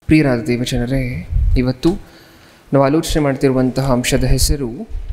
ಪ್ರಿಯರಾದ ದೇವಜನರೇ ಇವತ್ತು ನಾವು ಆಲೋಚನೆ ಮಾಡ್ತಿರುವಂತಹ ಅಂಶದ ಹೆಸರು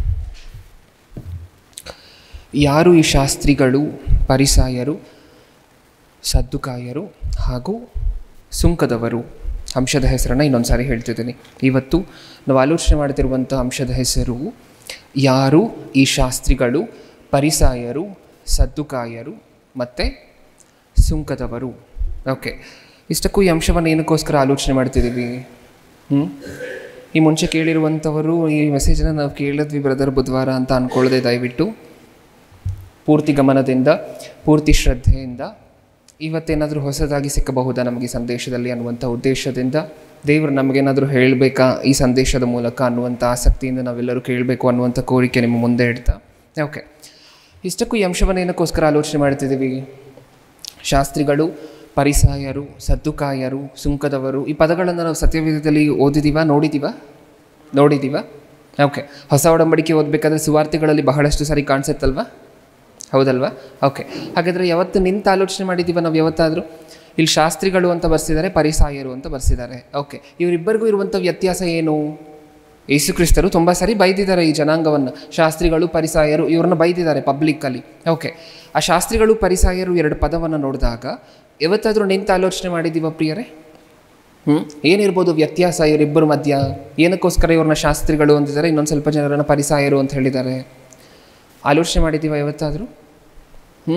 ಯಾರು ಈ ಶಾಸ್ತ್ರಿಗಳು ಪರಿಸಾಯರು ಸದ್ದುಕಾಯರು ಹಾಗೂ ಸುಂಕದವರು ಅಂಶದ ಹೆಸರನ್ನು ಇನ್ನೊಂದು ಸಾರಿ ಹೇಳ್ತಿದ್ದೀನಿ ಇವತ್ತು ನಾವು ಆಲೋಚನೆ ಮಾಡ್ತಿರುವಂಥ ಅಂಶದ ಹೆಸರು ಯಾರು ಈ ಶಾಸ್ತ್ರಿಗಳು ಪರಿಸಾಯರು ಸದ್ದುಕಾಯರು ಮತ್ತು ಸುಂಕದವರು ಓಕೆ ಇಷ್ಟಕ್ಕೂ ಈ ಅಂಶವನ್ನು ಏನಕ್ಕೋಸ್ಕರ ಆಲೋಚನೆ ಮಾಡ್ತಿದ್ದೀವಿ ಹ್ಞೂ ಈ ಮುಂಚೆ ಕೇಳಿರುವಂಥವರು ಈ ಮೆಸೇಜನ್ನು ನಾವು ಕೇಳಿದ್ವಿ ಬ್ರದರ್ ಬುಧವಾರ ಅಂತ ಅಂದ್ಕೊಳ್ಳದೆ ದಯವಿಟ್ಟು ಪೂರ್ತಿ ಗಮನದಿಂದ ಪೂರ್ತಿ ಶ್ರದ್ಧೆಯಿಂದ ಇವತ್ತೇನಾದರೂ ಹೊಸದಾಗಿ ಸಿಕ್ಕಬಹುದಾ ನಮಗೆ ಈ ಸಂದೇಶದಲ್ಲಿ ಅನ್ನುವಂಥ ಉದ್ದೇಶದಿಂದ ದೇವರು ನಮಗೇನಾದರೂ ಹೇಳಬೇಕಾ ಈ ಸಂದೇಶದ ಮೂಲಕ ಅನ್ನುವಂಥ ಆಸಕ್ತಿಯಿಂದ ನಾವೆಲ್ಲರೂ ಕೇಳಬೇಕು ಅನ್ನುವಂಥ ಕೋರಿಕೆ ನಿಮ್ಮ ಮುಂದೆ ಇಡ್ತಾ ಓಕೆ ಇಷ್ಟಕ್ಕೂ ಈ ಅಂಶವನ್ನು ಏನಕ್ಕೋಸ್ಕರ ಆಲೋಚನೆ ಮಾಡ್ತಿದ್ದೀವಿ ಶಾಸ್ತ್ರಿಗಳು ಪರಿಸಾಯರು ಸದ್ದುಕಾಯರು ಸುಂಕದವರು ಈ ಪದಗಳನ್ನು ನಾವು ಸತ್ಯವೇದದಲ್ಲಿ ಓದಿದ್ದೀವ ನೋಡಿದ್ದೀವ ನೋಡಿದ್ದೀವ ಓಕೆ ಹೊಸ ಒಡಂಬಡಿಕೆ ಓದಬೇಕಾದ್ರೆ ಸುವಾರ್ತೆಗಳಲ್ಲಿ ಬಹಳಷ್ಟು ಸಾರಿ ಕಾಣಿಸುತ್ತಲ್ವಾ ಹೌದಲ್ವಾ ಓಕೆ ಹಾಗಾದರೆ ಯಾವತ್ತು ನಿಂತು ಆಲೋಚನೆ ಮಾಡಿದ್ದೀವ ನಾವು ಯಾವತ್ತಾದರೂ ಇಲ್ಲಿ ಶಾಸ್ತ್ರಿಗಳು ಅಂತ ಬರ್ಸಿದ್ದಾರೆ ಪರಿಸಾಯರು ಅಂತ ಬರ್ಸಿದ್ದಾರೆ ಓಕೆ ಇವರಿಬ್ಬರಿಗೂ ಇರುವಂಥ ವ್ಯತ್ಯಾಸ ಏನು ಯೇಸುಕ್ರಿಸ್ತರು ತುಂಬ ಸಾರಿ ಬೈದಿದ್ದಾರೆ ಈ ಜನಾಂಗವನ್ನು ಶಾಸ್ತ್ರಿಗಳು ಪರಿಸಾಯರು ಇವ್ರನ್ನ ಬೈದಿದ್ದಾರೆ ಪಬ್ಲಿಕ್ಕಲ್ಲಿ ಓಕೆ ಆ ಶಾಸ್ತ್ರಿಗಳು ಪರಿಸಾಯರು ಎರಡು ಪದವನ್ನು ನೋಡಿದಾಗ ಯಾವತ್ತಾದರೂ ನಿಂತು ಆಲೋಚನೆ ಮಾಡಿದ್ದೀವ ಪ್ರಿಯರೇ ಹ್ಞೂ ಏನಿರ್ಬೋದು ವ್ಯತ್ಯಾಸ ಇವರಿಬ್ಬರ ಮಧ್ಯ ಏನಕ್ಕೋಸ್ಕರ ಇವ್ರನ್ನ ಶಾಸ್ತ್ರಿಗಳು ಅಂತಿದ್ದಾರೆ ಇನ್ನೊಂದು ಸ್ವಲ್ಪ ಜನರನ್ನು ಪರಿಸಾಯರು ಅಂತ ಹೇಳಿದ್ದಾರೆ ಆಲೋಚನೆ ಮಾಡಿದ್ದೀವ ಯಾವತ್ತಾದರೂ ಹ್ಞೂ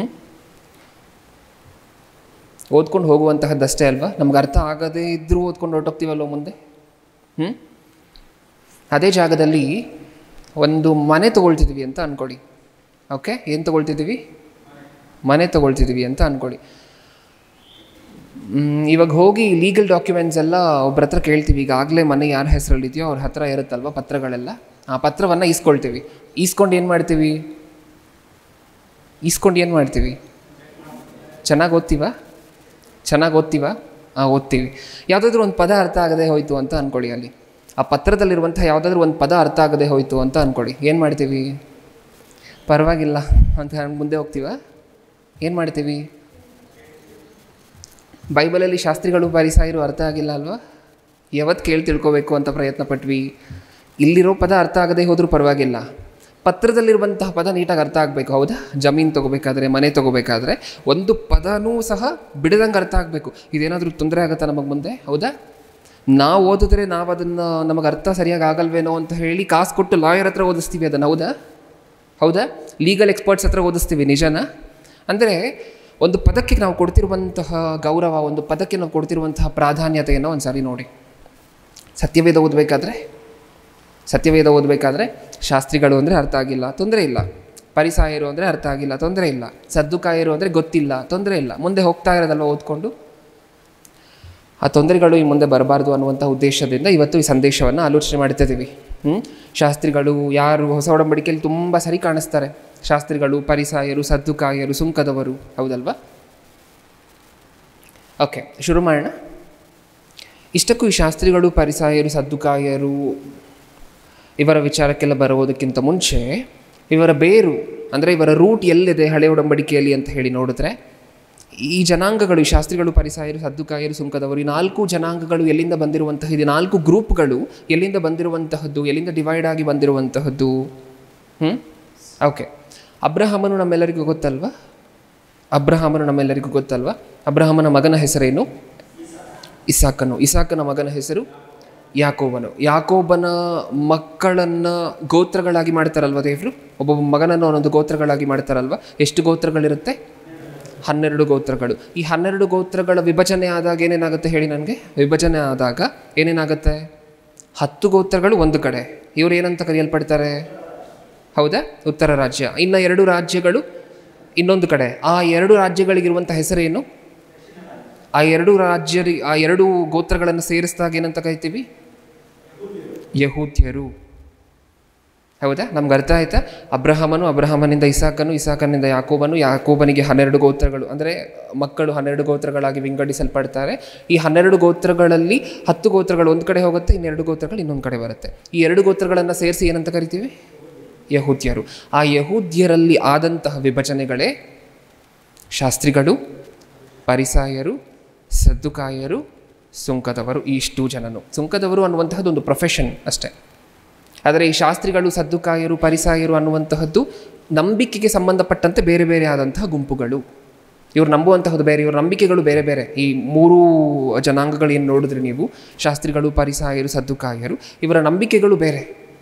ಓದ್ಕೊಂಡು ಹೋಗುವಂತಹದ್ದಷ್ಟೇ ಅಲ್ವಾ ನಮ್ಗೆ ಅರ್ಥ ಆಗದೇ ಇದ್ದರೂ ಓದ್ಕೊಂಡು ಹೊರಟೋಗ್ತೀವಲ್ವ ಮುಂದೆ ಹ್ಞೂ ಅದೇ ಜಾಗದಲ್ಲಿ ಒಂದು ಮನೆ ತೊಗೊಳ್ತಿದ್ವಿ ಅಂತ ಅಂದ್ಕೊಳ್ಳಿ ಓಕೆ ಏನು ತೊಗೊಳ್ತಿದ್ದೀವಿ ಮನೆ ತೊಗೊಳ್ತಿದ್ದೀವಿ ಅಂತ ಅಂದ್ಕೊಳ್ಳಿ ಮ್, ಇವಾಗ ಹೋಗಿ ಲೀಗಲ್ ಡಾಕ್ಯುಮೆಂಟ್ಸ್ ಎಲ್ಲ ಒಬ್ರ ಹತ್ರ ಕೇಳ್ತೀವಿ ಈಗಾಗಲೇ ಮನೆ ಯಾರ ಹೆಸರಲ್ಲಿದೆಯೋ ಅವ್ರ ಹತ್ರ ಇರುತ್ತಲ್ವ ಪತ್ರಗಳೆಲ್ಲ ಆ ಪತ್ರವನ್ನು ಈಸ್ಕೊಳ್ತೀವಿ ಈಸ್ಕೊಂಡು ಏನು ಮಾಡ್ತೀವಿ ಈಸ್ಕೊಂಡು ಏನು ಮಾಡ್ತೀವಿ ಚೆನ್ನಾಗಿ ಓದ್ತೀವ ಚೆನ್ನಾಗಿ ಓದ್ತೀವ ಹಾಂ ಓದ್ತೀವಿ ಯಾವುದಾದ್ರೂ ಒಂದು ಪದ ಅರ್ಥ ಆಗದೆ ಹೋಯಿತು ಅಂತ ಅಂದ್ಕೊಳ್ಳಿ ಅಲ್ಲಿ ಆ ಪತ್ರದಲ್ಲಿರುವಂಥ ಯಾವುದಾದ್ರೂ ಒಂದು ಪದ ಅರ್ಥ ಆಗದೆ ಹೋಯಿತು ಅಂತ ಅಂದ್ಕೊಳ್ಳಿ ಏನು ಮಾಡ್ತೀವಿ ಪರವಾಗಿಲ್ಲ ಅಂತ ಹೇಳಿ ಮುಂದೆ ಹೋಗ್ತೀವ ಏನು ಮಾಡ್ತೀವಿ ಬೈಬಲಲ್ಲಿ ಶಾಸ್ತ್ರಿಗಳು ಪರಿಸಾಯರು ಅರ್ಥ ಆಗಿಲ್ಲ ಅಲ್ವಾ ಯಾವತ್ತು ಕೇಳಿ ತಿಳ್ಕೊಬೇಕು ಅಂತ ಪ್ರಯತ್ನ ಪಟ್ವಿ ಇಲ್ಲಿರೋ ಪದ ಅರ್ಥ ಆಗದೆ ಹೋದರೂ ಪರವಾಗಿಲ್ಲ ಪತ್ರದಲ್ಲಿರುವಂತಹ ಪದ ನೀಟಾಗಿ ಅರ್ಥ ಆಗಬೇಕು ಹೌದಾ ಜಮೀನು ತೊಗೋಬೇಕಾದ್ರೆ ಮನೆ ತೊಗೋಬೇಕಾದ್ರೆ ಒಂದು ಪದನೂ ಸಹ ಬಿಡದಂಗೆ ಅರ್ಥ ಆಗಬೇಕು ಇದೇನಾದರೂ ತೊಂದರೆ ಆಗುತ್ತಾ ನಮಗೆ ಮುಂದೆ ಹೌದಾ ನಾವು ಓದಿದ್ರೆ ನಾವು ಅದನ್ನು ನಮಗೆ ಅರ್ಥ ಸರಿಯಾಗಿ ಆಗಲ್ವೇನೋ ಅಂತ ಹೇಳಿ ಕಾಸು ಕೊಟ್ಟು ಲಾಯರ್ ಹತ್ರ ಓದಿಸ್ತೀವಿ ಅದನ್ನು ಹೌದಾ ಹೌದಾ ಲೀಗಲ್ ಎಕ್ಸ್ಪರ್ಟ್ಸ್ ಹತ್ರ ಓದಿಸ್ತೀವಿ ನಿಜನಾ ಅಂದರೆ ಒಂದು ಪದಕ್ಕೆ ನಾವು ಕೊಡ್ತಿರುವಂತಹ ಗೌರವ ಒಂದು ಪದಕ್ಕೆ ನಾವು ಕೊಡ್ತಿರುವಂತಹ ಪ್ರಾಧಾನ್ಯತೆಯನ್ನು ಒಂದು ಸಾರಿ ನೋಡಿ ಸತ್ಯವೇದ ಓದಬೇಕಾದ್ರೆ ಸತ್ಯವೇದ ಓದಬೇಕಾದ್ರೆ ಶಾಸ್ತ್ರಿಗಳು ಅಂದರೆ ಅರ್ಥ ಆಗಿಲ್ಲ ತೊಂದರೆ ಇಲ್ಲ ಪರಿಸಾಯರು ಅಂದರೆ ಅರ್ಥ ಆಗಿಲ್ಲ ತೊಂದರೆ ಇಲ್ಲ ಸದ್ದುಕಾಯರು ಅಂದರೆ ಗೊತ್ತಿಲ್ಲ ತೊಂದರೆ ಇಲ್ಲ ಮುಂದೆ ಹೋಗ್ತಾ ಇರೋದಲ್ವ ಓದ್ಕೊಂಡು ಆ ತೊಂದರೆಗಳು ಈ ಮುಂದೆ ಬರಬಾರ್ದು ಅನ್ನುವಂಥ ಉದ್ದೇಶದಿಂದ ಇವತ್ತು ಈ ಸಂದೇಶವನ್ನು ಆಲೋಚನೆ ಮಾಡ್ತಿದ್ದೀವಿ ಹ್ಞೂ ಶಾಸ್ತ್ರಿಗಳು ಯಾರು ಹೊಸ ಒಡಂಬಡಿಕೆಯಲ್ಲಿ ತುಂಬ ಸರಿ ಕಾಣಿಸ್ತಾರೆ ಶಾಸ್ತ್ರಿಗಳು ಪರಿಸಾಯರು ಸದ್ದುಕಾಯರು ಸುಂಕದವರು ಹೌದಲ್ವಾ ಓಕೆ ಶುರು ಮಾಡೋಣ ಇಷ್ಟಕ್ಕೂ ಈ ಶಾಸ್ತ್ರಿಗಳು ಪರಿಸಾಯರು ಸದ್ದುಕಾಯರು ಇವರ ವಿಚಾರಕ್ಕೆಲ್ಲ ಬರುವುದಕ್ಕಿಂತ ಮುಂಚೆ ಇವರ ಬೇರು ಅಂದರೆ ಇವರ ರೂಟ್ ಎಲ್ಲಿದೆ ಹಳೆ ಒಡಂಬಡಿಕೆಯಲ್ಲಿ ಅಂತ ಹೇಳಿ ನೋಡಿದ್ರೆ ಈ ಜನಾಂಗಗಳು ಈ ಶಾಸ್ತ್ರಿಗಳು ಪರಿಸಾಯರು ಸದ್ದುಕಾಯರು ಸುಂಕದವರು ಈ ನಾಲ್ಕು ಜನಾಂಗಗಳು ಎಲ್ಲಿಂದ ಬಂದಿರುವಂತಹ ಇದು ನಾಲ್ಕು ಗ್ರೂಪ್ಗಳು ಎಲ್ಲಿಂದ ಬಂದಿರುವಂತಹದ್ದು ಎಲ್ಲಿಂದ ಡಿವೈಡ್ ಆಗಿ ಬಂದಿರುವಂತಹದ್ದು ಹ್ಞೂ ಓಕೆ ಅಬ್ರಹಾಮನು ನಮ್ಮೆಲ್ಲರಿಗೂ ಗೊತ್ತಲ್ವಾ ಅಬ್ರಹಾಮನು ನಮ್ಮೆಲ್ಲರಿಗೂ ಗೊತ್ತಲ್ವಾ ಅಬ್ರಹಾಮನ ಮಗನ ಹೆಸರೇನು ಇಸಾಕನು ಇಸಾಕನ ಮಗನ ಹೆಸರು ಯಾಕೋಬನು ಯಾಕೋಬನ ಮಕ್ಕಳನ್ನು ಗೋತ್ರಗಳಾಗಿ ಮಾಡ್ತಾರಲ್ವ ದೇವರು ಒಬ್ಬೊಬ್ಬ ಮಗನನ್ನು ಒಂದೊಂದು ಗೋತ್ರಗಳಾಗಿ ಮಾಡ್ತಾರಲ್ವ ಎಷ್ಟು ಗೋತ್ರಗಳಿರುತ್ತೆ ಹನ್ನೆರಡು ಗೋತ್ರಗಳು ಈ ಹನ್ನೆರಡು ಗೋತ್ರಗಳ ವಿಭಜನೆ ಆದಾಗ ಏನೇನಾಗುತ್ತೆ ಹೇಳಿ ನನಗೆ ವಿಭಜನೆ ಆದಾಗ ಏನೇನಾಗುತ್ತೆ ಹತ್ತು ಗೋತ್ರಗಳು ಒಂದು ಕಡೆ ಇವರು ಏನಂತ ಕರೆಯಲ್ಪಡ್ತಾರೆ ಹೌದಾ ಉತ್ತರ ರಾಜ್ಯ ಇನ್ನು ಎರಡು ರಾಜ್ಯಗಳು ಇನ್ನೊಂದು ಕಡೆ ಆ ಎರಡು ರಾಜ್ಯಗಳಿಗಿರುವಂಥ ಹೆಸರೇನು ಆ ಎರಡು ರಾಜ್ಯ ಆ ಎರಡು ಗೋತ್ರಗಳನ್ನು ಸೇರಿಸಿದಾಗ ಏನಂತ ಕರಿತೀವಿ ಯಹೂದ್ಯರು ಹೌದಾ ನಮ್ಗೆ ಅರ್ಥ ಆಯ್ತಾ ಅಬ್ರಹಾಮನು ಅಬ್ರಹಾಮನಿಂದ ಇಸಾಕನು ಇಸಾಕನಿಂದ ಯಾಕೋಬನು ಯಾಕೋಬನಿಗೆ ಹನ್ನೆರಡು ಗೋತ್ರಗಳು ಅಂದರೆ ಮಕ್ಕಳು ಹನ್ನೆರಡು ಗೋತ್ರಗಳಾಗಿ ವಿಂಗಡಿಸಲ್ಪಡ್ತಾರೆ ಈ ಹನ್ನೆರಡು ಗೋತ್ರಗಳಲ್ಲಿ ಹತ್ತು ಗೋತ್ರಗಳು ಒಂದು ಕಡೆ ಹೋಗುತ್ತೆ ಇನ್ನೆರಡು ಗೋತ್ರಗಳು ಇನ್ನೊಂದು ಕಡೆ ಬರುತ್ತೆ ಈ ಎರಡು ಗೋತ್ರಗಳನ್ನು ಸೇರಿಸಿ ಏನಂತ ಕರಿತೀವಿ ಯಹೂದ್ಯರು ಆ ಯಹೂದ್ಯರಲ್ಲಿ ಆದಂತಹ ವಿಭಜನೆಗಳೇ ಶಾಸ್ತ್ರಿಗಳು ಪರಿಸಾಯರು ಸದ್ದುಕಾಯರು ಸುಂಕದವರು ಈ ಇಷ್ಟು ಜನನು ಸುಂಕದವರು ಅನ್ನುವಂತಹದ್ದು ಒಂದು ಪ್ರೊಫೆಷನ್ ಅಷ್ಟೇ ಆದರೆ ಈ ಶಾಸ್ತ್ರಿಗಳು ಸದ್ದುಕಾಯರು ಪರಿಸಾಯರು ಅನ್ನುವಂತಹದ್ದು ನಂಬಿಕೆಗೆ ಸಂಬಂಧಪಟ್ಟಂತೆ ಬೇರೆ ಬೇರೆ ಆದಂತಹ ಗುಂಪುಗಳು ಇವ್ರು ನಂಬುವಂತಹದ್ದು ಬೇರೆ ಇವ್ರ ನಂಬಿಕೆಗಳು ಬೇರೆ ಬೇರೆ ಈ ಮೂರು ಜನಾಂಗಗಳು ಏನು ನೋಡಿದ್ರಿ ನೀವು ಶಾಸ್ತ್ರಿಗಳು ಪರಿಸಾಯರು ಸದ್ದುಕಾಯರು ಇವರ ನಂಬಿಕೆಗಳು ಬೇರೆ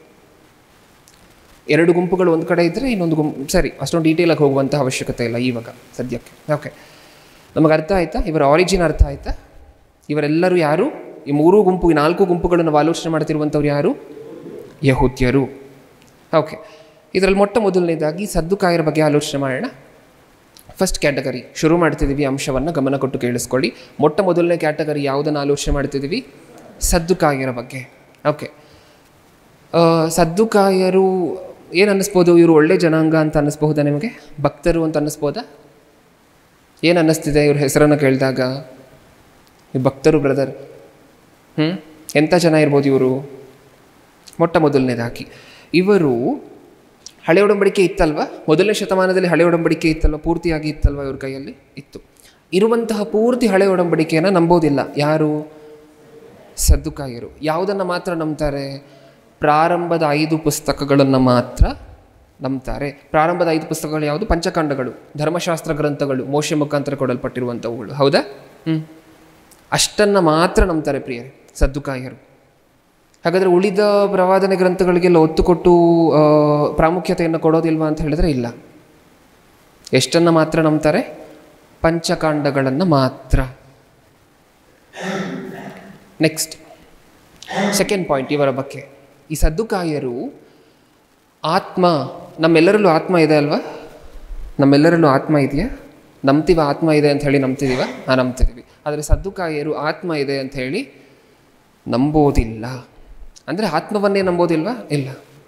ಎರಡು ಗುಂಪುಗಳು ಒಂದು ಕಡೆ ಇದ್ದರೆ ಇನ್ನೊಂದು ಗುಂಪು ಸರಿ ಅಷ್ಟೊಂದು ಡೀಟೇಲಾಗಿ ಹೋಗುವಂಥ ಅವಶ್ಯಕತೆ ಇಲ್ಲ ಇವಾಗ ಸದ್ಯಕ್ಕೆ ಓಕೆ ನಮಗೆ ಅರ್ಥ ಆಯ್ತಾ ಇವರ ಆರಿಜಿನ್ ಅರ್ಥ ಆಯ್ತಾ ಇವರೆಲ್ಲರೂ ಯಾರು ಈ ಮೂರು ಗುಂಪು ಈ ನಾಲ್ಕು ಗುಂಪುಗಳನ್ನು ನಾವು ಆಲೋಚನೆ ಮಾಡ್ತಿರುವಂಥವ್ರು ಯಾರು ಯಹೂದ್ಯರು ಓಕೆ ಇದರಲ್ಲಿ ಮೊಟ್ಟ ಮೊದಲನೇದಾಗಿ ಸದ್ದುಕಾಯರ ಬಗ್ಗೆ ಆಲೋಚನೆ ಮಾಡೋಣ ಫಸ್ಟ್ ಕ್ಯಾಟಗರಿ ಶುರು ಮಾಡ್ತಿದ್ದೀವಿ ಅಂಶವನ್ನು ಗಮನ ಕೊಟ್ಟು ಕೇಳಿಸ್ಕೊಳ್ಳಿ ಮೊಟ್ಟ ಮೊದಲನೇ ಕ್ಯಾಟಗರಿ ಯಾವುದನ್ನು ಆಲೋಚನೆ ಮಾಡ್ತಿದ್ದೀವಿ ಸದ್ದುಕಾಯರ ಬಗ್ಗೆ ಓಕೆ ಸದ್ದುಕಾಯರು ಏನು ಅನ್ನಿಸ್ಬೋದು ಇವರು ಒಳ್ಳೆ ಜನಾಂಗ ಅಂತ ಅನ್ನಿಸ್ಬಹುದಾ ನಿಮಗೆ ಭಕ್ತರು ಅಂತ ಅನ್ನಿಸ್ಬೋದಾ ಏನು ಅನ್ನಿಸ್ತಿದೆ ಇವ್ರ ಹೆಸರನ್ನು ಕೇಳಿದಾಗ ಈ ಭಕ್ತರು ಬ್ರದರ್ ಹ್ಞೂ ಎಂಥ ಜನ ಇರ್ಬೋದು ಇವರು ಮೊಟ್ಟ ಮೊದಲನೇದಾಗಿ ಇವರು ಹಳೆ ಒಡಂಬಡಿಕೆ ಇತ್ತಲ್ವ ಮೊದಲನೇ ಶತಮಾನದಲ್ಲಿ ಹಳೆ ಒಡಂಬಡಿಕೆ ಇತ್ತಲ್ವ ಪೂರ್ತಿಯಾಗಿ ಇತ್ತಲ್ವ ಇವ್ರ ಕೈಯಲ್ಲಿ ಇತ್ತು ಇರುವಂತಹ ಪೂರ್ತಿ ಹಳೆ ಒಡಂಬಡಿಕೆಯನ್ನು ನಂಬೋದಿಲ್ಲ ಯಾರು ಸದ್ದುಕಾಯರು ಯಾವುದನ್ನು ಮಾತ್ರ ನಂಬ್ತಾರೆ ಪ್ರಾರಂಭದ ಐದು ಪುಸ್ತಕಗಳನ್ನು ಮಾತ್ರ ನಂಬ್ತಾರೆ ಪ್ರಾರಂಭದ ಐದು ಪುಸ್ತಕಗಳು ಯಾವುದು ಪಂಚಕಾಂಡಗಳು ಧರ್ಮಶಾಸ್ತ್ರ ಗ್ರಂಥಗಳು ಮೋಶೆ ಮುಖಾಂತರ ಕೊಡಲ್ಪಟ್ಟಿರುವಂಥವುಗಳು ಹೌದಾ ಹ್ಞೂ ಅಷ್ಟನ್ನು ಮಾತ್ರ ನಂಬ್ತಾರೆ ಪ್ರಿಯರೇ ಸದ್ದುಕಾಯರು ಹಾಗಾದರೆ ಉಳಿದ ಪ್ರವಾದನೆ ಗ್ರಂಥಗಳಿಗೆಲ್ಲ ಒತ್ತು ಕೊಟ್ಟು ಆ, ಪ್ರಾಮುಖ್ಯತೆಯನ್ನು ಕೊಡೋದಿಲ್ವಾ ಅಂತ ಹೇಳಿದ್ರೆ ಇಲ್ಲ ಎಷ್ಟನ್ನು ಮಾತ್ರ ನಂಬ್ತಾರೆ ಪಂಚಕಾಂಡಗಳನ್ನು ಮಾತ್ರ ನೆಕ್ಸ್ಟ್ ಸೆಕೆಂಡ್ ಪಾಯಿಂಟ್ ಇವರ ಬಗ್ಗೆ ಈ ಸದ್ದುಕಾಯರು ಆತ್ಮ ನಮ್ಮೆಲ್ಲರಲ್ಲೂ ಆತ್ಮ ಇದೆ ಅಲ್ವಾ ನಮ್ಮೆಲ್ಲರಲ್ಲೂ ಆತ್ಮ ಇದೆಯಾ ನಂಬ್ತೀವ ಆತ್ಮ ಇದೆ ಅಂತ ಹೇಳಿ ನಂಬ್ತಿದ್ದೀವ ಹಾಂ ನಂಬ್ತಿದ್ದೀವಿ ಆದರೆ ಸದ್ದುಕಾಯರು ಆತ್ಮ ಇದೆ ಅಂತ ಹೇಳಿ ನಂಬೋದಿಲ್ಲ ಅಂದರೆ ಆತ್ಮವನ್ನೇ ನಂಬೋದಿಲ್ವಾ ಇಲ್ಲ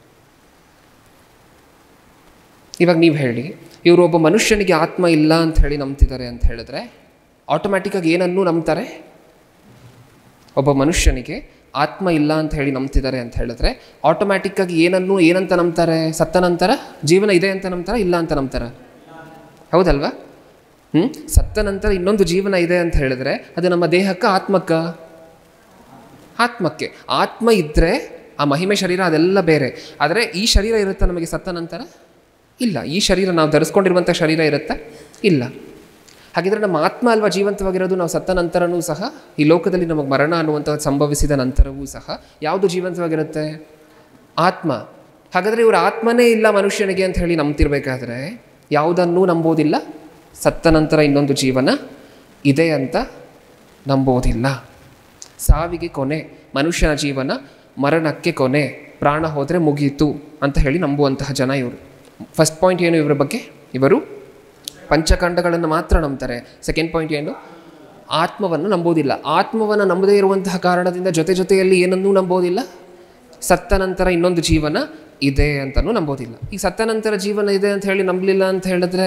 ಇವಾಗ ನೀವು ಹೇಳಿ ಇವರು ಒಬ್ಬ ಮನುಷ್ಯನಿಗೆ ಆತ್ಮ ಇಲ್ಲ ಅಂತ ಹೇಳಿ ನಂಬ್ತಿದ್ದಾರೆ ಅಂತ ಹೇಳಿದ್ರೆ ಆಟೋಮ್ಯಾಟಿಕ್ಕಾಗಿ ಏನನ್ನೂ ನಂಬ್ತಾರೆ ಒಬ್ಬ ಮನುಷ್ಯನಿಗೆ ಆತ್ಮ ಇಲ್ಲ ಅಂತ ಹೇಳಿ ನಂಬ್ತಿದ್ದಾರೆ ಅಂತ ಹೇಳಿದ್ರೆ ಆಟೋಮ್ಯಾಟಿಕ್ಕಾಗಿ ಏನನ್ನು ಏನಂತ ನಂಬ್ತಾರೆ ಸತ್ತ ನಂತರ ಜೀವನ ಇದೆ ಅಂತ ನಂಬ್ತಾರ ಇಲ್ಲ ಅಂತ ನಂಬ್ತಾರ ಹೌದಲ್ವಾ ಹ್ಞೂ ಸತ್ತ ನಂತರ ಇನ್ನೊಂದು ಜೀವನ ಇದೆ ಅಂತ ಹೇಳಿದ್ರೆ ಅದು ನಮ್ಮ ದೇಹಕ್ಕ ಆತ್ಮಕ್ಕ ಆತ್ಮಕ್ಕೆ ಆತ್ಮ ಇದ್ದರೆ ಆ ಮಹಿಮೆ ಶರೀರ ಅದೆಲ್ಲ ಬೇರೆ ಆದರೆ ಈ ಶರೀರ ಇರುತ್ತಾ ನಮಗೆ ಸತ್ತ ನಂತರ ಇಲ್ಲ ಈ ಶರೀರ ನಾವು ಧರಿಸ್ಕೊಂಡಿರುವಂಥ ಶರೀರ ಇರುತ್ತಾ ಇಲ್ಲ ಹಾಗಿದ್ರೆ ನಮ್ಮ ಆತ್ಮ ಅಲ್ವಾ ಜೀವಂತವಾಗಿರೋದು ನಾವು ಸತ್ತ ನಂತರನೂ ಸಹ ಈ ಲೋಕದಲ್ಲಿ ನಮಗೆ ಮರಣ ಅನ್ನುವಂಥದ್ದು ಸಂಭವಿಸಿದ ನಂತರವೂ ಸಹ ಯಾವುದು ಜೀವಂತವಾಗಿರುತ್ತೆ ಆತ್ಮ ಹಾಗಾದರೆ ಇವರು ಆತ್ಮನೇ ಇಲ್ಲ ಮನುಷ್ಯನಿಗೆ ಅಂತ ಹೇಳಿ ನಂಬ್ತಿರ್ಬೇಕಾದ್ರೆ ಯಾವುದನ್ನೂ ನಂಬೋದಿಲ್ಲ ಸತ್ತ ನಂತರ ಇನ್ನೊಂದು ಜೀವನ ಇದೆ ಅಂತ ನಂಬೋದಿಲ್ಲ ಸಾವಿಗೆ ಕೊನೆ ಮನುಷ್ಯನ ಜೀವನ ಮರಣಕ್ಕೆ ಕೊನೆ ಪ್ರಾಣ ಹೋದರೆ ಮುಗೀತು ಅಂತ ಹೇಳಿ ನಂಬುವಂತಹ ಜನ ಇವರು ಫಸ್ಟ್ ಪಾಯಿಂಟ್ ಏನು ಇವರ ಬಗ್ಗೆ ಇವರು ಪಂಚಖಂಡಗಳನ್ನು ಮಾತ್ರ ನಂಬ್ತಾರೆ ಸೆಕೆಂಡ್ ಪಾಯಿಂಟ್ ಏನು ಆತ್ಮವನ್ನು ನಂಬೋದಿಲ್ಲ ಆತ್ಮವನ್ನು ನಂಬದೇ ಇರುವಂತಹ ಕಾರಣದಿಂದ ಜೊತೆ ಜೊತೆಯಲ್ಲಿ ಏನನ್ನೂ ನಂಬೋದಿಲ್ಲ ಸತ್ತ ನಂತರ ಇನ್ನೊಂದು ಜೀವನ ಇದೆ ಅಂತಲೂ ನಂಬೋದಿಲ್ಲ ಈ ಸತ್ತ ನಂತರ ಜೀವನ ಇದೆ ಅಂತ ಹೇಳಿ ನಂಬಲಿಲ್ಲ ಅಂತ ಹೇಳಿದ್ರೆ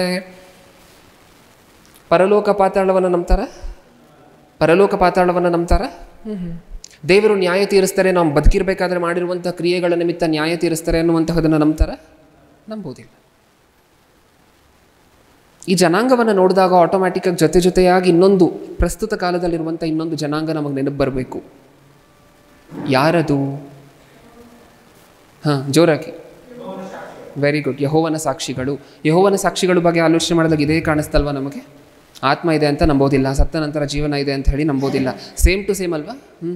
ಪರಲೋಕ ಪಾತಾಳವನ್ನು ನಂಬ್ತಾರ ಪರಲೋಕ ಪಾತಾಳವನ್ನು ನಂಬ್ತಾರ ದೇವರು ನ್ಯಾಯ ತೀರಿಸ್ತಾರೆ ನಾವು ಬದುಕಿರ್ಬೇಕಾದ್ರೆ ಮಾಡಿರುವಂಥ ಕ್ರಿಯೆಗಳ ನಿಮಿತ್ತ ನ್ಯಾಯ ತೀರಿಸ್ತಾರೆ ಅನ್ನುವಂತಹದನ್ನು ನಂಬ್ತಾರ ನಂಬೋದಿಲ್ಲ ಈ ಜನಾಂಗವನ್ನು ನೋಡಿದಾಗ ಆಟೋಮ್ಯಾಟಿಕ್ಕಾಗಿ ಜೊತೆ ಜೊತೆಯಾಗಿ ಇನ್ನೊಂದು ಪ್ರಸ್ತುತ ಕಾಲದಲ್ಲಿರುವಂಥ ಇನ್ನೊಂದು ಜನಾಂಗ ನಮಗೆ ನೆನಪು ಬರಬೇಕು ಯಾರದು ಹಾಂ ಜೋರಾಗಿ ವೆರಿ ಗುಡ್ ಯಹೋವನ ಸಾಕ್ಷಿಗಳು ಯಹೋವನ ಸಾಕ್ಷಿಗಳ ಬಗ್ಗೆ ಆಲೋಚನೆ ಮಾಡಿದಾಗ ಇದೇ ಕಾಣಿಸ್ತಲ್ವಾ ನಮಗೆ ಆತ್ಮ ಇದೆ ಅಂತ ನಂಬೋದಿಲ್ಲ ಸತ್ತ ನಂತರ ಜೀವನ ಇದೆ ಅಂತ ಹೇಳಿ ನಂಬೋದಿಲ್ಲ ಸೇಮ್ ಟು ಸೇಮ್ ಅಲ್ವಾ ಹ್ಞೂ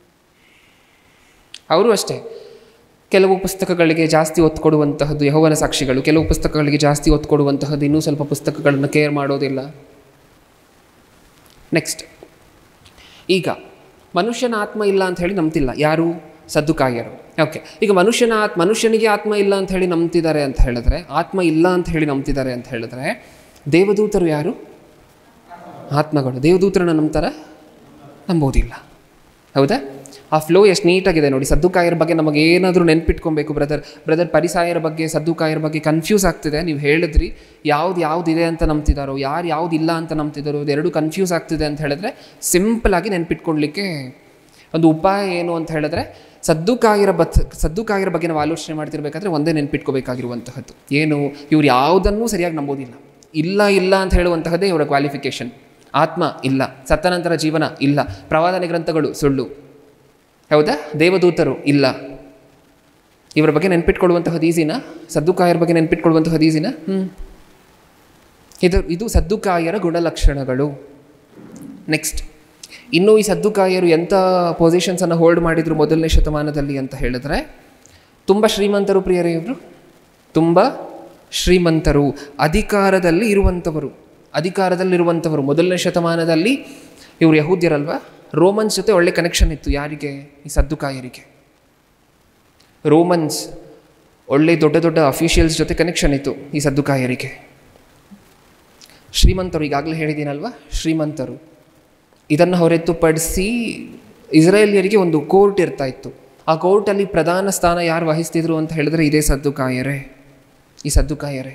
ಅವರು ಅಷ್ಟೇ ಕೆಲವು ಪುಸ್ತಕಗಳಿಗೆ ಜಾಸ್ತಿ ಒತ್ತು ಕೊಡುವಂತಹದ್ದು ಯಹೋವನ ಸಾಕ್ಷಿಗಳು ಕೆಲವು ಪುಸ್ತಕಗಳಿಗೆ ಜಾಸ್ತಿ ಒತ್ತು ಕೊಡುವಂತಹದ್ದು ಇನ್ನೂ ಸ್ವಲ್ಪ ಪುಸ್ತಕಗಳನ್ನು ಕೇರ್ ಮಾಡೋದಿಲ್ಲ ನೆಕ್ಸ್ಟ್ ಈಗ ಮನುಷ್ಯನ ಆತ್ಮ ಇಲ್ಲ ಅಂತ ಹೇಳಿ ನಂಬ್ತಿಲ್ಲ ಯಾರು ಸದ್ದುಕಾಯರು ಓಕೆ ಈಗ ಮನುಷ್ಯನ ಆತ್ ಮನುಷ್ಯನಿಗೆ ಆತ್ಮ ಇಲ್ಲ ಅಂತ ಹೇಳಿ ನಂಬ್ತಿದ್ದಾರೆ ಅಂತ ಹೇಳಿದ್ರೆ ಆತ್ಮ ಇಲ್ಲ ಅಂತ ಹೇಳಿ ನಂಬ್ತಿದ್ದಾರೆ ಅಂತ ಹೇಳಿದ್ರೆ ದೇವದೂತರು ಯಾರು ಆತ್ಮಗಳು ದೇವದೂತರನ್ನ ನಂಬ್ತಾರ ನಂಬೋದಿಲ್ಲ ಹೌದಾ ಆ ಫ್ಲೋ ಎಷ್ಟು ನೀಟಾಗಿದೆ ನೋಡಿ ಸದ್ದುಕಾಯರ ಬಗ್ಗೆ ನಮಗೆ ಏನಾದರೂ ನೆನ್ಪಿಟ್ಕೊಬೇಕು ಬ್ರದರ್ ಬ್ರದರ್ ಪರಿಸಾಯರ ಬಗ್ಗೆ ಸದ್ದುಕಾಯರ ಬಗ್ಗೆ ಕನ್ಫ್ಯೂಸ್ ಆಗ್ತಿದೆ ನೀವು ಹೇಳಿದ್ರಿ ಯಾವ್ದು ಯಾವ್ದು ಇದೆ ಅಂತ ನಂಬ್ತಿದ್ದಾರೋ ಯಾರು ಯಾವ್ದು ಇಲ್ಲ ಅಂತ ನಂಬ್ತಿದ್ದಾರೋ ಇದೆರಡು ಕನ್ಫ್ಯೂಸ್ ಆಗ್ತಿದೆ ಅಂತ ಹೇಳಿದ್ರೆ ಸಿಂಪಲಾಗಿ ನೆನ್ಪಿಟ್ಕೊಳ್ಲಿಕ್ಕೆ ಒಂದು ಉಪಾಯ ಏನು ಅಂತ ಹೇಳಿದ್ರೆ ಸದ್ದುಕಾಯರ ಬತ್ ಸದ್ದುಕಾಯರ ಬಗ್ಗೆ ನಾವು ಆಲೋಚನೆ ಮಾಡ್ತಿರ್ಬೇಕಾದ್ರೆ ಒಂದೇ ನೆನ್ಪಿಟ್ಕೋಬೇಕಾಗಿರುವಂತಹದ್ದು ಏನು ಇವ್ರು ಯಾವುದನ್ನೂ ಸರಿಯಾಗಿ ನಂಬೋದಿಲ್ಲ ಇಲ್ಲ ಇಲ್ಲ ಅಂತ ಹೇಳುವಂತಹದ್ದೇ ಇವರ ಕ್ವಾಲಿಫಿಕೇಷನ್ ಆತ್ಮ ಇಲ್ಲ ಸತ್ತ ನಂತರ ಜೀವನ ಇಲ್ಲ ಪ್ರವಾದನೆ ಗ್ರಂಥಗಳು ಸುಳ್ಳು ಹೌದಾ ದೇವದೂತರು ಇಲ್ಲ ಇವರ ಬಗ್ಗೆ ನೆನ್ಪಿಟ್ಕೊಳ್ಳುವಂತಹದ್ದು ಈಸಿನಾ ಸದ್ದುಕಾಯರ ಬಗ್ಗೆ ನೆನ್ಪಿಟ್ಕೊಳ್ಳುವಂತಹದ್ದು ಈಸಿನಾ ಹ್ಞೂ ಇದು ಇದು ಸದ್ದುಕಾಯರ ಗುಣಲಕ್ಷಣಗಳು ನೆಕ್ಸ್ಟ್ ಇನ್ನು ಈ ಸದ್ದುಕಾಯರು ಎಂಥ ಪೊಸಿಷನ್ಸನ್ನು ಹೋಲ್ಡ್ ಮಾಡಿದರು ಮೊದಲನೇ ಶತಮಾನದಲ್ಲಿ ಅಂತ ಹೇಳಿದ್ರೆ ತುಂಬ ಶ್ರೀಮಂತರು ಪ್ರಿಯರೇ ಇವರು ತುಂಬ ಶ್ರೀಮಂತರು ಅಧಿಕಾರದಲ್ಲಿ ಇರುವಂಥವರು ಅಧಿಕಾರದಲ್ಲಿರುವಂಥವರು ಮೊದಲನೇ ಶತಮಾನದಲ್ಲಿ ಇವರು ಯಹೂದ್ಯರಲ್ವ ರೋಮನ್ಸ್ ಜೊತೆ ಒಳ್ಳೆ ಕನೆಕ್ಷನ್ ಇತ್ತು ಯಾರಿಗೆ ಈ ಸದ್ದುಕಾಯರಿಗೆ ರೋಮನ್ಸ್ ಒಳ್ಳೆ ದೊಡ್ಡ ದೊಡ್ಡ ಅಫಿಷಿಯಲ್ಸ್ ಜೊತೆ ಕನೆಕ್ಷನ್ ಇತ್ತು ಈ ಸದ್ದುಕಾಯರಿಗೆ ಶ್ರೀಮಂತರು ಈಗಾಗಲೇ ಹೇಳಿದ್ದೀನಲ್ವ ಶ್ರೀಮಂತರು ಇದನ್ನು ಹೊರತುಪಡಿಸಿ ಇಸ್ರಾಯೇಲಿಯರಿಗೆ ಒಂದು ಕೋರ್ಟ್ ಇರ್ತಾ ಇತ್ತು ಆ ಕೋರ್ಟಲ್ಲಿ ಪ್ರಧಾನ ಸ್ಥಾನ ಯಾರು ವಹಿಸ್ತಿದ್ರು ಅಂತ ಹೇಳಿದ್ರೆ ಇದೇ ಸದ್ದುಕಾಯರೇ ಈ ಸದ್ದುಕಾಯರೇ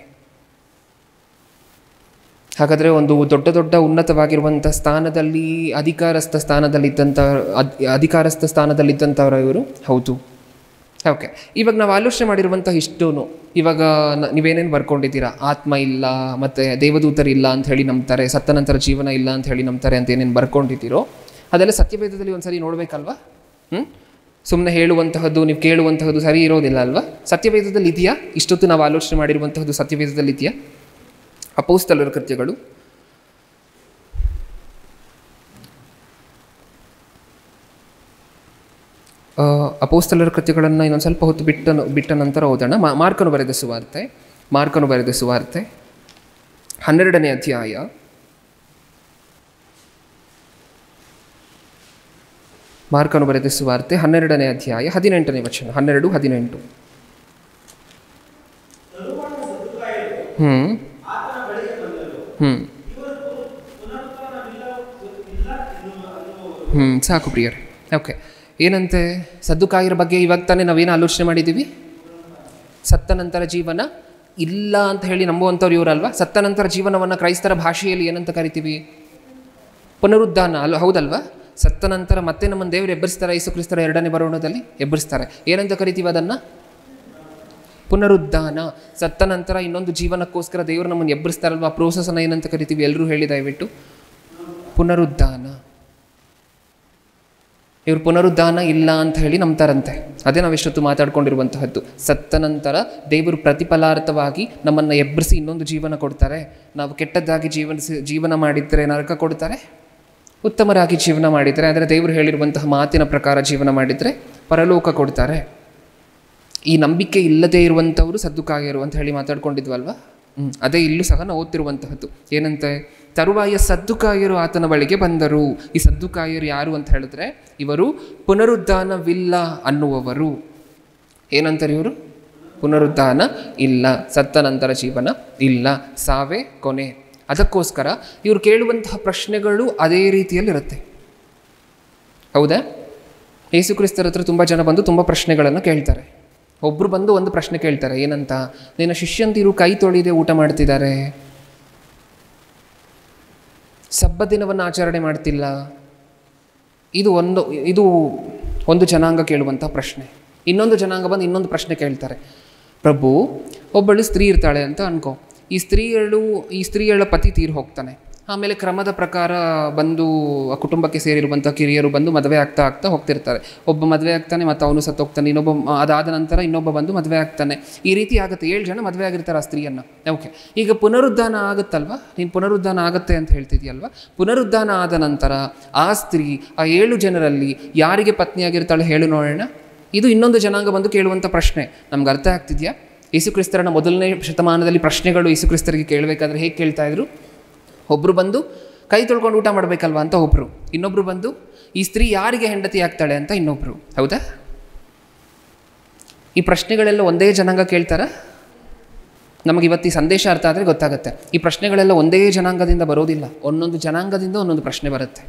ಹಾಗಾದರೆ ಒಂದು ದೊಡ್ಡ ದೊಡ್ಡ ಉನ್ನತವಾಗಿರುವಂಥ ಸ್ಥಾನದಲ್ಲಿ ಅಧಿಕಾರಸ್ಥ ಸ್ಥಾನದಲ್ಲಿದ್ದಂಥ ಅದ್ ಅಧಿಕಾರಸ್ಥ ಸ್ಥಾನದಲ್ಲಿದ್ದಂಥವ್ರು ಇವರು ಹೌದು ಓಕೆ ಇವಾಗ ನಾವು ಆಲೋಚನೆ ಮಾಡಿರುವಂಥ ಇಷ್ಟೂ ಇವಾಗ ನ- ನೀವೇನೇನು ಬರ್ಕೊಂಡಿದ್ದೀರಾ ಆತ್ಮ ಇಲ್ಲ ಮತ್ತು ದೇವದೂತರಿಲ್ಲ ಅಂತ ಹೇಳಿ ನಂಬ್ತಾರೆ ಸತ್ತ ನಂತರ ಜೀವನ ಇಲ್ಲ ಅಂತ ಹೇಳಿ ನಂಬ್ತಾರೆ ಅಂತ ಏನೇನು ಬರ್ಕೊಂಡಿದ್ದೀರೋ ಅದೆಲ್ಲ ಸತ್ಯವೇದದಲ್ಲಿ ಒಂದ್ಸರಿ ನೋಡಬೇಕಲ್ವಾ ಹ್ಞೂ ಸುಮ್ಮನೆ ಹೇಳುವಂತಹದ್ದು ನೀವು ಕೇಳುವಂತಹದ್ದು ಸರಿ ಇರೋದಿಲ್ಲ ಅಲ್ವಾ ಸತ್ಯವೇದದಲ್ಲಿ ಇದೆಯಾ ಇಷ್ಟೊತ್ತು ನಾವು ಆಲೋಚನೆ ಮಾಡಿರುವಂತಹದ್ದು ಸತ್ಯವೇದದಲ್ಲಿ ಇದೆಯಾ ಅಪೌಸ್ತಲರ ಕೃತ್ಯಗಳು ಆ, ಅಪೋಸ್ತಲರ ಕೃತ್ಯಗಳನ್ನು ಇನ್ನೊಂದು ಸ್ವಲ್ಪ ಹೊತ್ತು ಬಿಟ್ಟ ಬಿಟ್ಟ ನಂತರ ಓದೋಣ ಮಾ ಮಾರ್ಕನು ಬರೆದ ಸುವಾರ್ತೆ ಮಾರ್ಕನು ಬರೆದ ಸುವಾರ್ತೆ ಹನ್ನೆರಡನೇ ಅಧ್ಯಾಯ ಮಾರ್ಕನು ಬರೆದ ಸುವಾರ್ತೆ ಹನ್ನೆರಡನೇ ಅಧ್ಯಾಯ ಹದಿನೆಂಟನೇ ವಚನ ಹನ್ನೆರಡು ಹದಿನೆಂಟು ಹ್ಞೂ ಹ್ಞೂ ಹ್ಞೂ ಸಾಕು ಪ್ರಿಯರೇ ಓಕೆ ಏನಂತೆ ಸದ್ದುಕಾಯರ ಬಗ್ಗೆ ಇವಾಗ ತಾನೇ ನಾವೇನು ಆಲೋಚನೆ ಮಾಡಿದ್ದೀವಿ ಸತ್ತ ನಂತರ ಜೀವನ ಇಲ್ಲ ಅಂತ ಹೇಳಿ ನಂಬುವಂಥವ್ರು ಇವರಲ್ವಾ ಸತ್ತ ನಂತರ ಜೀವನವನ್ನು ಕ್ರೈಸ್ತರ ಭಾಷೆಯಲ್ಲಿ ಏನಂತ ಕರಿತೀವಿ ಪುನರುದ್ಧಾನ ಅಲ್ಲ ಹೌದಲ್ವಾ ಸತ್ತ ನಂತರ ಮತ್ತೆ ನಮ್ಮನ್ನು ದೇವರು ಎಬ್ಬರಿಸ್ತಾರೆ ಯೇಸು ಕ್ರಿಸ್ತರ ಎರಡನೇ ಬರೋಣದಲ್ಲಿ ಎಬ್ಬರಿಸ್ತಾರೆ ಏನಂತ ಕರಿತೀವಿ ಅದನ್ನು ಪುನರುದ್ಧಾನ ಸತ್ತ ನಂತರ ಇನ್ನೊಂದು ಜೀವನಕ್ಕೋಸ್ಕರ ದೇವರು ನಮ್ಮನ್ನು ಎಬ್ಬರಿಸ್ತಾರಲ್ವ ಆ ಪ್ರೋಸೆಸನ್ನು ಏನಂತ ಕರಿತೀವಿ ಎಲ್ಲರೂ ಹೇಳಿ ದಯವಿಟ್ಟು ಪುನರುದ್ಧಾನ ಇವರು ಪುನರುದ್ಧಾನ ಇಲ್ಲ ಅಂತ ಹೇಳಿ ನಂಬ್ತಾರಂತೆ ಅದೇ ನಾವು ಎಷ್ಟೊತ್ತು ಮಾತಾಡ್ಕೊಂಡಿರುವಂತಹದ್ದು ಸತ್ತ ನಂತರ ದೇವರು ಪ್ರತಿಫಲಾರ್ಥವಾಗಿ ನಮ್ಮನ್ನು ಎಬ್ಬರಿಸಿ ಇನ್ನೊಂದು ಜೀವನ ಕೊಡ್ತಾರೆ ನಾವು ಕೆಟ್ಟದ್ದಾಗಿ ಜೀವನ ಜೀವನ ಮಾಡಿದರೆ ನರಕ ಕೊಡ್ತಾರೆ ಉತ್ತಮರಾಗಿ ಜೀವನ ಮಾಡಿದರೆ ಅಂದರೆ ದೇವರು ಹೇಳಿರುವಂತಹ ಮಾತಿನ ಪ್ರಕಾರ ಜೀವನ ಮಾಡಿದರೆ ಪರಲೋಕ ಕೊಡ್ತಾರೆ ಈ ನಂಬಿಕೆ ಇಲ್ಲದೆ ಇರುವಂಥವರು ಸದ್ದುಕಾಯರು ಅಂತ ಹೇಳಿ ಮಾತಾಡ್ಕೊಂಡಿದ್ವಲ್ವಾ ಹ್ಮ್. ಅದೇ ಇಲ್ಲೂ ಸಹ ನಾವು ಓದ್ತಿರುವಂತಹದ್ದು ಏನಂತೆ ತರುವಾಯ ಸದ್ದುಕಾಯರು ಆತನ ಬಳಿಗೆ ಬಂದರು ಈ ಸದ್ದುಕಾಯರು ಯಾರು ಅಂತ ಹೇಳಿದ್ರೆ ಇವರು ಪುನರುದ್ಧಾನವಿಲ್ಲ ಅನ್ನುವವರು ಏನಂತಾರೆ ಇವರು ಪುನರುದ್ಧಾನ ಇಲ್ಲ ಸತ್ತ ನಂತರ ಜೀವನ ಇಲ್ಲ ಸಾವೇ ಕೊನೆ ಅದಕ್ಕೋಸ್ಕರ ಇವರು ಕೇಳುವಂತಹ ಪ್ರಶ್ನೆಗಳು ಅದೇ ರೀತಿಯಲ್ಲಿರುತ್ತೆ ಹೌದಾ ಯೇಸು ಕ್ರಿಸ್ತರ ಹತ್ರ ತುಂಬ ಜನ ಬಂದು ತುಂಬ ಪ್ರಶ್ನೆಗಳನ್ನು ಕೇಳ್ತಾರೆ ಒಬ್ಬರು ಬಂದು ಒಂದು ಪ್ರಶ್ನೆ ಕೇಳ್ತಾರೆ ಏನಂತ ನಿನ್ನ ಶಿಷ್ಯಂತಿರು ಕೈ ತೊಳಿದೆ ಊಟ ಮಾಡ್ತಿದ್ದಾರೆ ಸಬ್ಬ ದಿನವನ್ನು ಆಚರಣೆ ಮಾಡ್ತಿಲ್ಲ ಇದು ಒಂದು ಇದು ಒಂದು ಜನಾಂಗ ಕೇಳುವಂಥ ಪ್ರಶ್ನೆ ಇನ್ನೊಂದು ಜನಾಂಗ ಬಂದು ಇನ್ನೊಂದು ಪ್ರಶ್ನೆ ಕೇಳ್ತಾರೆ ಪ್ರಭು ಒಬ್ಬಳು ಸ್ತ್ರೀ ಇರ್ತಾಳೆ ಅಂತ ಅನ್ಕೋ ಈ ಸ್ತ್ರೀಯಳು ಈ ಸ್ತ್ರೀಯಳ ಪತಿ ತೀರು ಹೋಗ್ತಾನೆ ಆಮೇಲೆ ಕ್ರಮದ ಪ್ರಕಾರ ಬಂದು ಆ ಕುಟುಂಬಕ್ಕೆ ಸೇರಿರುವಂಥ ಕಿರಿಯರು ಬಂದು ಮದುವೆ ಆಗ್ತಾ ಆಗ್ತಾ ಹೋಗ್ತಿರ್ತಾರೆ ಒಬ್ಬ ಮದುವೆ ಆಗ್ತಾನೆ ಮತ್ತು ಅವನು ಸತ್ತು ಹೋಗ್ತಾನೆ ಇನ್ನೊಬ್ಬ ಮ- ಅದಾದ ನಂತರ ಇನ್ನೊಬ್ಬ ಬಂದು ಮದುವೆ ಆಗ್ತಾನೆ ಈ ರೀತಿ ಆಗುತ್ತೆ ಏಳು ಜನ ಮದುವೆ ಆಗಿರ್ತಾರೆ ಆ ಸ್ತ್ರೀಯನ್ನು ಓಕೆ ಈಗ ಪುನರುದ್ಧಾನ ಆಗುತ್ತಲ್ವಾ ನೀನು ಪುನರುದ್ಧಾನ ಆಗುತ್ತೆ ಅಂತ ಹೇಳ್ತಿದ್ಯಲ್ವಾ ಪುನರುದ್ಧಾನ ಆದ ನಂತರ ಆ ಸ್ತ್ರೀ ಆ ಏಳು ಜನರಲ್ಲಿ ಯಾರಿಗೆ ಪತ್ನಿಯಾಗಿರ್ತಾಳೆ ಹೇಳು ನೋಡೋಣ ಇದು ಇನ್ನೊಂದು ಜನಾಂಗ ಬಂದು ಕೇಳುವಂಥ ಪ್ರಶ್ನೆ ನಮ್ಗೆ ಅರ್ಥ ಆಗ್ತಿದೆಯಾ ಯೇಸುಕ್ರಿಸ್ತರನ ಮೊದಲನೇ ಶತಮಾನದಲ್ಲಿ ಪ್ರಶ್ನೆಗಳು ಯೇಸುಕ್ರಿಸ್ತರಿಗೆ ಕೇಳಬೇಕಾದ್ರೆ ಹೇಗೆ ಕೇಳ್ತಾ ಇದ್ರು ಒಬ್ಬರು ಬಂದು ಕೈ ತೊಳ್ಕೊಂಡು ಊಟ ಮಾಡಬೇಕಲ್ವಾ ಅಂತ ಒಬ್ಬರು ಇನ್ನೊಬ್ಬರು ಬಂದು ಈ ಸ್ತ್ರೀ ಯಾರಿಗೆ ಹೆಂಡತಿ ಆಗ್ತಾಳೆ ಅಂತ ಇನ್ನೊಬ್ಬರು ಹೌದಾ ಈ ಪ್ರಶ್ನೆಗಳೆಲ್ಲ ಒಂದೇ ಜನಾಂಗ ಕೇಳ್ತಾರ ನಮಗೆ ಇವತ್ತು ಈ ಸಂದೇಶ ಅರ್ಥ ಆದರೆ ಗೊತ್ತಾಗುತ್ತೆ ಈ ಪ್ರಶ್ನೆಗಳೆಲ್ಲ ಒಂದೇ ಜನಾಂಗದಿಂದ ಬರೋದಿಲ್ಲ ಒಂದೊಂದು ಜನಾಂಗದಿಂದ ಒಂದೊಂದು ಪ್ರಶ್ನೆ ಬರುತ್ತೆ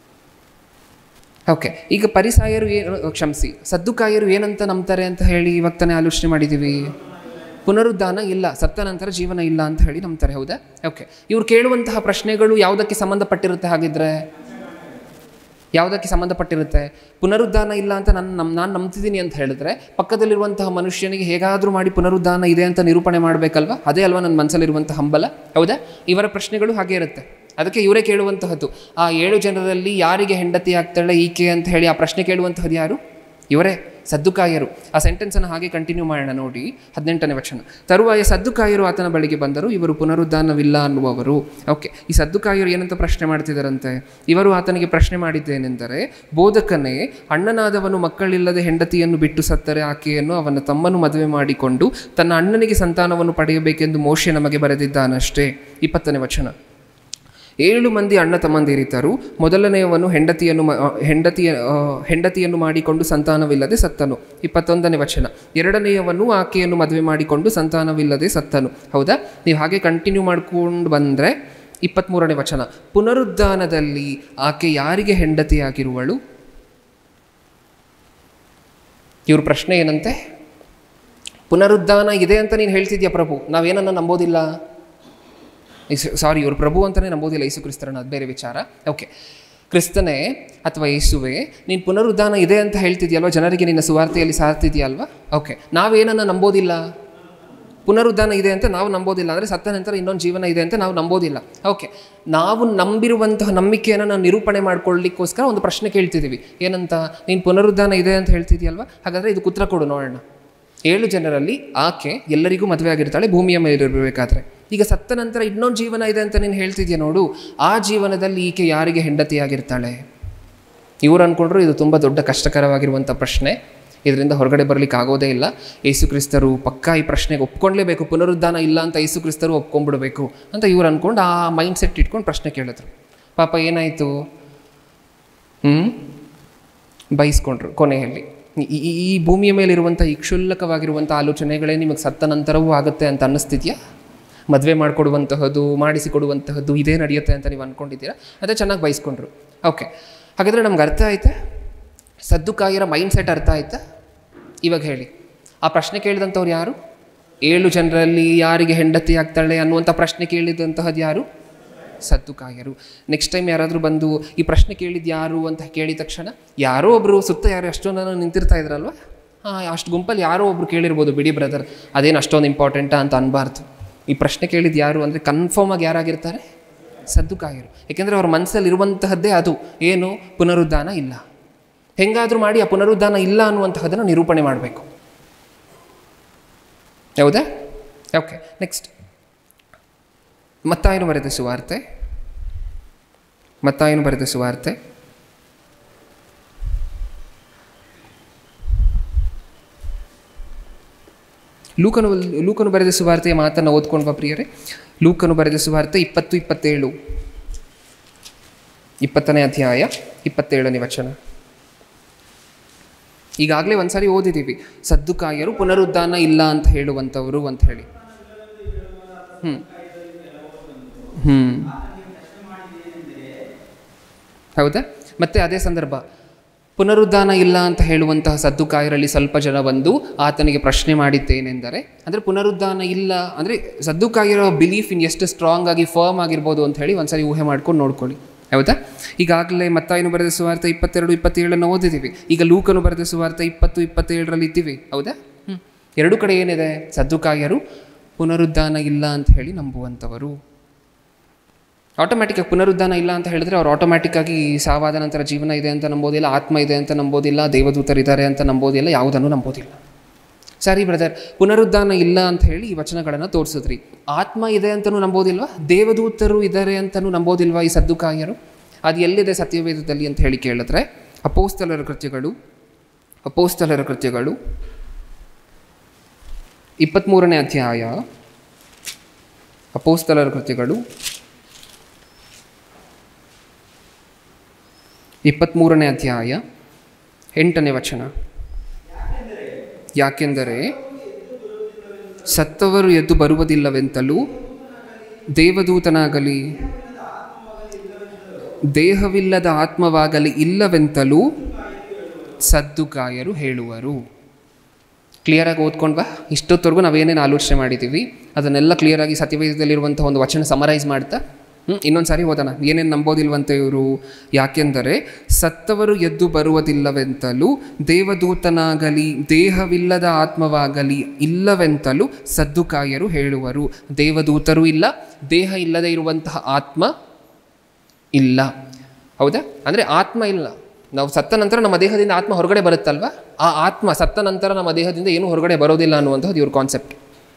ಓಕೆ ಈಗ ಪರಿಸಾಯರು ಏನು ಕ್ಷಮಿಸಿ ಸದ್ದುಕಾಯರು ಏನಂತ ನಂಬ್ತಾರೆ ಅಂತ ಹೇಳಿ ಇವಾಗ ತಾನೇ ಆಲೋಚನೆ ಮಾಡಿದ್ದೀವಿ ಪುನರುದ್ಧಾನ ಇಲ್ಲ ಸತ್ತ ನಂತರ ಜೀವನ ಇಲ್ಲ ಅಂತ ಹೇಳಿ ನಂಬ್ತಾರೆ ಹೌದಾ ಓಕೆ ಇವ್ರು ಕೇಳುವಂತಹ ಪ್ರಶ್ನೆಗಳು ಯಾವುದಕ್ಕೆ ಸಂಬಂಧಪಟ್ಟಿರುತ್ತೆ ಹಾಗಿದ್ರೆ ಯಾವುದಕ್ಕೆ ಸಂಬಂಧಪಟ್ಟಿರುತ್ತೆ ಪುನರುದ್ಧಾನ ಇಲ್ಲ ಅಂತ ನಾನು ನಮ್ ನಾನು ನಂಬ್ತಿದ್ದೀನಿ ಅಂತ ಹೇಳಿದ್ರೆ ಪಕ್ಕದಲ್ಲಿರುವಂತಹ ಮನುಷ್ಯನಿಗೆ ಹೇಗಾದರೂ ಮಾಡಿ ಪುನರುದ್ಧಾನ ಇದೆ ಅಂತ ನಿರೂಪಣೆ ಮಾಡಬೇಕಲ್ವಾ ಅದೇ ಅಲ್ವಾ ನನ್ನ ಮನಸ್ಸಲ್ಲಿರುವಂಥ ಹಂಬಲ ಹೌದಾ ಇವರ ಪ್ರಶ್ನೆಗಳು ಹಾಗೆ ಇರುತ್ತೆ ಅದಕ್ಕೆ ಇವರೇ ಕೇಳುವಂತಹದ್ದು ಆ ಏಳು ಜನರಲ್ಲಿ ಯಾರಿಗೆ ಹೆಂಡತಿ ಆಗ್ತಾಳೆ ಈಕೆ ಅಂತ ಹೇಳಿ ಆ ಪ್ರಶ್ನೆ ಕೇಳುವಂತಹದ್ದು ಯಾರು ಇವರೇ ಸದ್ದುಕಾಯರು ಆ ಸೆಂಟೆನ್ಸನ್ನು ಹಾಗೆ ಕಂಟಿನ್ಯೂ ಮಾಡೋಣ ನೋಡಿ ಹದಿನೆಂಟನೇ ವಚನ ತರುವಾಯ ಸದ್ದುಕಾಯರು ಆತನ ಬಳಿಗೆ ಬಂದರು ಇವರು ಪುನರುದ್ಧಾನವಿಲ್ಲ ಅನ್ನುವವರು ಓಕೆ ಈ ಸದ್ದುಕಾಯರು ಏನಂತ ಪ್ರಶ್ನೆ ಮಾಡ್ತಿದ್ದಾರಂತೆ ಇವರು ಆತನಿಗೆ ಪ್ರಶ್ನೆ ಮಾಡಿದ್ದೇನೆಂದರೆ ಬೋಧಕನೇ ಅಣ್ಣನಾದವನು ಮಕ್ಕಳಿಲ್ಲದೆ ಹೆಂಡತಿಯನ್ನು ಬಿಟ್ಟು ಸತ್ತರೆ ಆಕೆಯನ್ನು ಅವನ ತಮ್ಮನು ಮದುವೆ ಮಾಡಿಕೊಂಡು ತನ್ನ ಅಣ್ಣನಿಗೆ ಸಂತಾನವನ್ನು ಪಡೆಯಬೇಕೆಂದು ಮೋಶೆ ನಮಗೆ ಬರೆದಿದ್ದಾನಷ್ಟೇ ಇಪ್ಪತ್ತನೇ ವಚನ ಏಳು ಮಂದಿ ಅಣ್ಣ ತಮ್ಮಂದಿರಿದ್ದರು ಮೊದಲನೆಯವನು ಹೆಂಡತಿಯನ್ನು ಮ- ಹೆಂಡತಿಯ ಆ, ಹೆಂಡತಿಯನ್ನು ಮಾಡಿಕೊಂಡು ಸಂತಾನವಿಲ್ಲದೆ ಸತ್ತನು ಇಪ್ಪತ್ತೊಂದನೇ ವಚನ ಎರಡನೆಯವನು ಆಕೆಯನ್ನು ಮದುವೆ ಮಾಡಿಕೊಂಡು ಸಂತಾನವಿಲ್ಲದೆ ಸತ್ತನು ಹೌದಾ ನೀವು ಹಾಗೆ ಕಂಟಿನ್ಯೂ ಮಾಡ್ಕೊಂಡು ಬಂದರೆ ಇಪ್ಪತ್ತ್ಮೂರನೇ ವಚನ ಪುನರುದ್ಧಾನದಲ್ಲಿ ಆಕೆ ಯಾರಿಗೆ ಹೆಂಡತಿಯಾಗಿರುವಳು ಇವ್ರ ಪ್ರಶ್ನೆ ಏನಂತೆ ಪುನರುದ್ಧಾನ ಇದೆ ಅಂತ ನೀನು ಹೇಳ್ತಿದ್ಯಾ ಪ್ರಭು ನಾವೇನನ್ನ ನಂಬೋದಿಲ್ಲ ಸಾರಿ ಇವರು ಪ್ರಭು ಅಂತಲೇ ನಂಬೋದಿಲ್ಲ ಯೇಸು ಕ್ರಿಸ್ತರನ್ನ ಅದು ಬೇರೆ ವಿಚಾರ ಓಕೆ ಕ್ರಿಸ್ತನೇ ಅಥವಾ ಯೇಸುವೆ ನೀನು ಪುನರುದ್ಧಾನ ಇದೆ ಅಂತ ಹೇಳ್ತಿದ್ಯಲ್ವ ಜನರಿಗೆ ನಿನ್ನ ಸುವಾರ್ತೆಯಲ್ಲಿ ಸಾರ್ತಿದ್ಯಲ್ವಾ ಓಕೆ ನಾವೇನನ್ನ ನಂಬೋದಿಲ್ಲ ಪುನರುದ್ಧಾನ ಇದೆ ಅಂತ ನಾವು ನಂಬೋದಿಲ್ಲ ಅಂದರೆ ಸತ್ತ ನಂತರ ಇನ್ನೊಂದು ಜೀವನ ಇದೆ ಅಂತ ನಾವು ನಂಬೋದಿಲ್ಲ ಓಕೆ ನಾವು ನಂಬಿರುವಂತಹ ನಂಬಿಕೆಯನ್ನು ನಾವು ನಿರೂಪಣೆ ಮಾಡ್ಕೊಳ್ಳಿಕ್ಕೋಸ್ಕರ ಒಂದು ಪ್ರಶ್ನೆ ಕೇಳ್ತಿದ್ದೀವಿ ಏನಂತ ನೀನು ಪುನರುದ್ಧಾನ ಇದೆ ಅಂತ ಹೇಳ್ತಿದ್ಯಲ್ವಾ ಹಾಗಾದರೆ ಇದಕ್ಕೆ ಉತ್ತರ ಕೊಡು ನೋಡೋಣ ಏಳು ಜನರಲ್ಲಿ ಆಕೆ ಎಲ್ಲರಿಗೂ ಮದುವೆ ಆಗಿರ್ತಾಳೆ ಭೂಮಿಯ ಮೇಲಿರಬೇಕಾದ್ರೆ ಈಗ ಸತ್ತ ನಂತರ ಇನ್ನೊಂದು ಜೀವನ ಇದೆ ಅಂತ ನೀನು ಹೇಳ್ತಿದ್ಯಾ ನೋಡು ಆ ಜೀವನದಲ್ಲಿ ಈಕೆ ಯಾರಿಗೆ ಹೆಂಡತಿಯಾಗಿರ್ತಾಳೆ ಇವ್ರು ಅಂದ್ಕೊಂಡ್ರು ಇದು ತುಂಬ ದೊಡ್ಡ ಕಷ್ಟಕರವಾಗಿರುವಂಥ ಪ್ರಶ್ನೆ ಇದರಿಂದ ಹೊರಗಡೆ ಬರಲಿಕ್ಕೆ ಆಗೋದೇ ಇಲ್ಲ ಯೇಸು ಕ್ರಿಸ್ತರು ಪಕ್ಕಾ ಈ ಪ್ರಶ್ನೆಗೆ ಒಪ್ಕೊಳ್ಳೇಬೇಕು ಪುನರುದ್ಧಾನ ಇಲ್ಲ ಅಂತ ಯೇಸು ಕ್ರಿಸ್ತರು ಒಪ್ಕೊಂಡ್ಬಿಡ್ಬೇಕು ಅಂತ ಇವ್ರು ಅಂದ್ಕೊಂಡು ಆ ಮೈಂಡ್ ಸೆಟ್ ಇಟ್ಕೊಂಡು ಪ್ರಶ್ನೆ ಕೇಳಿದ್ರು ಪಾಪ ಏನಾಯಿತು ಹ್ಞೂ ಬಯಸ್ಕೊಂಡ್ರು ಕೊನೆಯಲ್ಲಿ ಈ ಈ- ಈ ಭೂಮಿಯ ಮೇಲಿರುವಂಥ ಈ ಕ್ಷುಲ್ಲಕವಾಗಿರುವಂಥ ಆಲೋಚನೆಗಳೇ ನಿಮಗೆ ಸತ್ತ ನಂತರವೂ ಆಗುತ್ತೆ ಅಂತ ಅನ್ನಿಸ್ತಿದ್ಯಾ ಮದುವೆ ಮಾಡಿಕೊಡುವಂತಹದ್ದು ಮಾಡಿಸಿಕೊಡುವಂತಹದ್ದು ಇದೇ ನಡೆಯುತ್ತೆ ಅಂತ ನೀವು ಅಂದ್ಕೊಂಡಿದ್ದೀರಾ ಅದೇ ಚೆನ್ನಾಗಿ ಬಯಸ್ಕೊಂಡ್ರು ಓಕೆ ಹಾಗಾದರೆ ನಮ್ಗೆ ಅರ್ಥ ಆಯ್ತಾ ಸದ್ದುಕಾಯರ ಮೈಂಡ್ ಸೆಟ್ ಅರ್ಥ ಆಯ್ತಾ ಇವಾಗ ಹೇಳಿ ಆ ಪ್ರಶ್ನೆ ಕೇಳಿದಂಥವ್ರು ಯಾರು ಏಳು ಜನರಲ್ಲಿ ಯಾರಿಗೆ ಹೆಂಡತಿ ಆಗ್ತಾಳೆ ಅನ್ನುವಂಥ ಪ್ರಶ್ನೆ ಕೇಳಿದಂತಹದ್ದು ಯಾರು ಸದ್ದುಕಾಯರು ನೆಕ್ಸ್ಟ್ ಟೈಮ್ ಯಾರಾದರೂ ಬಂದು ಈ ಪ್ರಶ್ನೆ ಕೇಳಿದ್ದು ಯಾರು ಅಂತ ಕೇಳಿದ ತಕ್ಷಣ ಯಾರೋ ಒಬ್ಬರು ಸುತ್ತ ಯಾರು ಅಷ್ಟೊಂದು ನಿಂತಿರ್ತಾ ಇದ್ರಲ್ವ ಹಾಂ ಅಷ್ಟು ಗುಂಪಲ್ಲಿ ಯಾರೋ ಒಬ್ರು ಕೇಳಿರ್ಬೋದು ಬಿಡಿ ಬ್ರದರ್ ಅದೇನು ಅಷ್ಟೊಂದು ಇಂಪಾರ್ಟೆಂಟಾ ಅಂತ ಅನ್ಬಾರ್ದು ಈ ಪ್ರಶ್ನೆ ಕೇಳಿದ್ದು ಯಾರು ಅಂದರೆ ಕನ್ಫರ್ಮ್ ಆಗಿ ಯಾರಾಗಿರ್ತಾರೆ ಸದ್ದುಕಾಯರು ಏಕೆಂದರೆ ಅವ್ರ ಮನಸ್ಸಲ್ಲಿ ಇರುವಂತಹದ್ದೇ ಅದು ಏನು ಪುನರುದ್ಧಾನ ಇಲ್ಲ ಹೆಂಗಾದರೂ ಮಾಡಿ ಆ ಪುನರುದ್ಧಾನ ಇಲ್ಲ ಅನ್ನುವಂತಹದನ್ನು ನಿರೂಪಣೆ ಮಾಡಬೇಕು ಹೌದಾ ಓಕೆ ನೆಕ್ಸ್ಟ್ ಮತ್ತಾಯನು ಬರೆದ ಸುವಾರ್ತೆ ಮತ್ತಾಯನು ಬರೆದ ಸುವಾರ್ತೆ ಲೂಕನು ಲೂಕನು ಬರೆದ ಸುವಾರ್ತೆಯ ಮಾತನ್ನು ಓದ್ಕೊಂಡು ಬಾ ಪ್ರಿಯರೇ ಲೂಕನು ಬರೆದ ಸುವಾರ್ತೆ ಇಪ್ಪತ್ತು ಇಪ್ಪತ್ತೇಳು ಇಪ್ಪತ್ತನೇ ಅಧ್ಯಾಯ ಇಪ್ಪತ್ತೇಳನೇ ವಚನ ಈಗಾಗಲೇ ಒಂದ್ಸಾರಿ ಓದಿದ್ದೀವಿ ಸದ್ದುಕಾಯರು ಪುನರುದ್ಧಾನ ಇಲ್ಲ ಅಂತ ಹೇಳುವಂಥವರು ಅಂತ ಹೇಳಿ ಹ್ಞೂ ಹ್ಞೂ ಹೌದಾ ಮತ್ತೆ ಅದೇ ಸಂದರ್ಭ ಪುನರುದ್ಧಾನ ಇಲ್ಲ ಅಂತ ಹೇಳುವಂತಹ ಸದ್ದುಕಾಯರಲ್ಲಿ ಸ್ವಲ್ಪ ಜನ ಬಂದು ಆತನಿಗೆ ಪ್ರಶ್ನೆ ಮಾಡಿದ್ದೇನೆಂದರೆ ಅಂದರೆ ಪುನರುದ್ಧಾನ ಇಲ್ಲ ಅಂದರೆ ಸದ್ದುಕಾಯರ ಬಿಲೀಫ್ ಇನ್ ಎಷ್ಟು ಸ್ಟ್ರಾಂಗ್ ಆಗಿ ಫರ್ಮ್ ಆಗಿರ್ಬೋದು ಅಂತ ಹೇಳಿ ಒಂದ್ಸರಿ ಊಹೆ ಮಾಡ್ಕೊಂಡು ನೋಡ್ಕೊಳ್ಳಿ ಹೌದಾ ಈಗಾಗಲೇ ಮತ್ತಾಯನು ಬರೆದ ಸುವಾರ್ತೆ ಇಪ್ಪತ್ತೆರಡು ಇಪ್ಪತ್ತೇಳನ್ನು ಓದಿದ್ದೀವಿ ಈಗ ಲೂಕನು ಬರೆದ ಸುವಾರ್ತೆ ಇಪ್ಪತ್ತು ಇಪ್ಪತ್ತೇಳರಲ್ಲಿ ಇದ್ದೀವಿ ಹೌದಾ ಹ್ಞೂ ಎರಡು ಕಡೆ ಏನಿದೆ ಸದ್ದುಕಾಯರು ಪುನರುದ್ಧಾನ ಇಲ್ಲ ಅಂತ ಹೇಳಿ ನಂಬುವಂಥವರು ಆಟೋಮ್ಯಾಟಿಕ್ಕಾಗಿ ಪುನರುದ್ಧಾನ ಇಲ್ಲ ಅಂತ ಹೇಳಿದ್ರೆ ಅವ್ರು ಆಟೋಮ್ಯಾಟಿಕ್ಕಾಗಿ ಸಾವಾದ ನಂತರ ಜೀವನ ಇದೆ ಅಂತ ನಂಬೋದಿಲ್ಲ ಆತ್ಮ ಇದೆ ಅಂತ ನಂಬೋದಿಲ್ಲ ದೇವದೂತರಿದ್ದಾರೆ ಅಂತ ನಂಬೋದಿಲ್ಲ ಯಾವುದನ್ನು ನಂಬೋದಿಲ್ಲ ಸರಿ ಬ್ರದರ್ ಪುನರುದ್ಧಾನ ಇಲ್ಲ ಅಂತ ಹೇಳಿ ಈ ವಚನಗಳನ್ನು ತೋರಿಸಿದ್ರಿ ಆತ್ಮ ಇದೆ ಅಂತಲೂ ನಂಬೋದಿಲ್ವಾ ದೇವದೂತರು ಇದ್ದಾರೆ ಅಂತಲೂ ನಂಬೋದಿಲ್ವಾ ಈ ಸದ್ದುಕಾಯರು ಅದು ಎಲ್ಲಿದೆ ಸತ್ಯವೇದದಲ್ಲಿ ಅಂತ ಹೇಳಿ ಕೇಳಿದ್ರೆ ಅಪೋಸ್ತಲರ ಕೃತ್ಯಗಳು ಅಪೋಸ್ತಲರ ಕೃತ್ಯಗಳು ಇಪ್ಪತ್ತ್ಮೂರನೇ ಅಧ್ಯಾಯ ಅಪೋಸ್ತಲರ ಕೃತ್ಯಗಳು ಇಪ್ಪತ್ತ್ಮೂರನೇ ಅಧ್ಯಾಯ ಎಂಟನೇ ವಚನ ಯಾಕೆಂದರೆ ಸತ್ತವರು ಎದ್ದು ಬರುವುದಿಲ್ಲವೆಂತಲೂ ದೇವದೂತನಾಗಲಿ ದೇಹವಿಲ್ಲದ ಆತ್ಮವಾಗಲಿ ಇಲ್ಲವೆಂತಲೂ ಸದ್ದುಕಾಯರು ಹೇಳುವರು ಕ್ಲಿಯರಾಗಿ ಓದ್ಕೊಂಡ್ವಾ ಇಷ್ಟೊತ್ತವರೆಗೂ ನಾವೇನೇನು ಆಲೋಚನೆ ಮಾಡಿದ್ದೀವಿ ಅದನ್ನೆಲ್ಲ ಕ್ಲಿಯರಾಗಿ ಸತ್ಯವೇದದಲ್ಲಿರುವಂಥ ಒಂದು ವಚನ ಸಮರೈಸ್ ಮಾಡ್ತಾ ಹ್ಞೂ ಇನ್ನೊಂದು ಸಾರಿ ಓದೋಣ ಏನೇನು ನಂಬೋದಿಲ್ವಂತೆ ಇವರು ಯಾಕೆಂದರೆ ಸತ್ತವರು ಎದ್ದು ಬರುವುದಿಲ್ಲವೆಂತಲೂ ದೇವದೂತನಾಗಲಿ ದೇಹವಿಲ್ಲದ ಆತ್ಮವಾಗಲಿ ಇಲ್ಲವೆಂತಲೂ ಸದ್ದುಕಾಯರು ಹೇಳುವರು ದೇವದೂತರು ಇಲ್ಲ ದೇಹ ಇಲ್ಲದೆ ಇರುವಂತಹ ಆತ್ಮ ಇಲ್ಲ ಹೌದಾ ಅಂದರೆ ಆತ್ಮ ಇಲ್ಲ ನಾವು ಸತ್ತ ನಂತರ ನಮ್ಮ ದೇಹದಿಂದ ಆತ್ಮ ಹೊರಗಡೆ ಬರುತ್ತಲ್ವ ಆ ಆತ್ಮ ಸತ್ತ ನಂತರ ನಮ್ಮ ದೇಹದಿಂದ ಏನು ಹೊರಗಡೆ ಬರೋದಿಲ್ಲ ಅನ್ನುವಂಥದ್ದು ಇವ್ರ ಕಾನ್ಸೆಪ್ಟ್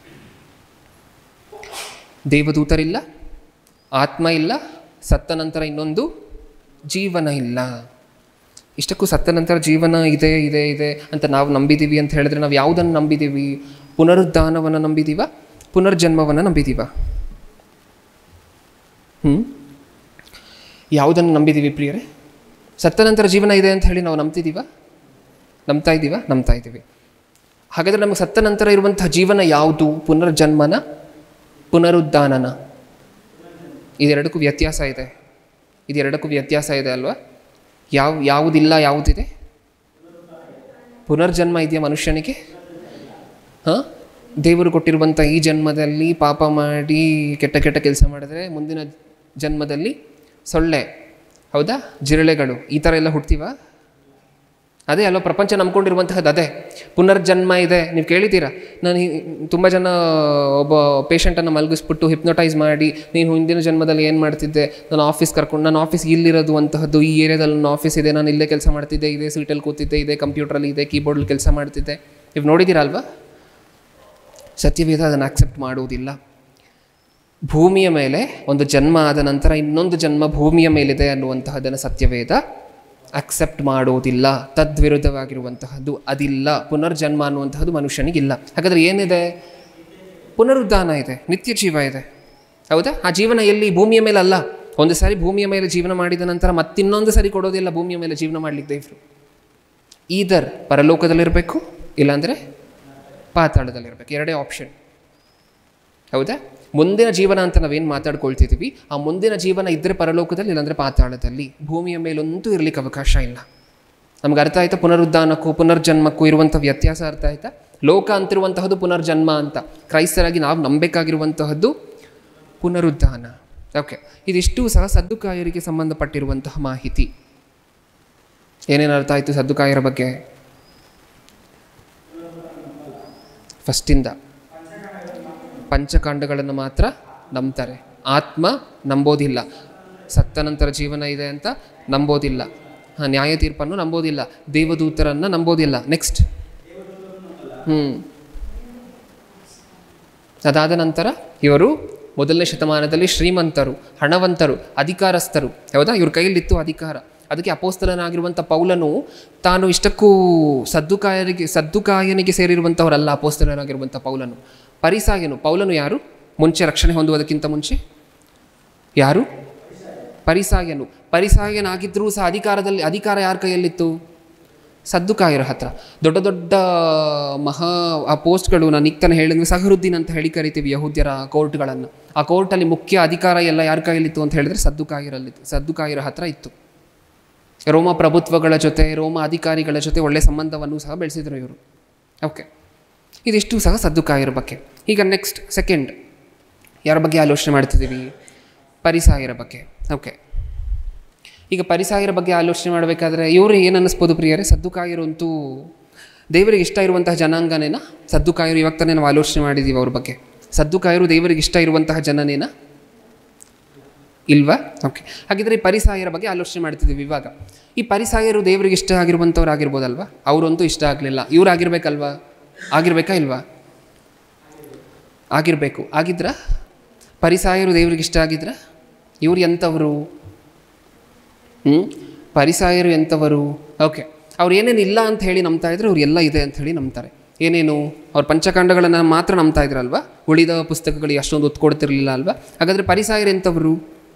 ದೇವದೂತರಿಲ್ಲ ಆತ್ಮ ಇಲ್ಲ ಸತ್ತ ನಂತರ ಇನ್ನೊಂದು ಜೀವನ ಇಲ್ಲ ಇಷ್ಟಕ್ಕೂ ಸತ್ತ ನಂತರ ಜೀವನ ಇದೆ ಇದೆ ಇದೆ ಅಂತ ನಾವು ನಂಬಿದ್ದೀವಿ ಅಂತ ಹೇಳಿದ್ರೆ ನಾವು ಯಾವುದನ್ನು ನಂಬಿದ್ದೀವಿ ಪುನರುದ್ಧಾನವನ್ನು ನಂಬಿದ್ದೀವ ಪುನರ್ಜನ್ಮವನ್ನು ನಂಬಿದ್ದೀವ ಹ್ಞೂ ಯಾವುದನ್ನು ನಂಬಿದ್ದೀವಿ ಪ್ರಿಯರೇ ಸತ್ತ ನಂತರ ಜೀವನ ಇದೆ ಅಂತ ಹೇಳಿ ನಾವು ನಂಬ್ತಿದ್ದೀವ ನಂಬ್ತಾ ಇದ್ದೀವ ನಂಬ್ತಾ ಇದ್ದೀವಿ ಹಾಗಾದರೆ ನಮಗೆ ಸತ್ತ ನಂತರ ಇರುವಂತಹ ಜೀವನ ಯಾವುದು ಪುನರ್ಜನ್ಮನ ಪುನರುದ್ಧಾನನ ಇದೆರಡಕ್ಕೂ ವ್ಯತ್ಯಾಸ ಇದೆ ಇದೆರಡಕ್ಕೂ ವ್ಯತ್ಯಾಸ ಇದೆ ಅಲ್ವಾ ಯಾವ ಯಾವುದಿಲ್ಲ ಯಾವುದಿದೆ ಪುನರ್ಜನ್ಮ ಇದೆಯಾ ಮನುಷ್ಯನಿಗೆ ಹಾಂ ದೇವರು ಕೊಟ್ಟಿರುವಂಥ ಈ ಜನ್ಮದಲ್ಲಿ ಪಾಪ ಮಾಡಿ ಕೆಟ್ಟ ಕೆಟ್ಟ ಕೆಲಸ ಮಾಡಿದ್ರೆ ಮುಂದಿನ ಜನ್ಮದಲ್ಲಿ ಸೊಳ್ಳೆ ಹೌದಾ ಜಿರಳೆಗಳು ಈ ಥರ ಎಲ್ಲ ಹುಡ್ತೀವ ಅದೇ ಅಲ್ವಾ ಪ್ರಪಂಚ ನಂಬ್ಕೊಂಡಿರುವಂತಹದ್ದು ಅದೇ ಪುನರ್ಜನ್ಮ ಇದೆ ನೀವು ಕೇಳಿದ್ದೀರಾ ನಾನು ತುಂಬ ಜನ ಒಬ್ಬ ಪೇಷಂಟನ್ನು ಮಲಗಿಸ್ಬಿಟ್ಟು ಹಿಪ್ನೋಟೈಸ್ ಮಾಡಿ ನೀನು ಹಿಂದಿನ ಜನ್ಮದಲ್ಲಿ ಏನು ಮಾಡ್ತಿದ್ದೆ ನಾನು ಆಫೀಸ್ ಕರ್ಕೊಂಡು ನಾನು ಆಫೀಸ್ ಇಲ್ಲಿರೋದು ಅಂತಹದ್ದು ಈ ಏರಿಯಾದಲ್ಲಿ ನನ್ನ ಆಫೀಸ್ ಇದೆ ನಾನು ಇಲ್ಲೇ ಕೆಲಸ ಮಾಡ್ತಿದ್ದೆ ಇದೇ ಸೀಟಲ್ಲಿ ಕೂತಿದ್ದೆ ಇದೇ ಕಂಪ್ಯೂಟ್ರಲ್ಲಿ ಇದೆ ಕೀಬೋರ್ಡಲ್ಲಿ ಕೆಲಸ ಮಾಡ್ತಿದ್ದೆ ನೀವು ನೋಡಿದ್ದೀರಾ ಅಲ್ವಾ ಸತ್ಯವೇದ ಅದನ್ನು ಆಕ್ಸೆಪ್ಟ್ ಮಾಡುವುದಿಲ್ಲ ಭೂಮಿಯ ಮೇಲೆ ಒಂದು ಜನ್ಮ ಆದ ನಂತರ ಇನ್ನೊಂದು ಜನ್ಮ ಭೂಮಿಯ ಮೇಲಿದೆ ಅನ್ನುವಂತಹದನ್ನು ಸತ್ಯವೇದ ಅಕ್ಸೆಪ್ಟ್ ಮಾಡುವುದಿಲ್ಲ ತದ್ವಿರುದ್ಧವಾಗಿರುವಂತಹದ್ದು ಅದಿಲ್ಲ ಪುನರ್ಜನ್ಮ ಅನ್ನುವಂತಹದ್ದು ಮನುಷ್ಯನಿಗಿಲ್ಲ ಹಾಗಾದರೆ ಏನಿದೆ ಪುನರುದ್ಧಾನ ಇದೆ ನಿತ್ಯ ಜೀವ ಇದೆ ಹೌದಾ ಆ ಜೀವನ ಎಲ್ಲಿ ಭೂಮಿಯ ಮೇಲೆ ಅಲ್ಲ ಒಂದು ಸಾರಿ ಭೂಮಿಯ ಮೇಲೆ ಜೀವನ ಮಾಡಿದ ನಂತರ ಮತ್ತಿನ್ನೊಂದು ಸಾರಿ ಕೊಡೋದಿಲ್ಲ ಭೂಮಿಯ ಮೇಲೆ ಜೀವನ ಮಾಡಲಿಕ್ಕೆ ದೇವರು ಈದರ್ ಪರಲೋಕದಲ್ಲಿರಬೇಕು ಇಲ್ಲಾಂದರೆ ಪಾತಾಳದಲ್ಲಿರಬೇಕು ಎರಡೇ ಆಪ್ಷನ್ ಹೌದಾ ಮುಂದಿನ ಜೀವನ ಅಂತ ನಾವೇನು ಮಾತಾಡ್ಕೊಳ್ತಿದ್ದೀವಿ ಆ ಮುಂದಿನ ಜೀವನ ಇದ್ದರೆ ಪರಲೋಕದಲ್ಲಿ ಇಲ್ಲಾಂದರೆ ಪಾತಾಳದಲ್ಲಿ ಭೂಮಿಯ ಮೇಲಂತೂ ಇರಲಿಕ್ಕೆ ಅವಕಾಶ ಇಲ್ಲ ನಮ್ಗೆ ಅರ್ಥ ಆಯ್ತಾ ಪುನರುದ್ಧಾನಕ್ಕೂ ಪುನರ್ಜನ್ಮಕ್ಕೂ ಇರುವಂಥ ವ್ಯತ್ಯಾಸ ಅರ್ಥ ಆಯ್ತಾ ಲೋಕ ಅಂತಿರುವಂತಹದ್ದು ಪುನರ್ಜನ್ಮ ಅಂತ ಕ್ರೈಸ್ತರಾಗಿ ನಾವು ನಂಬಬೇಕಾಗಿರುವಂತಹದ್ದು ಪುನರುದ್ಧಾನ ಓಕೆ ಇದಿಷ್ಟು ಸಹ ಸದ್ದುಕಾಯರಿಗೆ ಸಂಬಂಧಪಟ್ಟಿರುವಂತಹ ಮಾಹಿತಿ ಏನೇನು ಅರ್ಥ ಆಯಿತು ಸದ್ದುಕಾಯರ ಬಗ್ಗೆ ಫಸ್ಟಿಂದ ಪಂಚಕಾಂಡಗಳನ್ನು ಮಾತ್ರ ನಂಬ್ತಾರೆ ಆತ್ಮ ನಂಬೋದಿಲ್ಲ ಸತ್ತ ನಂತರ ಜೀವನ ಇದೆ ಅಂತ ನಂಬೋದಿಲ್ಲ ಹಾಂ ನ್ಯಾಯ ತೀರ್ಪನ್ನು ನಂಬೋದಿಲ್ಲ ದೇವದೂತರನ್ನು ನಂಬೋದಿಲ್ಲ ನೆಕ್ಸ್ಟ್ ಹ್ಞೂ ಅದಾದ ನಂತರ ಇವರು ಮೊದಲನೇ ಶತಮಾನದಲ್ಲಿ ಶ್ರೀಮಂತರು ಹಣವಂತರು ಅಧಿಕಾರಸ್ಥರು ಹೌದಾ ಇವ್ರ ಕೈಯಲ್ಲಿತ್ತು ಅಧಿಕಾರ ಅದಕ್ಕೆ ಅಪೋಸ್ತಲನಾಗಿರುವಂಥ ಪೌಲನು ತಾನು ಇಷ್ಟಕ್ಕೂ ಸದ್ದುಕಾಯರಿಗೆ ಸದ್ದುಕಾಯನಿಗೆ ಸೇರಿರುವಂಥವರಲ್ಲ ಅಪೋಸ್ತಲನಾಗಿರುವಂಥ ಪೌಲನು ಪರಿಸಾಯನು ಪೌಲನು ಯಾರು ಮುಂಚೆ ರಕ್ಷಣೆ ಹೊಂದುವುದಕ್ಕಿಂತ ಮುಂಚೆ ಯಾರು ಪರಿಸಾಯನು ಪರಿಸಾಯನಾಗಿದ್ದರೂ ಸಹ ಅಧಿಕಾರದಲ್ಲಿ ಅಧಿಕಾರ ಯಾರ ಕೈಯಲ್ಲಿತ್ತು ಸದ್ದುಕಾಯರ ಹತ್ರ ದೊಡ್ಡ ದೊಡ್ಡ ಮಹಾ ಆ ಪೋಸ್ಟ್ಗಳು ನಾನು ಈಗ ತಾನೇ ಹೇಳಿದ್ವಿ ಸಹರುದ್ದೀನ್ ಅಂತ ಹೇಳಿ ಕರಿತೀವಿ ಯಹೂದ್ಯರ ಕೋರ್ಟ್ಗಳನ್ನು ಆ ಕೋರ್ಟಲ್ಲಿ ಮುಖ್ಯ ಅಧಿಕಾರ ಎಲ್ಲ ಯಾರ ಕೈಯಲ್ಲಿತ್ತು ಅಂತ ಹೇಳಿದ್ರೆ ಸದ್ದುಕಾಯರಲ್ಲಿ ಸದ್ದುಕಾಯರ ಹತ್ರ ಇತ್ತು ರೋಮ ಪ್ರಭುತ್ವಗಳ ಜೊತೆ ರೋಮ ಅಧಿಕಾರಿಗಳ ಜೊತೆ ಒಳ್ಳೆಯ ಸಂಬಂಧವನ್ನು ಸಹ ಬೆಳೆಸಿದರು ಇವರು ಓಕೆ ಇದಿಷ್ಟು ಸಹ ಸದ್ದುಕಾಯರ ಬಗ್ಗೆ ಈಗ ನೆಕ್ಸ್ಟ್ ಸೆಕೆಂಡ್ ಯಾರ ಬಗ್ಗೆ ಆಲೋಚನೆ ಮಾಡ್ತಿದ್ದೀವಿ ಪರಿಸಾಯರ ಬಗ್ಗೆ ಓಕೆ ಈಗ ಪರಿಸಾಯರ ಬಗ್ಗೆ ಆಲೋಚನೆ ಮಾಡಬೇಕಾದ್ರೆ ಇವರು ಏನು ಅನ್ನಿಸ್ಬೋದು ಪ್ರಿಯರೇ ಸದ್ದುಕಾಯರು ಅಂತೂ ದೇವರಿಗೆ ಇಷ್ಟ ಇರುವಂತಹ ಜನಾಂಗನೇನ ಸದ್ದುಕಾಯರು ಇವಾಗ ತಾನೇ ನಾವು ಆಲೋಚನೆ ಮಾಡಿದ್ದೀವಿ ಅವ್ರ ಬಗ್ಗೆ ಸದ್ದುಕಾಯರು ದೇವರಿಗೆ ಇಷ್ಟ ಇರುವಂತಹ ಜನನೇನ ಇಲ್ವಾ ಓಕೆ ಹಾಗಿದ್ರೆ ಈ ಪರಿಸಾಯರ ಬಗ್ಗೆ ಆಲೋಚನೆ ಮಾಡ್ತಿದ್ದೀವಿ ಇವಾಗ ಈ ಪರಿಸಾಯರು ದೇವರಿಗೆ ಇಷ್ಟ ಆಗಿರುವಂಥವ್ರು ಆಗಿರ್ಬೋದಲ್ವಾ ಅವರಂತೂ ಇಷ್ಟ ಆಗಲಿಲ್ಲ ಇವ್ರು ಆಗಿರ್ಬೇಕಲ್ವಾ ಆಗಿರ್ಬೇಕಾ ಇಲ್ವಾ ಆಗಿರಬೇಕು ಆಗಿದ್ರ ಪರಿಸಾಯರು ದೇವ್ರಿಗೆ ಇಷ್ಟ ಆಗಿದ್ರ ಇವ್ರು ಎಂಥವರು ಹ್ಞೂ ಪರಿಸಾಯರು ಎಂಥವರು ಓಕೆ ಅವ್ರು ಏನೇನು ಇಲ್ಲ ಅಂತ ಹೇಳಿ ನಂಬ್ತಾ ಇದ್ರೆ ಅವ್ರು ಎಲ್ಲ ಇದೆ ಅಂತ ಹೇಳಿ ನಂಬ್ತಾರೆ ಏನೇನು ಅವ್ರ ಪಂಚಕಾಂಡಗಳನ್ನು ಮಾತ್ರ ನಂಬ್ತಾ ಇದ್ರಲ್ವಾ ಉಳಿದ ಪುಸ್ತಕಗಳಿಗೆ ಅಷ್ಟೊಂದು ಒತ್ತು ಕೊಡ್ತಿರ್ಲಿಲ್ಲ ಅಲ್ವಾ ಹಾಗಾದರೆ ಪರಿಸಾಯರು ಎಂಥವರು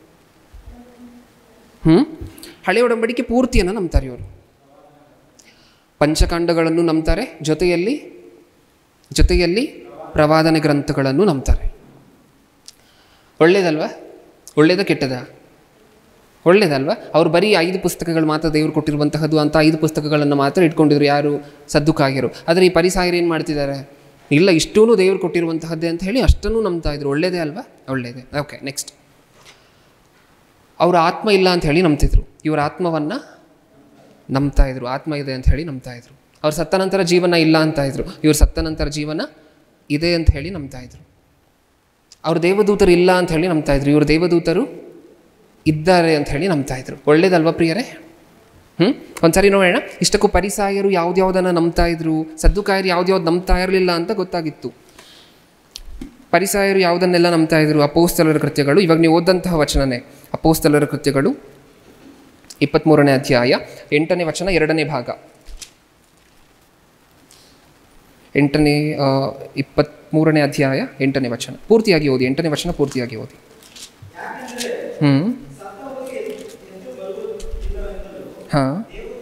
ಹ್ಞೂ ಹಳೆ ಒಡಂಬಡಿಕೆ ಪೂರ್ತಿಯನ್ನು ನಂಬ್ತಾರೆ ಇವರು ಪಂಚಕಾಂಡಗಳನ್ನು ನಂಬ್ತಾರೆ ಜೊತೆಯಲ್ಲಿ ಜೊತೆಯಲ್ಲಿ ಪ್ರವಾದನೆ ಗ್ರಂಥಗಳನ್ನು ನಂಬ್ತಾರೆ ಒಳ್ಳೇದಲ್ವಾ ಒಳ್ಳೇದ ಕೆಟ್ಟದ ಒಳ್ಳೇದಲ್ವಾ ಅವ್ರು ಬರೀ ಐದು ಪುಸ್ತಕಗಳು ಮಾತ್ರ ದೇವರು ಕೊಟ್ಟಿರುವಂತಹದ್ದು ಅಂತ ಐದು ಪುಸ್ತಕಗಳನ್ನು ಮಾತ್ರ ಇಟ್ಕೊಂಡಿದ್ರು ಯಾರು ಸದ್ದುಕಾಗಿರು ಆದರೆ ಈ ಪರಿಸಾಯರು ಏನು ಮಾಡ್ತಿದ್ದಾರೆ ಇಲ್ಲ ಇಷ್ಟೂ ದೇವರು ಕೊಟ್ಟಿರುವಂತಹದ್ದೇ ಅಂತ ಹೇಳಿ ಅಷ್ಟನ್ನು ನಂಬ್ತಾ ಇದ್ರು ಒಳ್ಳೇದೇ ಅಲ್ವಾ ಒಳ್ಳೇದೇ ಓಕೆ ನೆಕ್ಸ್ಟ್ ಅವ್ರ ಆತ್ಮ ಇಲ್ಲ ಅಂತ ಹೇಳಿ ನಂಬ್ತಿದ್ರು ಇವ್ರ ಆತ್ಮವನ್ನು ನಂಬ್ತಾ ಇದ್ರು ಆತ್ಮ ಇದೆ ಅಂತ ಹೇಳಿ ನಂಬ್ತಾ ಇದ್ರು ಅವ್ರ ಸತ್ತ ನಂತರ ಜೀವನ ಇಲ್ಲ ಅಂತ ಇದ್ರು ಇವ್ರ ಸತ್ತ ನಂತರ ಜೀವನ ಇದೆ ಅಂತ ಹೇಳಿ ನಂಬ್ತಾ ಇದ್ರು ಅವ್ರ ದೇವದೂತರು ಇಲ್ಲ ಅಂತ ಹೇಳಿ ನಂಬ್ತಾ ಇದ್ರು ಇವ್ರ ದೇವದೂತರು ಇದ್ದಾರೆ ಅಂತ ಹೇಳಿ ನಂಬ್ತಾ ಇದ್ರು ಒಳ್ಳೇದಲ್ವಾ ಪ್ರಿಯರೇ ಹ್ಞೂ ಒಂದ್ಸರಿ ನೋಡೋಣ ಇಷ್ಟಕ್ಕೂ ಪರಿಸಾಯರು ಯಾವ್ದ್ಯಾವ್ದನ್ನು ನಂಬ್ತಾ ಇದ್ರು ಸದ್ದುಕಾಯರು ಯಾವ್ದ್ಯಾವ್ದು ನಂಬ್ತಾ ಇರಲಿಲ್ಲ ಅಂತ ಗೊತ್ತಾಗಿತ್ತು ಪರಿಸಾಯರು ಯಾವುದನ್ನೆಲ್ಲ ನಂಬ್ತಾ ಇದ್ರು ಅಪೋಸ್ತಲರ ಕೃತ್ಯಗಳು ಇವಾಗ ನೀವು ಓದಂತಹ ವಚನನೇ ಅಪೋಸ್ತಲರ ಕೃತ್ಯಗಳು ಇಪ್ಪತ್ತ್ಮೂರನೇ ಅಧ್ಯಾಯ ಎಂಟನೇ ವಚನ ಎರಡನೇ ಭಾಗ ಎಂಟನೇ ಆ, ಇಪ್ಪತ್ತ್ಮೂರನೇ ಅಧ್ಯಾಯ ಎಂಟನೇ ವಚನ ಪೂರ್ತಿಯಾಗಿ ಓದಿ ಎಂಟನೇ ವಚನ ಪೂರ್ತಿಯಾಗಿ ಓದಿ ಹ್ಞೂ ಹಾಂ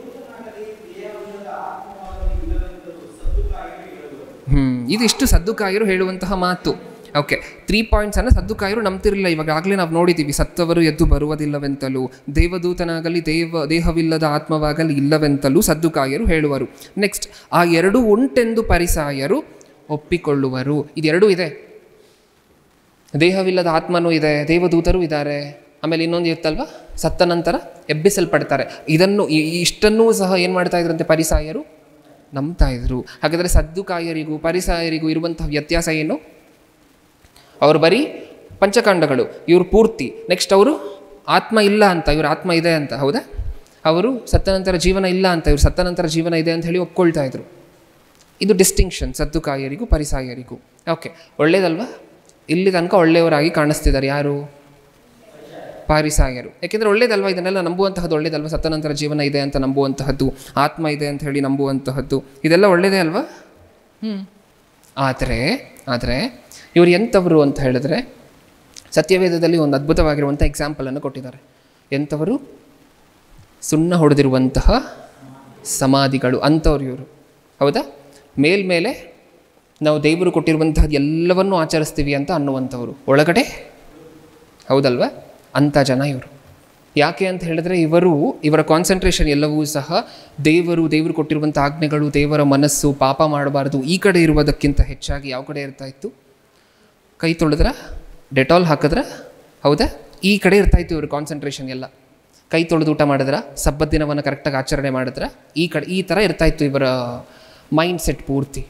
ಹ್ಞೂ ಇದಿಷ್ಟು ಸದ್ದುಕಾಯರು ಹೇಳುವಂತಹ ಮಾತು ಓಕೆ ತ್ರೀ ಪಾಯಿಂಟ್ಸನ್ನು ಸದ್ದುಕಾಯರು ನಂಬ್ತಿರಲಿಲ್ಲ ಇವಾಗ ಆಗಲೇ ನಾವು ನೋಡಿದ್ದೀವಿ ಸತ್ತವರು ಎದ್ದು ಬರುವುದಿಲ್ಲವೆಂತಲೂ ದೇವದೂತನಾಗಲಿ ದೇವ ದೇಹವಿಲ್ಲದ ಆತ್ಮವಾಗಲಿ ಇಲ್ಲವೆಂತಲೂ ಸದ್ದುಕಾಯರು ಹೇಳುವರು ನೆಕ್ಸ್ಟ್ ಆ ಎರಡೂ ಉಂಟೆಂದು ಪರಿಸಾಯರು ಒಪ್ಪಿಕೊಳ್ಳುವರು ಇದೆರಡೂ ಇದೆ ದೇಹವಿಲ್ಲದ ಆತ್ಮನೂ ಇದೆ ದೇವದೂತರು ಇದ್ದಾರೆ ಆಮೇಲೆ ಇನ್ನೊಂದು ಇರುತ್ತಲ್ವ ಸತ್ತ ನಂತರ ಎಬ್ಬಿಸಲ್ಪಡ್ತಾರೆ ಇದನ್ನು ಈ- ಈ ಇಷ್ಟನ್ನೂ ಸಹ ಏನು ಮಾಡ್ತಾ ಇದ್ರಂತೆ ಪರಿಸಾಯರು ನಂಬ್ತಾ ಇದ್ರು ಹಾಗಾದರೆ ಸದ್ದುಕಾಯರಿಗೂ ಪರಿಸಾಯರಿಗೂ ಇರುವಂತಹ ವ್ಯತ್ಯಾಸ ಏನು ಅವರು ಬರೀ ಪಂಚಕಾಂಡಗಳು ಇವರು ಪೂರ್ತಿ ನೆಕ್ಸ್ಟ್ ಅವರು ಆತ್ಮ ಇಲ್ಲ ಅಂತ ಇವ್ರ ಆತ್ಮ ಇದೆ ಅಂತ ಹೌದಾ ಅವರು ಸತ್ತ ನಂತರ ಜೀವನ ಇಲ್ಲ ಅಂತ ಇವ್ರು ಸತ್ತ ನಂತರ ಜೀವನ ಇದೆ ಅಂತ ಹೇಳಿ ಒಪ್ಕೊಳ್ತಾ ಇದ್ರು ಇದು ಡಿಸ್ಟಿಂಕ್ಷನ್ ಸದ್ದುಕಾಯರಿಗೂ ಪರಿಸಾಯರಿಗೂ ಓಕೆ ಒಳ್ಳೇದಲ್ವಾ ಇಲ್ಲಿ ತನಕ ಒಳ್ಳೆಯವರಾಗಿ ಕಾಣಿಸ್ತಿದ್ದಾರೆ ಯಾರು ಪಾರಿಸಾಯರು ಯಾಕೆಂದರೆ ಒಳ್ಳೇದಲ್ವಾ ಇದನ್ನೆಲ್ಲ ನಂಬುವಂತಹದ್ದು ಒಳ್ಳೇದಲ್ವಾ ಸತ್ತ ನಂತರ ಜೀವನ ಇದೆ ಅಂತ ನಂಬುವಂತಹದ್ದು ಆತ್ಮ ಇದೆ ಅಂತ ಹೇಳಿ ನಂಬುವಂತಹದ್ದು ಇದೆಲ್ಲ ಒಳ್ಳೇದೇ ಅಲ್ವಾ ಹ್ಞೂ ಆದರೆ ಆದರೆ ಇವರು ಎಂಥವರು ಅಂತ ಹೇಳಿದ್ರೆ ಸತ್ಯವೇದದಲ್ಲಿ ಒಂದು ಅದ್ಭುತವಾಗಿರುವಂಥ ಎಕ್ಸಾಂಪಲನ್ನು ಕೊಟ್ಟಿದ್ದಾರೆ ಎಂಥವರು ಸುಣ್ಣ ಹೊಡೆದಿರುವಂತಹ ಸಮಾಧಿಗಳು ಅಂಥವ್ರು ಇವರು ಹೌದಾ ಮೇಲ್ಮೇಲೆ ನಾವು ದೇವರು ಕೊಟ್ಟಿರುವಂತಹದ್ದು ಎಲ್ಲವನ್ನೂ ಆಚರಿಸ್ತೀವಿ ಅಂತ ಅನ್ನುವಂಥವ್ರು ಒಳಗಡೆ ಹೌದಲ್ವಾ ಅಂಥ ಜನ ಇವರು ಯಾಕೆ ಅಂತ ಹೇಳಿದ್ರೆ ಇವರು ಇವರ ಕಾನ್ಸಂಟ್ರೇಷನ್ ಎಲ್ಲವೂ ಸಹ ದೇವರು ದೇವರು ಕೊಟ್ಟಿರುವಂಥ ಆಜ್ಞೆಗಳು ದೇವರ ಮನಸ್ಸು ಪಾಪ ಮಾಡಬಾರ್ದು ಈ ಕಡೆ ಇರುವುದಕ್ಕಿಂತ ಹೆಚ್ಚಾಗಿ ಯಾವ ಕಡೆ ಇರ್ತಾ ಇತ್ತು ಕೈ ತೊಳೆದ್ರ ಡೆಟಾಲ್ ಹಾಕಿದ್ರ ಹೌದಾ ಈ ಕಡೆ ಇರ್ತಾ ಇತ್ತು ಇವ್ರ ಕಾನ್ಸಂಟ್ರೇಷನ್ ಎಲ್ಲ ಕೈ ತೊಳೆದು ಊಟ ಮಾಡಿದ್ರ ಸಬ್ಬತ್ ದಿನವನ್ನು ಕರೆಕ್ಟಾಗಿ ಆಚರಣೆ ಮಾಡಿದ್ರ ಈ ಕಡೆ ಈ ಥರ ಇರ್ತಾ ಇತ್ತು ಇವರ ಮೈಂಡ್ ಸೆಟ್ ಪೂರ್ತಿ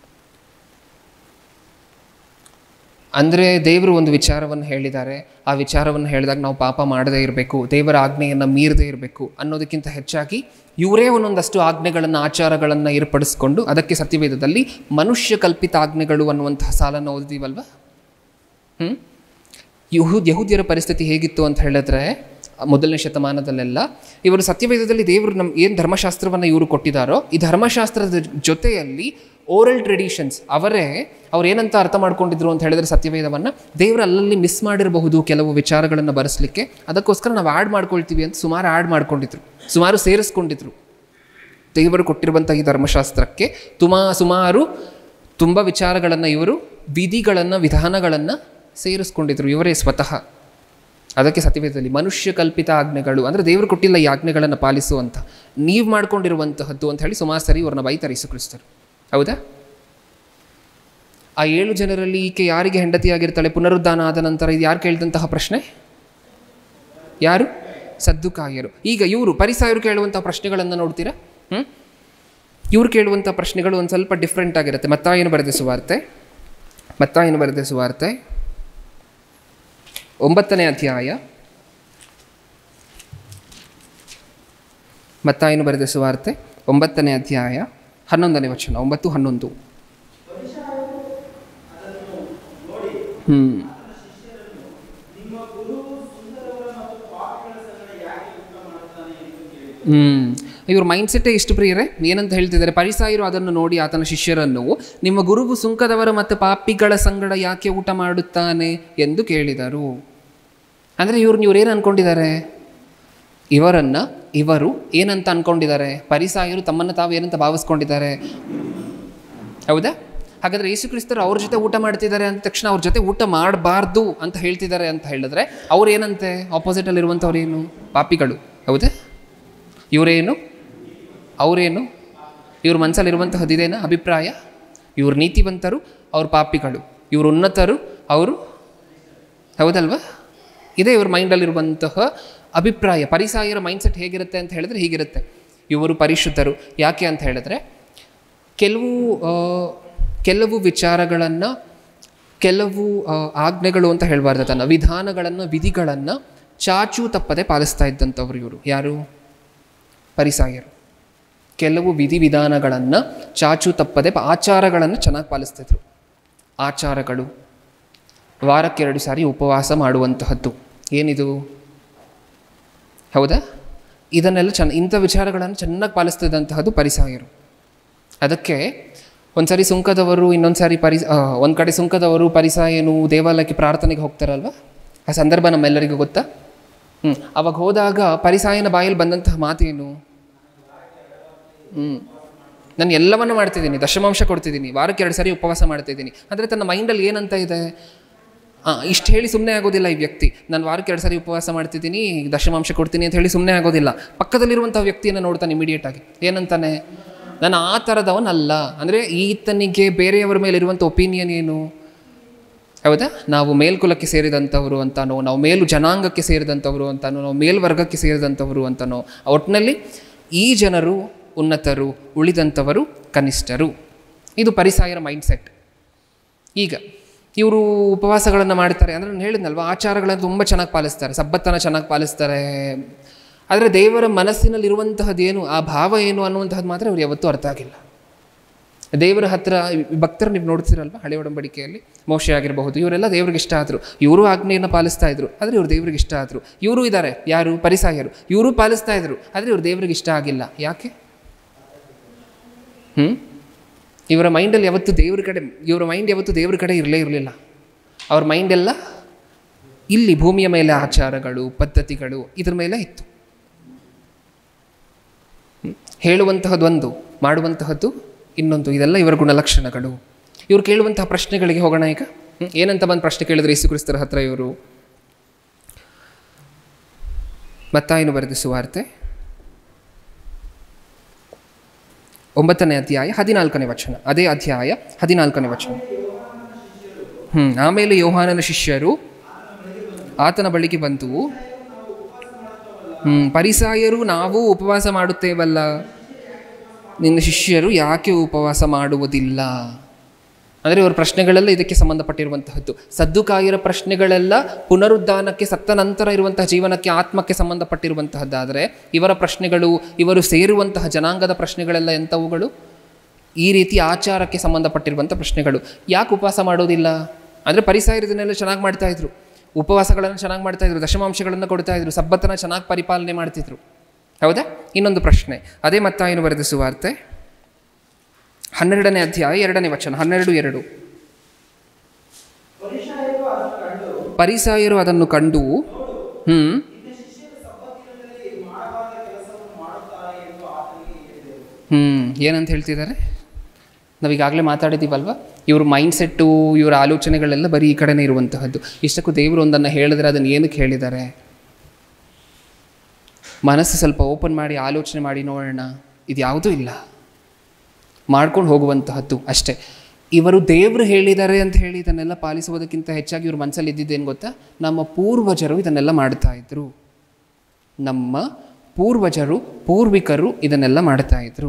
ಅಂದರೆ ದೇವರು ಒಂದು ವಿಚಾರವನ್ನು ಹೇಳಿದ್ದಾರೆ ಆ ವಿಚಾರವನ್ನು ಹೇಳಿದಾಗ ನಾವು ಪಾಪ ಮಾಡದೇ ಇರಬೇಕು ದೇವರ ಆಜ್ಞೆಯನ್ನು ಮೀರದೇ ಇರಬೇಕು ಅನ್ನೋದಕ್ಕಿಂತ ಹೆಚ್ಚಾಗಿ ಇವರೇ ಒಂದೊಂದಷ್ಟು ಆಜ್ಞೆಗಳನ್ನು ಆಚಾರಗಳನ್ನು ಏರ್ಪಡಿಸ್ಕೊಂಡು ಅದಕ್ಕೆ ಸತ್ಯವೇದದಲ್ಲಿ ಮನುಷ್ಯ ಕಲ್ಪಿತ ಆಜ್ಞೆಗಳು ಅನ್ನುವಂತಹ ಸಾಲನ್ನು ಓದಿದೀವಲ್ವ ಹ್ಞೂ ಯಹೂದ್ ಯಹೂದ್ಯರ ಪರಿಸ್ಥಿತಿ ಹೇಗಿತ್ತು ಅಂತ ಹೇಳಿದ್ರೆ ಮೊದಲನೇ ಶತಮಾನದಲ್ಲೆಲ್ಲ ಇವರು ಸತ್ಯವೇದದಲ್ಲಿ ದೇವರು ನಮ್ಮ ಏನು ಧರ್ಮಶಾಸ್ತ್ರವನ್ನು ಇವರು ಕೊಟ್ಟಿದ್ದಾರೋ ಈ ಧರ್ಮಶಾಸ್ತ್ರದ ಜೊತೆಯಲ್ಲಿ ಓರಲ್ ಟ್ರೆಡಿಷನ್ಸ್ ಅವರೇ ಅವ್ರು ಏನಂತ ಅರ್ಥ ಮಾಡ್ಕೊಂಡಿದ್ರು ಅಂತ ಹೇಳಿದ್ರೆ ಸತ್ಯವೇದವನ್ನು ದೇವರು ಅಲ್ಲಲ್ಲಿ ಮಿಸ್ ಮಾಡಿರಬಹುದು ಕೆಲವು ವಿಚಾರಗಳನ್ನು ಬರೆಸಲಿಕ್ಕೆ ಅದಕ್ಕೋಸ್ಕರ ನಾವು ಆ್ಯಡ್ ಮಾಡ್ಕೊಳ್ತೀವಿ ಅಂತ ಸುಮಾರು ಆ್ಯಡ್ ಮಾಡ್ಕೊಂಡಿದ್ರು ಸುಮಾರು ಸೇರಿಸ್ಕೊಂಡಿದ್ರು ದೇವರು ಕೊಟ್ಟಿರುವಂಥ ಈ ಧರ್ಮಶಾಸ್ತ್ರಕ್ಕೆ ತುಮಾ ಸುಮಾರು ತುಂಬ ವಿಚಾರಗಳನ್ನು ಇವರು ವಿಧಿಗಳನ್ನು ವಿಧಾನಗಳನ್ನು ಸೇರಿಸ್ಕೊಂಡಿದ್ರು ಇವರೇ ಸ್ವತಃ ಅದಕ್ಕೆ ಸತ್ಯವೇದದಲ್ಲಿ ಮನುಷ್ಯ ಕಲ್ಪಿತ ಆಜ್ಞೆಗಳು ಅಂದರೆ ದೇವರು ಕೊಟ್ಟಿಲ್ಲ ಈ ಆಜ್ಞೆಗಳನ್ನು ಪಾಲಿಸು ಅಂತ ನೀವು ಮಾಡ್ಕೊಂಡಿರುವಂತಹದ್ದು ಅಂತ ಹೇಳಿ ಸುಮಾರು ಸರಿ ಇವ್ರನ್ನ ಬೈತಾರೆ ಯೇಸು ಕ್ರಿಸ್ತರು ಹೌದಾ ಆ ಏಳು ಜನರಲ್ಲಿ ಈಕೆ ಯಾರಿಗೆ ಹೆಂಡತಿಯಾಗಿರ್ತಾಳೆ ಪುನರುದ್ಧಾನ ಆದ ನಂತರ ಇದು ಯಾರು ಕೇಳಿದಂತಹ ಪ್ರಶ್ನೆ ಯಾರು ಸದ್ದುಕಾಯರು ಈಗ ಇವರು ಪರಿಸಾಯರು ಕೇಳುವಂಥ ಪ್ರಶ್ನೆಗಳನ್ನು ನೋಡ್ತೀರಾ ಹ್ಞೂ ಇವ್ರು ಕೇಳುವಂಥ ಪ್ರಶ್ನೆಗಳು ಒಂದು ಸ್ವಲ್ಪ ಡಿಫ್ರೆಂಟ್ ಆಗಿರುತ್ತೆ ಮತ್ತಾಯನು ಬರೆದ ಸುವಾರ್ತೆ ಮತ್ತಾಯನು ಬರೆದ ಸುವಾರ್ತೆ ಒಂಬತ್ತನೇ ಅಧ್ಯಾಯ ಮತ್ತಾಯನು ಬರೆದ ಸುವಾರ್ತೆ ಒಂಬತ್ತನೇ ಅಧ್ಯಾಯ ಹನ್ನೊಂದನೇ ವಚನ ಒಂಬತ್ತು ಹನ್ನೊಂದು ಹ್ಞೂ ಹ್ಞೂ ಇವ್ರ ಮೈಂಡ್ ಸೆಟ್ಟೇ ಇಷ್ಟು ಪ್ರಿಯರೇ ಏನಂತ ಹೇಳ್ತಿದ್ದಾರೆ ಪರಿಸಾಯರು ಅದನ್ನು ನೋಡಿ ಆತನ ಶಿಷ್ಯರನ್ನು ನಿಮ್ಮ ಗುರುವು ಸುಂಕದವರ ಮತ್ತು ಪಾಪಿಗಳ ಸಂಗಡ ಯಾಕೆ ಊಟ ಮಾಡುತ್ತಾನೆ ಎಂದು ಕೇಳಿದರು ಅಂದರೆ ಇವ್ರು ಇವ್ರು ಅನ್ಕೊಂಡಿದ್ದಾರೆ ಇವರನ್ನು ಇವರು ಏನಂತ ಅನ್ಕೊಂಡಿದ್ದಾರೆ ಪರಿಸಾಯರು ತಮ್ಮನ್ನು ತಾವು ಏನಂತ ಭಾವಿಸ್ಕೊಂಡಿದ್ದಾರೆ ಹೌದಾ ಹಾಗಾದರೆ ಯೇಸು ಕ್ರಿಸ್ತರು ಅವ್ರ ಜೊತೆ ಊಟ ಮಾಡ್ತಿದ್ದಾರೆ ಅಂದ ತಕ್ಷಣ ಅವ್ರ ಜೊತೆ ಊಟ ಮಾಡಬಾರ್ದು ಅಂತ ಹೇಳ್ತಿದ್ದಾರೆ ಅಂತ ಹೇಳಿದ್ರೆ ಅವ್ರು ಏನಂತೆ ಆಪೋಸಿಟಲ್ಲಿ ಇರುವಂಥವ್ರು ಏನು ಪಾಪಿಗಳು ಹೌದಾ ಇವರೇನು ಅವರೇನು ಇವ್ರ ಮನಸ್ಸಲ್ಲಿರುವಂತಹದ್ದು ಇದೇನಾ ಅಭಿಪ್ರಾಯ ಇವ್ರು ನೀತಿವಂತರು ಅವ್ರ ಪಾಪಿಗಳು ಇವ್ರು ಉನ್ನತರು ಅವರು ಹೌದಲ್ವಾ ಇದೇ ಇವ್ರ ಮೈಂಡಲ್ಲಿರುವಂತಹ ಅಭಿಪ್ರಾಯ ಪರಿಸಾಯರ ಮೈಂಡ್ಸೆಟ್ ಹೇಗಿರುತ್ತೆ ಅಂತ ಹೇಳಿದ್ರೆ ಹೀಗಿರುತ್ತೆ ಇವರು ಪರಿಶುದ್ಧರು ಯಾಕೆ ಅಂತ ಹೇಳಿದ್ರೆ ಕೆಲವು ಆ, ಕೆಲವು ವಿಚಾರಗಳನ್ನು ಕೆಲವು ಆ, ಆಜ್ಞೆಗಳು ಅಂತ ಹೇಳಬಾರ್ದು ತನ್ನ ವಿಧಾನಗಳನ್ನು ವಿಧಿಗಳನ್ನು ಚಾಚು ತಪ್ಪದೆ ಪಾಲಿಸ್ತಾ ಇದ್ದಂಥವ್ರು ಇವರು ಯಾರು ಪರಿಸಾಯರು ಕೆಲವು ವಿಧಿವಿಧಾನಗಳನ್ನು ಚಾಚು ತಪ್ಪದೆ ಪ- ಆಚಾರಗಳನ್ನು ಚೆನ್ನಾಗಿ ಪಾಲಿಸ್ತಿದ್ರು ಆಚಾರಗಳು ವಾರಕ್ಕೆ ಎರಡು ಸಾರಿ ಉಪವಾಸ ಮಾಡುವಂತಹದ್ದು ಏನಿದು ಹೌದಾ ಇದನ್ನೆಲ್ಲ ಚೆನ್ನ ಇಂಥ ವಿಚಾರಗಳನ್ನು ಚೆನ್ನಾಗಿ ಪಾಲಿಸ್ತಿದ್ದಂತಹದ್ದು ಪರಿಸಾಯರು ಅದಕ್ಕೆ ಒಂದು ಸಾರಿ ಸುಂಕದವರು ಇನ್ನೊಂದು ಸಾರಿ ಪರಿ ಒಂದು ಕಡೆ ಸುಂಕದವರು ಪರಿಸಾಯನು ದೇವಾಲಯಕ್ಕೆ ಪ್ರಾರ್ಥನೆಗೆ ಹೋಗ್ತಾರಲ್ವ ಆ ಸಂದರ್ಭ ನಮ್ಮೆಲ್ಲರಿಗೂ ಗೊತ್ತಾ ಹ್ಞೂ ಅವಾಗ ಹೋದಾಗ ಪರಿಸಾಯನ ಬಾಯಲ್ಲಿ ಬಂದಂತಹ ಮಾತೇನು ಹ್ಞೂ ನಾನು ಎಲ್ಲವನ್ನು ಮಾಡ್ತಿದ್ದೀನಿ ದಶಮಾಂಶ ಕೊಡ್ತಿದ್ದೀನಿ ವಾರಕ್ಕೆ ಎರಡು ಸಾರಿ ಉಪವಾಸ ಮಾಡ್ತಿದ್ದೀನಿ ಅಂದರೆ ತನ್ನ ಮೈಂಡಲ್ಲಿ ಏನಂತ ಇದೆ ಹಾಂ ಇಷ್ಟು ಹೇಳಿ ಸುಮ್ಮನೆ ಆಗೋದಿಲ್ಲ ಈ ವ್ಯಕ್ತಿ ನಾನು ವಾರಕ್ಕೆ ಎರಡು ಸಾರಿ ಉಪವಾಸ ಮಾಡ್ತಿದ್ದೀನಿ ದಶಮಾಂಶ ಕೊಡ್ತೀನಿ ಅಂತ ಹೇಳಿ ಸುಮ್ಮನೆ ಆಗೋದಿಲ್ಲ ಪಕ್ಕದಲ್ಲಿರುವಂಥ ವ್ಯಕ್ತಿಯನ್ನು ನೋಡ್ತಾನೆ ಇಮಿಡಿಯೇಟಾಗಿ ಏನಂತಾನೆ ನಾನು ಆ ಥರದವನಲ್ಲ ಅಂದರೆ ಈತನಿಗೆ ಬೇರೆಯವರ ಮೇಲೆ ಇರುವಂಥ ಒಪಿನಿಯನ್ ಏನು ಹೌದಾ ನಾವು ಮೇಲ್ಕುಲಕ್ಕೆ ಸೇರಿದಂಥವರು ಅಂತಾನೋ ನಾವು ಮೇಲು ಜನಾಂಗಕ್ಕೆ ಸೇರಿದಂಥವರು ಅಂತಾನೋ ನಾವು ಮೇಲ್ವರ್ಗಕ್ಕೆ ಸೇರಿದಂಥವರು ಅಂತಾನೋ ಒಟ್ಟಿನಲ್ಲಿ ಈ ಜನರು ಉನ್ನತರು ಉಳಿದಂಥವರು ಕನಿಷ್ಠರು ಇದು ಪರಿಸಾಯರ ಮೈಂಡ್ಸೆಟ್ ಈಗ ಇವರು ಉಪವಾಸಗಳನ್ನು ಮಾಡ್ತಾರೆ ಅಂದರೆ ನಾನು ಹೇಳಿದ್ನಲ್ವ ಆಚಾರಗಳನ್ನು ತುಂಬ ಚೆನ್ನಾಗಿ ಪಾಲಿಸ್ತಾರೆ ಸಬ್ಬತ್ತನ ಚೆನ್ನಾಗಿ ಪಾಲಿಸ್ತಾರೆ ಆದರೆ ದೇವರ ಮನಸ್ಸಿನಲ್ಲಿರುವಂತಹದ್ದೇನು ಆ ಭಾವ ಏನು ಅನ್ನುವಂಥದ್ದು ಮಾತ್ರ ಇವ್ರು ಯಾವತ್ತೂ ಅರ್ಥ ಆಗಿಲ್ಲ ದೇವರ ಹತ್ರ ಈ ಭಕ್ತರು ನೀವು ನೋಡ್ತೀರಲ್ವ ಹಳೆ ಒಡಂಬಡಿಕೆಯಲ್ಲಿ ಮೋಶೆ ಆಗಿರಬಹುದು ಇವರೆಲ್ಲ ದೇವ್ರಿಗೆ ಇಷ್ಟ ಆದರು ಇವರು ಆಜ್ಞೆಯನ್ನು ಪಾಲಿಸ್ತಾ ಇದ್ರು ಆದರೆ ಇವರು ದೇವ್ರಿಗೆ ಇಷ್ಟ ಆದರು ಇವರು ಇದ್ದಾರೆ ಯಾರು ಪರಿಸಾಯರು ಇವರು ಪಾಲಿಸ್ತಾ ಇದ್ರು ಆದರೆ ಇವರು ದೇವ್ರಿಗೆ ಇಷ್ಟ ಆಗಿಲ್ಲ ಯಾಕೆ ಹ್ಞೂ ಇವರ ಮೈಂಡಲ್ಲಿ ಯಾವತ್ತು ದೇವ್ರ ಕಡೆ ಇವರ ಮೈಂಡ್ ಯಾವತ್ತು ದೇವ್ರ ಕಡೆ ಇರಲೇ ಇರಲಿಲ್ಲ ಅವ್ರ ಮೈಂಡೆಲ್ಲ ಇಲ್ಲಿ ಭೂಮಿಯ ಮೇಲೆ ಆಚಾರಗಳು ಪದ್ಧತಿಗಳು ಇದ್ರ ಮೇಲೆ ಇತ್ತು ಹ್ಮ್. ಹೇಳುವಂತಹದ್ದೊಂದು ಮಾಡುವಂತಹದ್ದು ಇನ್ನೊಂದು ಇದೆಲ್ಲ ಇವರ ಗುಣಲಕ್ಷಣಗಳು ಇವರು ಕೇಳುವಂತಹ ಪ್ರಶ್ನೆಗಳಿಗೆ ಹೋಗೋಣ ಈಗ ಹ್ಮ್. ಏನಂತ ಬಂದು ಪ್ರಶ್ನೆ ಕೇಳಿದ್ರೆ ಯೇಸು ಕ್ರಿಸ್ತರ ಹತ್ರ ಇವರು ಮತ್ತಾಯನು ಬರೆದ ಸುವಾರ್ತೆ ಒಂಬತ್ತನೇ ಅಧ್ಯಾಯ ಹದಿನಾಲ್ಕನೇ ವಚನ ಅದೇ ಅಧ್ಯಾಯ ಹದಿನಾಲ್ಕನೇ ವಚನ ಹ್ಞೂ ಆಮೇಲೆ ಯೋಹಾನನ ಶಿಷ್ಯರು ಆತನ ಬಳಿಗೆ ಬಂತು ಹ್ಞೂ ಪರಿಸಾಯರು ನಾವು ಉಪವಾಸ ಮಾಡುತ್ತೇವಲ್ಲ ನಿನ್ನ ಶಿಷ್ಯರು ಯಾಕೆ ಉಪವಾಸ ಮಾಡುವುದಿಲ್ಲ ಅಂದರೆ ಇವರ ಪ್ರಶ್ನೆಗಳೆಲ್ಲ ಇದಕ್ಕೆ ಸಂಬಂಧಪಟ್ಟಿರುವಂತಹದ್ದು ಸದ್ದುಕಾಯರ ಪ್ರಶ್ನೆಗಳೆಲ್ಲ ಪುನರುದ್ಧಾನಕ್ಕೆ ಸತ್ತ ನಂತರ ಇರುವಂತಹ ಜೀವನಕ್ಕೆ ಆತ್ಮಕ್ಕೆ ಸಂಬಂಧಪಟ್ಟಿರುವಂತಹದ್ದಾದರೆ ಇವರ ಪ್ರಶ್ನೆಗಳು ಇವರು ಸೇರುವಂತಹ ಜನಾಂಗದ ಪ್ರಶ್ನೆಗಳೆಲ್ಲ ಎಂಥವುಗಳು ಈ ರೀತಿ ಆಚಾರಕ್ಕೆ ಸಂಬಂಧಪಟ್ಟಿರುವಂಥ ಪ್ರಶ್ನೆಗಳು ಯಾಕೆ ಉಪವಾಸ ಮಾಡೋದಿಲ್ಲ ಅಂದರೆ ಪರಿಸರ ಇದನ್ನೆಲ್ಲ ಚೆನ್ನಾಗಿ ಮಾಡ್ತಾ ಇದ್ರು ಉಪವಾಸಗಳನ್ನು ಚೆನ್ನಾಗಿ ಮಾಡ್ತಾ ಇದ್ರು ದಶಮಾಂಶಗಳನ್ನು ಕೊಡ್ತಾ ಇದ್ರು ಸಬ್ಬತ್ತನ ಚೆನ್ನಾಗಿ ಪರಿಪಾಲನೆ ಮಾಡ್ತಿದ್ರು ಹೌದಾ ಇನ್ನೊಂದು ಪ್ರಶ್ನೆ ಅದೇ ಮತ್ತಾಯನು ಬರೆದ ಸುವಾರ್ತೆ ಹನ್ನೆರಡನೇ ಅಧ್ಯಾಯ ಎರಡನೇ ವಚನ ಹನ್ನೆರಡು ಎರಡು ಪರಿಸಾಯರು ಅದನ್ನು ಕಂಡು ಹ್ಞೂ ಹ್ಞೂ ಏನಂತ ಹೇಳ್ತಿದ್ದಾರೆ ನಾವೀಗಾಗಲೇ ಮಾತಾಡಿದ್ದೀವಲ್ವ ಇವ್ರ ಮೈಂಡ್ಸೆಟ್ಟು ಇವರ ಆಲೋಚನೆಗಳೆಲ್ಲ ಬರೀ ಈ ಕಡೆನೇ ಇರುವಂತಹದ್ದು ಇಷ್ಟಕ್ಕೂ ದೇವರು ಒಂದನ್ನು ಹೇಳಿದ್ರೆ ಅದನ್ನು ಏನಕ್ಕೆ ಹೇಳಿದ್ದಾರೆ ಮನಸ್ಸು ಸ್ವಲ್ಪ ಓಪನ್ ಮಾಡಿ ಆಲೋಚನೆ ಮಾಡಿ ನೋಡೋಣ ಇದು ಯಾವುದೂ ಇಲ್ಲ ಮಾಡ್ಕೊಂಡು ಹೋಗುವಂತಹದ್ದು ಅಷ್ಟೇ ಇವರು ದೇವರು ಹೇಳಿದ್ದಾರೆ ಅಂತ ಹೇಳಿ ಇದನ್ನೆಲ್ಲ ಪಾಲಿಸುವುದಕ್ಕಿಂತ ಹೆಚ್ಚಾಗಿ ಇವ್ರ ಮನಸ್ಸಲ್ಲಿ ಇದ್ದಿದ್ದೇನು ಗೊತ್ತಾ ನಮ್ಮ ಪೂರ್ವಜರು ಇದನ್ನೆಲ್ಲ ಮಾಡ್ತಾ ಇದ್ರು ನಮ್ಮ ಪೂರ್ವಜರು ಪೂರ್ವಿಕರು ಇದನ್ನೆಲ್ಲ ಮಾಡ್ತಾ ಇದ್ರು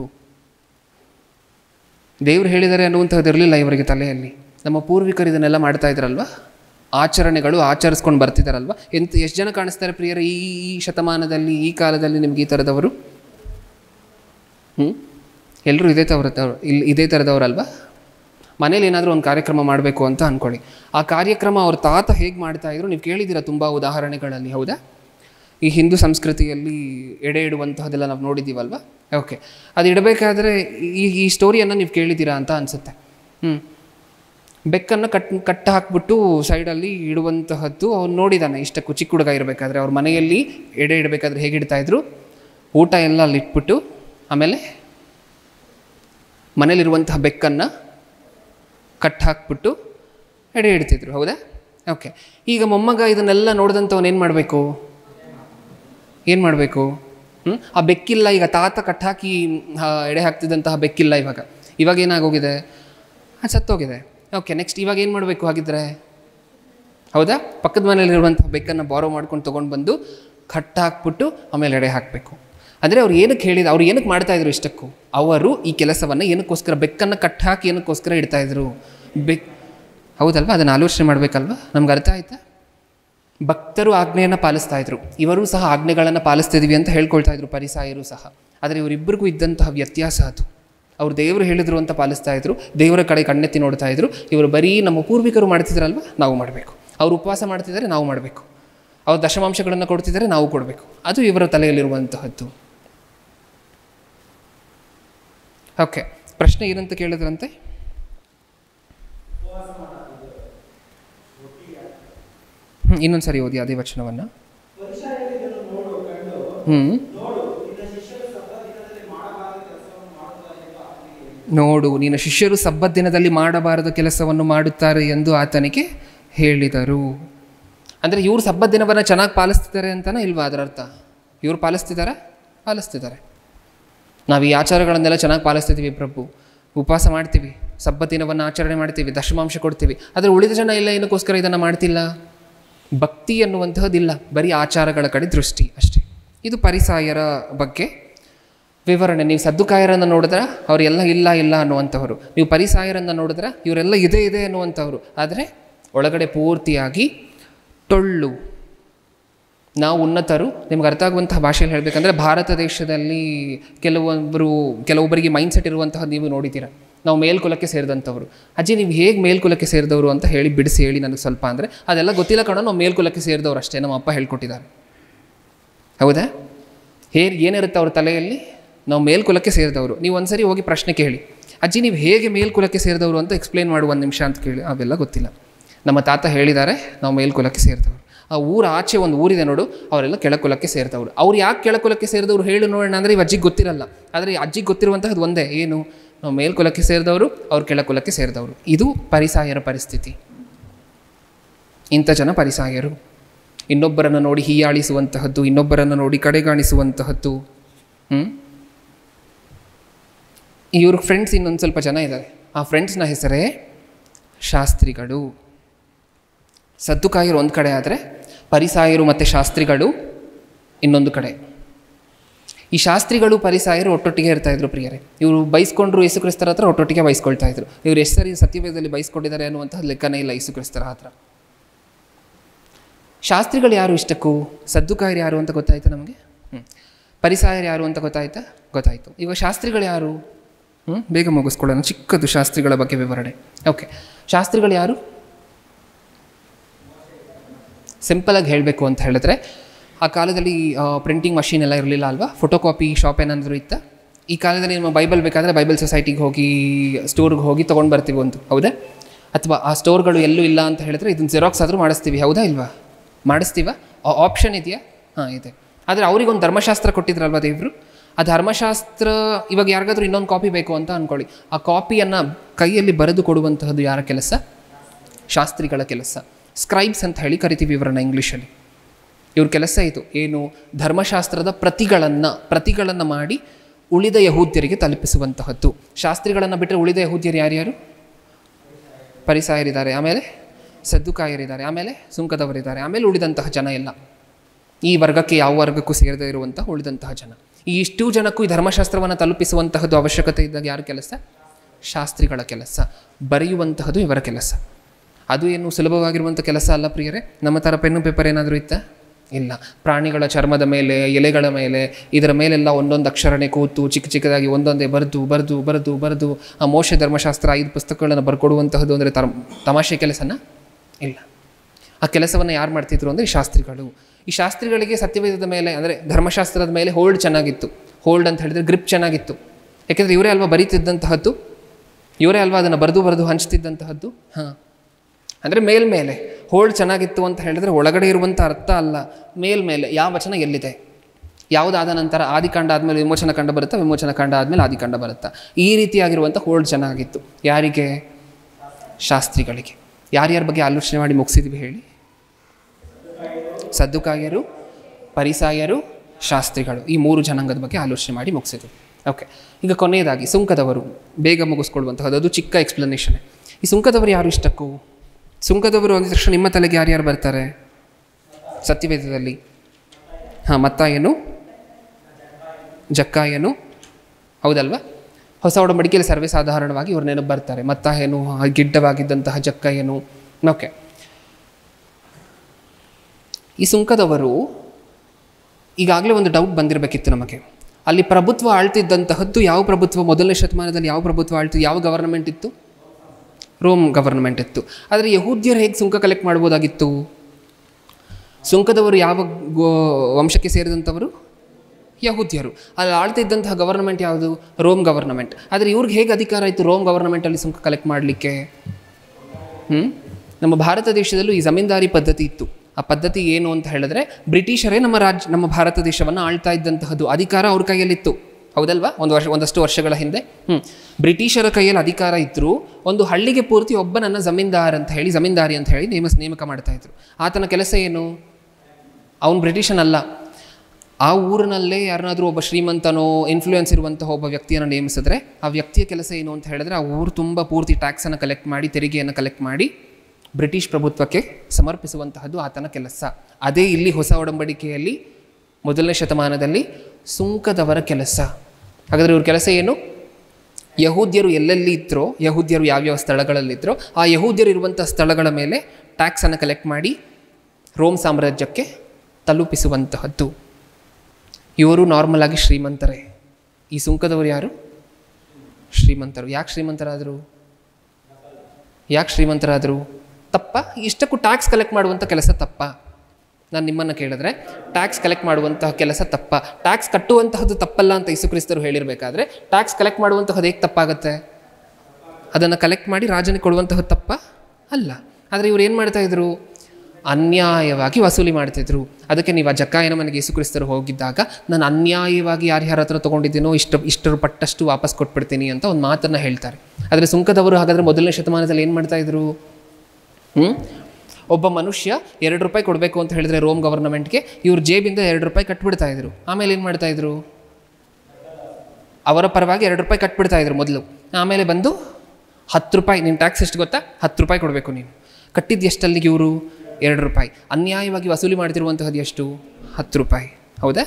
ದೇವರು ಹೇಳಿದ್ದಾರೆ ಅನ್ನುವಂಥದ್ದು ಇರಲಿಲ್ಲ ಇವರಿಗೆ ತಲೆಯಲ್ಲಿ ನಮ್ಮ ಪೂರ್ವಿಕರು ಇದನ್ನೆಲ್ಲ ಮಾಡ್ತಾ ಇದ್ರಲ್ವ ಆಚರಣೆಗಳು ಆಚರಿಸ್ಕೊಂಡು ಬರ್ತಿದ್ದಾರಲ್ವ ಎಂತ ಎಷ್ಟು ಜನ ಕಾಣಿಸ್ತಾರೆ ಪ್ರಿಯರ ಈ ಈ ಶತಮಾನದಲ್ಲಿ ಈ ಕಾಲದಲ್ಲಿ ನಿಮ್ಗೆ ಈ ಥರದವರು ಹ್ಞೂ ಎಲ್ಲರೂ ಇದೇ ಥರ ಇಲ್ಲಿ ಇದೇ ಥರದವರಲ್ವ ಮನೇಲಿ ಏನಾದರೂ ಒಂದು ಕಾರ್ಯಕ್ರಮ ಮಾಡಬೇಕು ಅಂತ ಅಂದ್ಕೊಳ್ಳಿ ಆ ಕಾರ್ಯಕ್ರಮ ಅವ್ರ ತಾತ ಹೇಗೆ ಮಾಡ್ತಾ ಇದ್ರು ನೀವು ಕೇಳಿದ್ದೀರಾ ತುಂಬ ಉದಾಹರಣೆಗಳಲ್ಲಿ ಹೌದಾ ಈ ಹಿಂದೂ ಸಂಸ್ಕೃತಿಯಲ್ಲಿ ಎಡೆ ಇಡುವಂತಹದೆಲ್ಲ ನಾವು ನೋಡಿದ್ದೀವಲ್ವ ಓಕೆ ಅದು ಇಡಬೇಕಾದ್ರೆ ಈ ಈ ಸ್ಟೋರಿಯನ್ನು ನೀವು ಕೇಳಿದ್ದೀರಾ ಅಂತ ಅನಿಸುತ್ತೆ ಹ್ಞೂ ಬೆಕ್ಕನ್ನು ಕಟ್ ಕಟ್ಟ ಹಾಕ್ಬಿಟ್ಟು ಸೈಡಲ್ಲಿ ಇಡುವಂತಹದ್ದು ಅವ್ನು ನೋಡಿದ್ದಾನೆ ಇಷ್ಟಕ್ಕೂ ಚಿಕ್ಕ ಹುಡುಗ ಇರಬೇಕಾದ್ರೆ ಅವ್ರ ಮನೆಯಲ್ಲಿ ಎಡೆ ಇಡಬೇಕಾದ್ರೆ ಹೇಗೆ ಇಡ್ತಾಯಿದ್ರು ಊಟ ಎಲ್ಲ ಅಲ್ಲಿ ಇಟ್ಬಿಟ್ಟು ಆಮೇಲೆ ಮನೇಲಿರುವಂತಹ ಬೆಕ್ಕನ್ನು ಕಟ್ ಹಾಕ್ಬಿಟ್ಟು ಎಡೆ ಇಡ್ತಿದ್ರು ಹೌದಾ ಓಕೆ ಈಗ ಮೊಮ್ಮಗ ಇದನ್ನೆಲ್ಲ ನೋಡಿದಂಥವ್ನು ಏನು ಮಾಡಬೇಕು ಏನು ಮಾಡಬೇಕು ಹ್ಞೂ ಆ ಬೆಕ್ಕಿಲ್ಲ ಈಗ ತಾತ ಕಟ್ ಹಾಕಿ ಆ, ಎಡೆ ಹಾಕ್ತಿದ್ದಂತಹ ಬೆಕ್ಕಿಲ್ಲ ಇವಾಗ ಇವಾಗ ಏನಾಗೋಗಿದೆ ಅದು ಸತ್ತೋಗಿದೆ ಓಕೆ ನೆಕ್ಸ್ಟ್ ಇವಾಗ ಏನು ಮಾಡಬೇಕು ಹಾಗಿದ್ರೆ ಹೌದಾ ಪಕ್ಕದ ಮನೆಯಲ್ಲಿರುವಂತಹ ಬೆಕ್ಕನ್ನು ಬಾರೋ ಮಾಡ್ಕೊಂಡು ತೊಗೊಂಡು ಬಂದು ಕಟ್ ಹಾಕ್ಬಿಟ್ಟು ಆಮೇಲೆ ಎಡೆ ಹಾಕಬೇಕು ಅಂದರೆ ಅವ್ರು ಏನಕ್ಕೆ ಹೇಳಿದ ಅವ್ರು ಏನಕ್ಕೆ ಮಾಡ್ತಾಯಿದ್ರು ಇಷ್ಟಕ್ಕೂ ಅವರು ಈ ಕೆಲಸವನ್ನು ಏನಕ್ಕೋಸ್ಕರ ಬೆಕ್ಕನ್ನು ಕಟ್ ಹಾಕಿ ಏನಕ್ಕೋಸ್ಕರ ಇಡ್ತಾಯಿದ್ರು ಬೆಕ್ ಹೌದಲ್ವಾ ಅದನ್ನು ಆಲೋಚನೆ ಮಾಡಬೇಕಲ್ವಾ ನಮ್ಗೆ ಅರ್ಥ ಆಯ್ತಾ ಭಕ್ತರು ಆಜ್ಞೆಯನ್ನು ಪಾಲಿಸ್ತಾ ಇದ್ರು ಇವರು ಸಹ ಆಜ್ಞೆಗಳನ್ನು ಪಾಲಿಸ್ತಿದ್ವಿ ಅಂತ ಹೇಳ್ಕೊಳ್ತಾ ಇದ್ರು ಪರಿಸಾಯರು ಸಹ ಆದರೆ ಇವರಿಬ್ಬರಿಗೂ ಇದ್ದಂತಹ ವ್ಯತ್ಯಾಸ ಅದು ಅವ್ರು ದೇವರು ಹೇಳಿದ್ರು ಅಂತ ಪಾಲಿಸ್ತಾ ಇದ್ರು ದೇವರ ಕಡೆ ಕಣ್ಣೆತ್ತಿ ನೋಡ್ತಾ ಇದ್ರು ಇವರು ಬರೀ ನಮ್ಮ ಪೂರ್ವಿಕರು ಮಾಡ್ತಿದ್ರಲ್ವ ನಾವು ಮಾಡಬೇಕು ಅವ್ರು ಉಪವಾಸ ಮಾಡ್ತಿದ್ದಾರೆ ನಾವು ಮಾಡಬೇಕು ಅವ್ರು ದಶಮಾಂಶಗಳನ್ನು ಕೊಡ್ತಿದ್ದಾರೆ ನಾವು ಕೊಡಬೇಕು ಅದು ಇವರ ತಲೆಯಲ್ಲಿರುವಂತಹದ್ದು ಓಕೆ ಪ್ರಶ್ನೆ ಏನಂತ ಕೇಳಿದ್ರಂತೆ ಹ್ಮ್, ಇನ್ನೊಂದು ಸರಿ ಓದಿ ಅದೇ ವಚನವನ್ನು ಹ್ಞೂ ನೋಡು ನಿನ್ನ ಶಿಷ್ಯರು ಸಬ್ಬತ್ ದಿನದಲ್ಲಿ ಮಾಡಬಾರದ ಕೆಲಸವನ್ನು ಮಾಡುತ್ತಾರೆ ಎಂದು ಆತನಿಗೆ ಹೇಳಿದರು ಅಂದರೆ ಇವರು ಸಬ್ಬತ್ ದಿನವನ್ನು ಚೆನ್ನಾಗಿ ಪಾಲಿಸ್ತಿದ್ದಾರೆ ಅಂತಲೇ ಇಲ್ವಾ ಅದರ ಅರ್ಥ ಇವರು ಪಾಲಿಸ್ತಿದ್ದಾರೆ ಪಾಲಿಸ್ತಿದ್ದಾರೆ ನಾವು ಈ ಆಚಾರಗಳನ್ನೆಲ್ಲ ಚೆನ್ನಾಗಿ ಪಾಲಿಸ್ತಿದ್ದೀವಿ ಪ್ರಭು ಉಪವಾಸ ಮಾಡ್ತೀವಿ ಸಬ್ಬತ್ ದಿನವನ್ನು ಆಚರಣೆ ಮಾಡ್ತೀವಿ ದಶಮಾಂಶ ಕೊಡ್ತೀವಿ ಆದರೆ ಉಳಿದ ಜನ ಎಲ್ಲ ಏನಕ್ಕೋಸ್ಕರ ಇದನ್ನು ಮಾಡ್ತಿಲ್ಲ ಭಕ್ತಿ ಅನ್ನುವಂತಹದ್ದಿಲ್ಲ ಬರೀ ಆಚಾರಗಳ ಕಡೆ ದೃಷ್ಟಿ ಅಷ್ಟೇ ಇದು ಪರಿಸಾಯರ ಬಗ್ಗೆ ವಿವರಣೆ ನೀವು ಸದ್ದುಕಾಯರನ್ನು ನೋಡಿದ್ರೆ ಅವರೆಲ್ಲ ಇಲ್ಲ ಇಲ್ಲ ಅನ್ನುವಂಥವ್ರು ನೀವು ಪರಿಸಾಯರನ್ನು ನೋಡಿದ್ರೆ ಇವರೆಲ್ಲ ಇದೆ ಇದೆ ಅನ್ನುವಂಥವ್ರು ಆದರೆ ಒಳಗಡೆ ಪೂರ್ತಿಯಾಗಿ ಟೊಳ್ಳು ನಾವು ಉನ್ನತರು ನಿಮ್ಗೆ ಅರ್ಥ ಆಗುವಂತಹ ಭಾಷೆಯಲ್ಲಿ ಹೇಳಬೇಕಂದ್ರೆ ಭಾರತ ದೇಶದಲ್ಲಿ ಕೆಲವೊಬ್ಬರು ಕೆಲವೊಬ್ಬರಿಗೆ ಮೈಂಡ್ಸೆಟ್ ಇರುವಂತಹ ನೀವು ನೋಡಿದ್ದೀರ ನಾವು ಮೇಲ್ಕುಲಕ್ಕೆ ಸೇರಿದಂಥವ್ರು ಅಜ್ಜಿ ನೀವು ಹೇಗೆ ಮೇಲ್ಕುಲಕ್ಕೆ ಸೇರಿದವರು ಅಂತ ಹೇಳಿ ಬಿಡಿಸಿ ಹೇಳಿ ನನಗೆ ಸ್ವಲ್ಪ ಅಂದರೆ ಅದೆಲ್ಲ ಗೊತ್ತಿಲ್ಲ ಕಣ ನಾವು ಮೇಲ್ಕುಲಕ್ಕೆ ಸೇರಿದವ್ರು ಅಷ್ಟೇ ನಮ್ಮ ಅಪ್ಪ ಹೇಳ್ಕೊಟ್ಟಿದ್ದಾರೆ ಹೌದಾ ಹೇಗೆ ಏನಿರುತ್ತೆ ಅವ್ರ ತಲೆಯಲ್ಲಿ ನಾವು ಮೇಲ್ಕುಲಕ್ಕೆ ಸೇರಿದವರು ನೀವು ಒಂದ್ಸರಿ ಹೋಗಿ ಪ್ರಶ್ನೆ ಕೇಳಿ ಅಜ್ಜಿ ನೀವು ಹೇಗೆ ಮೇಲ್ಕುಲಕ್ಕೆ ಸೇರಿದವರು ಅಂತ ಎಕ್ಸ್ಪ್ಲೇನ್ ಮಾಡು ಒಂದು ನಿಮಿಷ ಅಂತ ಕೇಳಿ ಅವೆಲ್ಲ ಗೊತ್ತಿಲ್ಲ ನಮ್ಮ ತಾತ ಹೇಳಿದ್ದಾರೆ ನಾವು ಮೇಲ್ಕುಲಕ್ಕೆ ಸೇರಿದವರು ಆ ಊರ ಆಚೆ ಒಂದು ಊರಿದೆ ನೋಡು ಅವರೆಲ್ಲ ಕೆಳಕುಲಕ್ಕೆ ಸೇರಿದವರು ಅವ್ರು ಯಾಕೆ ಕೆಳಕುಲಕ್ಕೆ ಸೇರಿದವರು ಹೇಳು ನೋಡೋಣ ಅಂದರೆ ಇವು ಅಜ್ಜಿಗೆ ಗೊತ್ತಿರಲ್ಲ ಆದರೆ ಈ ಅಜ್ಜಿಗೆ ಗೊತ್ತಿರುವಂತಹದ್ದು ಒಂದೇ ಏನು ನಾವು ಮೇಲ್ಕುಲಕ್ಕೆ ಸೇರಿದವರು ಅವ್ರು ಕೆಳಕುಲಕ್ಕೆ ಸೇರಿದವರು ಇದು ಪರಿಸಾಯರ ಪರಿಸ್ಥಿತಿ ಇಂಥ ಜನ ಪರಿಸಾಯರು ಇನ್ನೊಬ್ಬರನ್ನು ನೋಡಿ ಹೀಯಾಳಿಸುವಂತಹದ್ದು ಇನ್ನೊಬ್ಬರನ್ನು ನೋಡಿ ಕಡೆಗಾಣಿಸುವಂತಹದ್ದು ಹ್ಞೂ ಇವ್ರ ಫ್ರೆಂಡ್ಸ್ ಇನ್ನೊಂದು ಸ್ವಲ್ಪ ಜನ ಇದ್ದಾರೆ ಆ ಫ್ರೆಂಡ್ಸ್ನ ಹೆಸರೇ ಶಾಸ್ತ್ರಿಗಳು ಸದ್ದುಕಾಯರು ಒಂದು ಕಡೆ ಆದರೆ ಪರಿಸಾಯರು ಮತ್ತು ಶಾಸ್ತ್ರಿಗಳು ಇನ್ನೊಂದು ಕಡೆ ಈ ಶಾಸ್ತ್ರಿಗಳು ಪರಿಸಾಯರು ಒಟ್ಟೊಟ್ಟಿಗೆ ಇರ್ತಾ ಇದ್ರು ಪ್ರಿಯರೇ ಇವರು ಬೈಸ್ಕೊಂಡ್ರು ಯೇಸು ಕ್ರಿಸ್ತರ ಹತ್ರ ಒಟ್ಟೊಟ್ಟಿಗೆ ಬೈಸ್ಕೊಳ್ತಾ ಇದ್ರು ಇವ್ರು ಎಷ್ಟು ಸರಿ ಸತ್ಯವೇದದಲ್ಲಿ ಬೈಸ್ಕೊಂಡಿದ್ದಾರೆ ಅನ್ನುವಂತಹ ಲೆಕ್ಕನೇ ಇಲ್ಲ ಯೇಸು ಕ್ರಿಸ್ತರ ಹತ್ರ ಶಾಸ್ತ್ರಿಗಳು ಯಾರು ಇಷ್ಟಕ್ಕೂ ಸದ್ದುಕಾಯರು ಯಾರು ಅಂತ ಗೊತ್ತಾಯ್ತಾ ನಮಗೆ ಹ್ಞೂ ಪರಿಸಾಯರು ಯಾರು ಅಂತ ಗೊತ್ತಾಯ್ತಾ ಗೊತ್ತಾಯಿತು ಈಗ ಶಾಸ್ತ್ರಿಗಳು ಯಾರು ಹ್ಞೂ ಬೇಗ ಮುಗಿಸ್ಕೊಳ್ಳೋಣ ಚಿಕ್ಕದು ಶಾಸ್ತ್ರಿಗಳ ಬಗ್ಗೆ ವಿವರಣೆ ಓಕೆ ಶಾಸ್ತ್ರಿಗಳು ಯಾರು ಸಿಂಪಲಾಗಿ ಹೇಳಬೇಕು ಅಂತ ಹೇಳಿದ್ರೆ ಆ ಕಾಲದಲ್ಲಿ ಪ್ರಿಂಟಿಂಗ್ ಮಷೀನ್ ಎಲ್ಲ ಇರಲಿಲ್ಲ ಅಲ್ವಾ ಫೋಟೋ ಕಾಪಿ ಶಾಪ್ ಏನಾದರೂ ಇತ್ತ ಈ ಕಾಲದಲ್ಲಿ ನಮ್ಮ ಬೈಬಲ್ ಬೇಕಾದರೆ ಬೈಬಲ್ ಸೊಸೈಟಿಗೆ ಹೋಗಿ ಸ್ಟೋರ್ಗೆ ಹೋಗಿ ತೊಗೊಂಡು ಬರ್ತೀವಿ ಒಂದು ಹೌದಾ ಅಥವಾ ಆ ಸ್ಟೋರ್ಗಳು ಎಲ್ಲೂ ಇಲ್ಲ ಅಂತ ಹೇಳಿದ್ರೆ ಇದನ್ನು ಜೆರಾಕ್ಸ್ ಆದರೂ ಮಾಡಿಸ್ತೀವಿ ಹೌದಾ ಇಲ್ವಾ ಮಾಡಿಸ್ತೀವ ಆಪ್ಷನ್ ಇದೆಯಾ ಹಾಂ ಇದೆ ಆದರೆ ಅವ್ರಿಗೊಂದು ಧರ್ಮಶಾಸ್ತ್ರ ಕೊಟ್ಟಿದ್ರಲ್ವ ದೇವರು ಆ ಧರ್ಮಶಾಸ್ತ್ರ ಇವಾಗ ಯಾರಿಗಾದ್ರೂ ಇನ್ನೊಂದು ಕಾಪಿ ಬೇಕು ಅಂತ ಅಂದ್ಕೊಳ್ಳಿ ಆ ಕಾಪಿಯನ್ನು ಕೈಯಲ್ಲಿ ಬರೆದು ಕೊಡುವಂತಹದ್ದು ಯಾರ ಕೆಲಸ ಶಾಸ್ತ್ರಿಗಳ ಕೆಲಸ ಸ್ಕ್ರೈಬ್ಸ್ ಅಂತ ಹೇಳಿ ಕರಿತೀವಿ ಇವರನ್ನ ಇಂಗ್ಲೀಷಲ್ಲಿ ಇವ್ರ ಕೆಲಸ ಇದು ಏನು ಧರ್ಮಶಾಸ್ತ್ರದ ಪ್ರತಿಗಳನ್ನು ಪ್ರತಿಗಳನ್ನು ಮಾಡಿ ಉಳಿದ ಯಹೂದ್ಯರಿಗೆ ತಲುಪಿಸುವಂತಹದ್ದು ಶಾಸ್ತ್ರಿಗಳನ್ನು ಬಿಟ್ಟರೆ ಉಳಿದ ಯಹೂದ್ಯರು ಯಾರ್ಯಾರು ಪರಿಸಾಯರಿದ್ದಾರೆ ಆಮೇಲೆ ಸದ್ದುಕಾಯರಿದ್ದಾರೆ ಆಮೇಲೆ ಸುಂಕದವರಿದ್ದಾರೆ ಆಮೇಲೆ ಉಳಿದಂತಹ ಜನ ಎಲ್ಲ ಈ ವರ್ಗಕ್ಕೆ ಯಾವ ವರ್ಗಕ್ಕೂ ಸೇರದೇ ಇರುವಂತಹ ಉಳಿದಂತಹ ಜನ ಈ ಇಷ್ಟೂ ಜನಕ್ಕೂ ಈ ಧರ್ಮಶಾಸ್ತ್ರವನ್ನು ತಲುಪಿಸುವಂತಹದ್ದು ಅವಶ್ಯಕತೆ ಇದ್ದಾಗ ಯಾರ ಕೆಲಸ ಶಾಸ್ತ್ರಿಗಳ ಕೆಲಸ ಬರೆಯುವಂತಹದ್ದು ಇವರ ಕೆಲಸ ಅದು ಏನು ಸುಲಭವಾಗಿರುವಂಥ ಕೆಲಸ ಅಲ್ಲ ಪ್ರಿಯರೇ ನಮ್ಮ ಥರ ಪೆನ್ನು ಪೇಪರ್ ಏನಾದರೂ ಇತ್ತಾ ಇಲ್ಲ ಪ್ರಾಣಿಗಳ ಚರ್ಮದ ಮೇಲೆ ಎಲೆಗಳ ಮೇಲೆ ಇದರ ಮೇಲೆಲ್ಲ ಒಂದೊಂದು ಅಕ್ಷರನೇ ಕೂತು ಚಿಕ್ಕ ಚಿಕ್ಕದಾಗಿ ಒಂದೊಂದೇ ಬರೆದು ಬರೆದು ಬರೆದು ಬರೆದು ಆ ಮೋಶ ಧರ್ಮಶಾಸ್ತ್ರ ಐದು ಪುಸ್ತಕಗಳನ್ನು ಬರ್ಕೊಡುವಂತಹದ್ದು ಅಂದರೆ ತರ್ ತಮಾಷೆ ಕೆಲಸನ ಇಲ್ಲ ಆ ಕೆಲಸವನ್ನು ಯಾರು ಮಾಡ್ತಿದ್ರು ಅಂದರೆ ಶಾಸ್ತ್ರಿಗಳು ಈ ಶಾಸ್ತ್ರಿಗಳಿಗೆ ಸತ್ಯವೇದದ ಮೇಲೆ ಅಂದರೆ ಧರ್ಮಶಾಸ್ತ್ರದ ಮೇಲೆ ಹೋಲ್ಡ್ ಚೆನ್ನಾಗಿತ್ತು ಹೋಲ್ಡ್ ಅಂತ ಹೇಳಿದರೆ ಗ್ರಿಪ್ ಚೆನ್ನಾಗಿತ್ತು ಯಾಕೆಂದರೆ ಇವರೇ ಅಲ್ವಾ ಬರೀತಿದ್ದಂತಹದ್ದು ಇವರೇ ಅಲ್ವಾ ಅದನ್ನು ಬರೆದು ಬರೆದು ಹಂಚ್ತಿದ್ದಂತಹದ್ದು ಹಾಂ ಅಂದರೆ ಮೇಲ್ಮೇಲೆ ಹೋಲ್ಡ್ ಚೆನ್ನಾಗಿತ್ತು ಅಂತ ಹೇಳಿದ್ರೆ ಒಳಗಡೆ ಇರುವಂಥ ಅರ್ಥ ಅಲ್ಲ ಮೇಲ್ಮೇಲೆ ಯಾವ ವಚನ ಎಲ್ಲಿದೆ ಯಾವುದಾದ ನಂತರ ಆದಿಕಾಂಡ ಆದಮೇಲೆ ವಿಮೋಚನ ಕಂಡ ಬರುತ್ತಾ ವಿಮೋಚನ ಕಂಡ ಆದಮೇಲೆ ಆದಿಕಾಂಡ ಬರುತ್ತಾ ಈ ರೀತಿಯಾಗಿರುವಂಥ ಹೋಲ್ಡ್ ಚೆನ್ನಾಗಿತ್ತು ಯಾರಿಗೆ ಶಾಸ್ತ್ರಿಗಳಿಗೆ ಯಾರ್ಯಾರ ಬಗ್ಗೆ ಆಲೋಚನೆ ಮಾಡಿ ಮುಗಿಸಿದ್ವಿ ಹೇಳಿ ಸದ್ದುಕಾಯರು ಪರಿಸಾಯರು ಶಾಸ್ತ್ರಿಗಳು ಈ ಮೂರು ಜನಾಂಗದ ಬಗ್ಗೆ ಆಲೋಚನೆ ಮಾಡಿ ಮುಗಿಸಿದ್ವಿ ಓಕೆ ಈಗ ಕೊನೆಯದಾಗಿ ಸುಂಕದವರು ಬೇಗ ಮುಗಿಸ್ಕೊಳ್ಳುವಂತಹದ್ದು ಅದು ಚಿಕ್ಕ ಎಕ್ಸ್ಪ್ಲನೇಷನ್ ಈ ಸುಂಕದವರು ಯಾರು ಇಷ್ಟಕ್ಕೂ ಸುಂಕದವರು ಅಂದ ತಕ್ಷಣ ನಿಮ್ಮ ತಲೆಗೆ ಯಾರ್ಯಾರು ಬರ್ತಾರೆ ಸತ್ಯವೇದದಲ್ಲಿ ಹಾಂ ಮತ್ತಾಯನು ಜಕ್ಕಾಯನು ಹೌದಲ್ವಾ ಹೊಸ ಒಡಂಬಡಿಕೆಯಲ್ಲಿ ಸರ್ವೇ ಸಾಧಾರಣವಾಗಿ ಇವ್ರ ನೆನಪು ಬರ್ತಾರೆ ಮತ್ತಾಯನು ಆ ಗಿಡ್ಡವಾಗಿದ್ದಂತಹ ಜಕ್ಕಯ್ಯನು ಓಕೆ ಈ ಸುಂಕದವರು ಈಗಾಗಲೇ ಒಂದು ಡೌಟ್ ಬಂದಿರಬೇಕಿತ್ತು ನಮಗೆ ಅಲ್ಲಿ ಪ್ರಭುತ್ವ ಆಳ್ತಿದ್ದಂತಹದ್ದು ಯಾವ ಪ್ರಭುತ್ವ ಮೊದಲನೇ ಶತಮಾನದಲ್ಲಿ ಯಾವ ಪ್ರಭುತ್ವ ಆಳ್ತಿದ್ದು ಯಾವ ಗವರ್ನಮೆಂಟ್ ಇತ್ತು ರೋಮ್ ಗವರ್ನಮೆಂಟ್ ಇತ್ತು ಆದರೆ ಯಹೂದ್ಯರು ಹೇಗೆ ಸುಂಕ ಕಲೆಕ್ಟ್ ಮಾಡ್ಬೋದಾಗಿತ್ತು ಸುಂಕದವರು ಯಾವ ಗೋ ವಂಶಕ್ಕೆ ಸೇರಿದಂಥವರು ಯಹೂದ್ಯರು ಅಲ್ಲಿ ಆಳ್ತಿದ್ದಂತಹ ಗವರ್ನಮೆಂಟ್ ಯಾವುದು ರೋಮ್ ಗವರ್ನಮೆಂಟ್ ಆದರೆ ಇವ್ರಿಗೆ ಹೇಗೆ ಅಧಿಕಾರ ಇತ್ತು ರೋಮ್ ಗವರ್ನಮೆಂಟಲ್ಲಿ ಸುಂಕ ಕಲೆಕ್ಟ್ ಮಾಡಲಿಕ್ಕೆ ಹ್ಞೂ ನಮ್ಮ ಭಾರತ ದೇಶದಲ್ಲೂ ಈ ಜಮೀನ್ದಾರಿ ಪದ್ಧತಿ ಇತ್ತು ಆ ಪದ್ಧತಿ ಏನು ಅಂತ ಹೇಳಿದ್ರೆ ಬ್ರಿಟಿಷರೇ ನಮ್ಮ ರಾಜ್ಯ ನಮ್ಮ ಭಾರತ ದೇಶವನ್ನು ಆಳ್ತಾ ಇದ್ದಂತಹದ್ದು ಅಧಿಕಾರ ಅವ್ರ ಕೈಯಲ್ಲಿತ್ತು ಹೌದಲ್ವಾ ಒಂದು ವರ್ಷ ಒಂದಷ್ಟು ವರ್ಷಗಳ ಹಿಂದೆ ಹ್ಞೂ ಬ್ರಿಟಿಷರ ಕೈಯಲ್ಲಿ ಅಧಿಕಾರ ಇದ್ದರೂ ಒಂದು ಹಳ್ಳಿಗೆ ಪೂರ್ತಿ ಒಬ್ಬನನ್ನು ಜಮೀನ್ದಾರ್ ಅಂತ ಹೇಳಿ ಜಮೀನ್ದಾರಿ ಅಂತ ಹೇಳಿ ನೇಮಸ್ ನೇಮಕ ಮಾಡ್ತಾ ಇದ್ರು ಆತನ ಕೆಲಸ ಏನು ಅವನು ಬ್ರಿಟಿಷನಲ್ಲ ಆ ಊರಿನಲ್ಲೇ ಯಾರನ್ನಾದರೂ ಒಬ್ಬ ಶ್ರೀಮಂತನೋ ಇನ್ಫ್ಲೂಯೆನ್ಸ್ ಇರುವಂತಹ ಒಬ್ಬ ವ್ಯಕ್ತಿಯನ್ನು ನೇಮಿಸಿದ್ರೆ ಆ ವ್ಯಕ್ತಿಯ ಕೆಲಸ ಏನು ಅಂತ ಹೇಳಿದ್ರೆ ಆ ಊರು ತುಂಬ ಪೂರ್ತಿ ಟ್ಯಾಕ್ಸನ್ನು ಕಲೆಕ್ಟ್ ಮಾಡಿ ತೆರಿಗೆಯನ್ನು ಕಲೆಕ್ಟ್ ಮಾಡಿ ಬ್ರಿಟಿಷ್ ಪ್ರಭುತ್ವಕ್ಕೆ ಸಮರ್ಪಿಸುವಂತಹದ್ದು ಆತನ ಕೆಲಸ ಅದೇ ಇಲ್ಲಿ ಹೊಸ ಒಡಂಬಡಿಕೆಯಲ್ಲಿ ಮೊದಲನೇ ಶತಮಾನದಲ್ಲಿ ಸುಂಕದವರ ಕೆಲಸ ಹಾಗಾದರೆ ಇವ್ರ ಕೆಲಸ ಏನು ಯಹೂದ್ಯರು ಎಲ್ಲೆಲ್ಲಿ ಇದ್ರೋ ಯಹೂದ್ಯರು ಯಾವ್ಯಾವ ಸ್ಥಳಗಳಲ್ಲಿದ್ದರೋ ಆ ಯಹೂದ್ಯರು ಇರುವಂಥ ಸ್ಥಳಗಳ ಮೇಲೆ ಟ್ಯಾಕ್ಸನ್ನು ಕಲೆಕ್ಟ್ ಮಾಡಿ ರೋಮ್ ಸಾಮ್ರಾಜ್ಯಕ್ಕೆ ತಲುಪಿಸುವಂತಹದ್ದು ಇವರು ನಾರ್ಮಲ್ ಆಗಿ ಶ್ರೀಮಂತರೇ ಈ ಸುಂಕದವರು ಯಾರು ಶ್ರೀಮಂತರು ಯಾಕೆ ಶ್ರೀಮಂತರಾದರು ಯಾಕೆ ಶ್ರೀಮಂತರಾದರು ತಪ್ಪ ಇಷ್ಟಕ್ಕೂ ಟ್ಯಾಕ್ಸ್ ಕಲೆಕ್ಟ್ ಮಾಡುವಂಥ ಕೆಲಸ ತಪ್ಪ ನಾನು ನಿಮ್ಮನ್ನು ಕೇಳಿದ್ರೆ ಟ್ಯಾಕ್ಸ್ ಕಲೆಕ್ಟ್ ಮಾಡುವಂತಹ ಕೆಲಸ ತಪ್ಪ ಟ್ಯಾಕ್ಸ್ ಕಟ್ಟುವಂತಹದ್ದು ತಪ್ಪಲ್ಲ ಅಂತ ಯೇಸು ಕ್ರಿಸ್ತರು ಹೇಳಿರಬೇಕಾದ್ರೆ ಟ್ಯಾಕ್ಸ್ ಕಲೆಕ್ಟ್ ಮಾಡುವಂತಹದ್ದು ಹೇಗೆ ತಪ್ಪಾಗುತ್ತೆ ಅದನ್ನು ಕಲೆಕ್ಟ್ ಮಾಡಿ ರಾಜನಿಗೆ ಕೊಡುವಂತಹದ್ದು ತಪ್ಪ ಅಲ್ಲ ಆದರೆ ಇವ್ರು ಏನು ಮಾಡ್ತಾಯಿದ್ರು ಅನ್ಯಾಯವಾಗಿ ವಸೂಲಿ ಮಾಡ್ತಿದ್ರು ಅದಕ್ಕೆ ನೀವು ಆ ಜಕ್ಕಾಯನ ಮನೆಗೆ ಯೇಸು ಕ್ರಿಸ್ತರು ಹೋಗಿದ್ದಾಗ ನಾನು ಅನ್ಯಾಯವಾಗಿ ಯಾರ್ಯಾರ ಹತ್ರ ತೊಗೊಂಡಿದ್ದೀನೋ ಇಷ್ಟು ಇಷ್ಟರ ಪಟ್ಟಷ್ಟು ವಾಪಸ್ ಕೊಟ್ಬಿಡ್ತೀನಿ ಅಂತ ಒಂದು ಮಾತನ್ನು ಹೇಳ್ತಾರೆ ಆದರೆ ಸುಂಕದವರು ಹಾಗಾದರೆ ಮೊದಲನೇ ಶತಮಾನದಲ್ಲಿ ಏನು ಮಾಡ್ತಾಯಿದ್ರು ಹ್ಞೂ ಒಬ್ಬ ಮನುಷ್ಯ ಎರಡು ರೂಪಾಯಿ ಕೊಡಬೇಕು ಅಂತ ಹೇಳಿದ್ರೆ ರೋಮ್ ಗವರ್ನಮೆಂಟ್ಗೆ ಇವ್ರ ಜೇಬಿಂದ ಎರಡು ರೂಪಾಯಿ ಕಟ್ಬಿಡ್ತಾ ಇದ್ರು ಆಮೇಲೆ ಏನು ಮಾಡ್ತಾ ಇದ್ರು ಅವರ ಪರವಾಗಿ ಎರಡು ರೂಪಾಯಿ ಕಟ್ಬಿಡ್ತಾ ಇದ್ರು ಮೊದಲು ಆಮೇಲೆ ಬಂದು ಹತ್ತು ರೂಪಾಯಿ ನಿನ್ನ ಟ್ಯಾಕ್ಸ್ ಎಷ್ಟು ಗೊತ್ತಾ ಹತ್ತು ರೂಪಾಯಿ ಕೊಡಬೇಕು ನೀನು ಕಟ್ಟಿದ್ದು ಎಷ್ಟಲ್ಲಿಗೆ ಇವರು ಎರಡು ರೂಪಾಯಿ ಅನ್ಯಾಯವಾಗಿ ವಸೂಲಿ ಮಾಡ್ತಿರುವಂತಹದ್ದು ಎಷ್ಟು ಹತ್ತು ರೂಪಾಯಿ ಹೌದಾ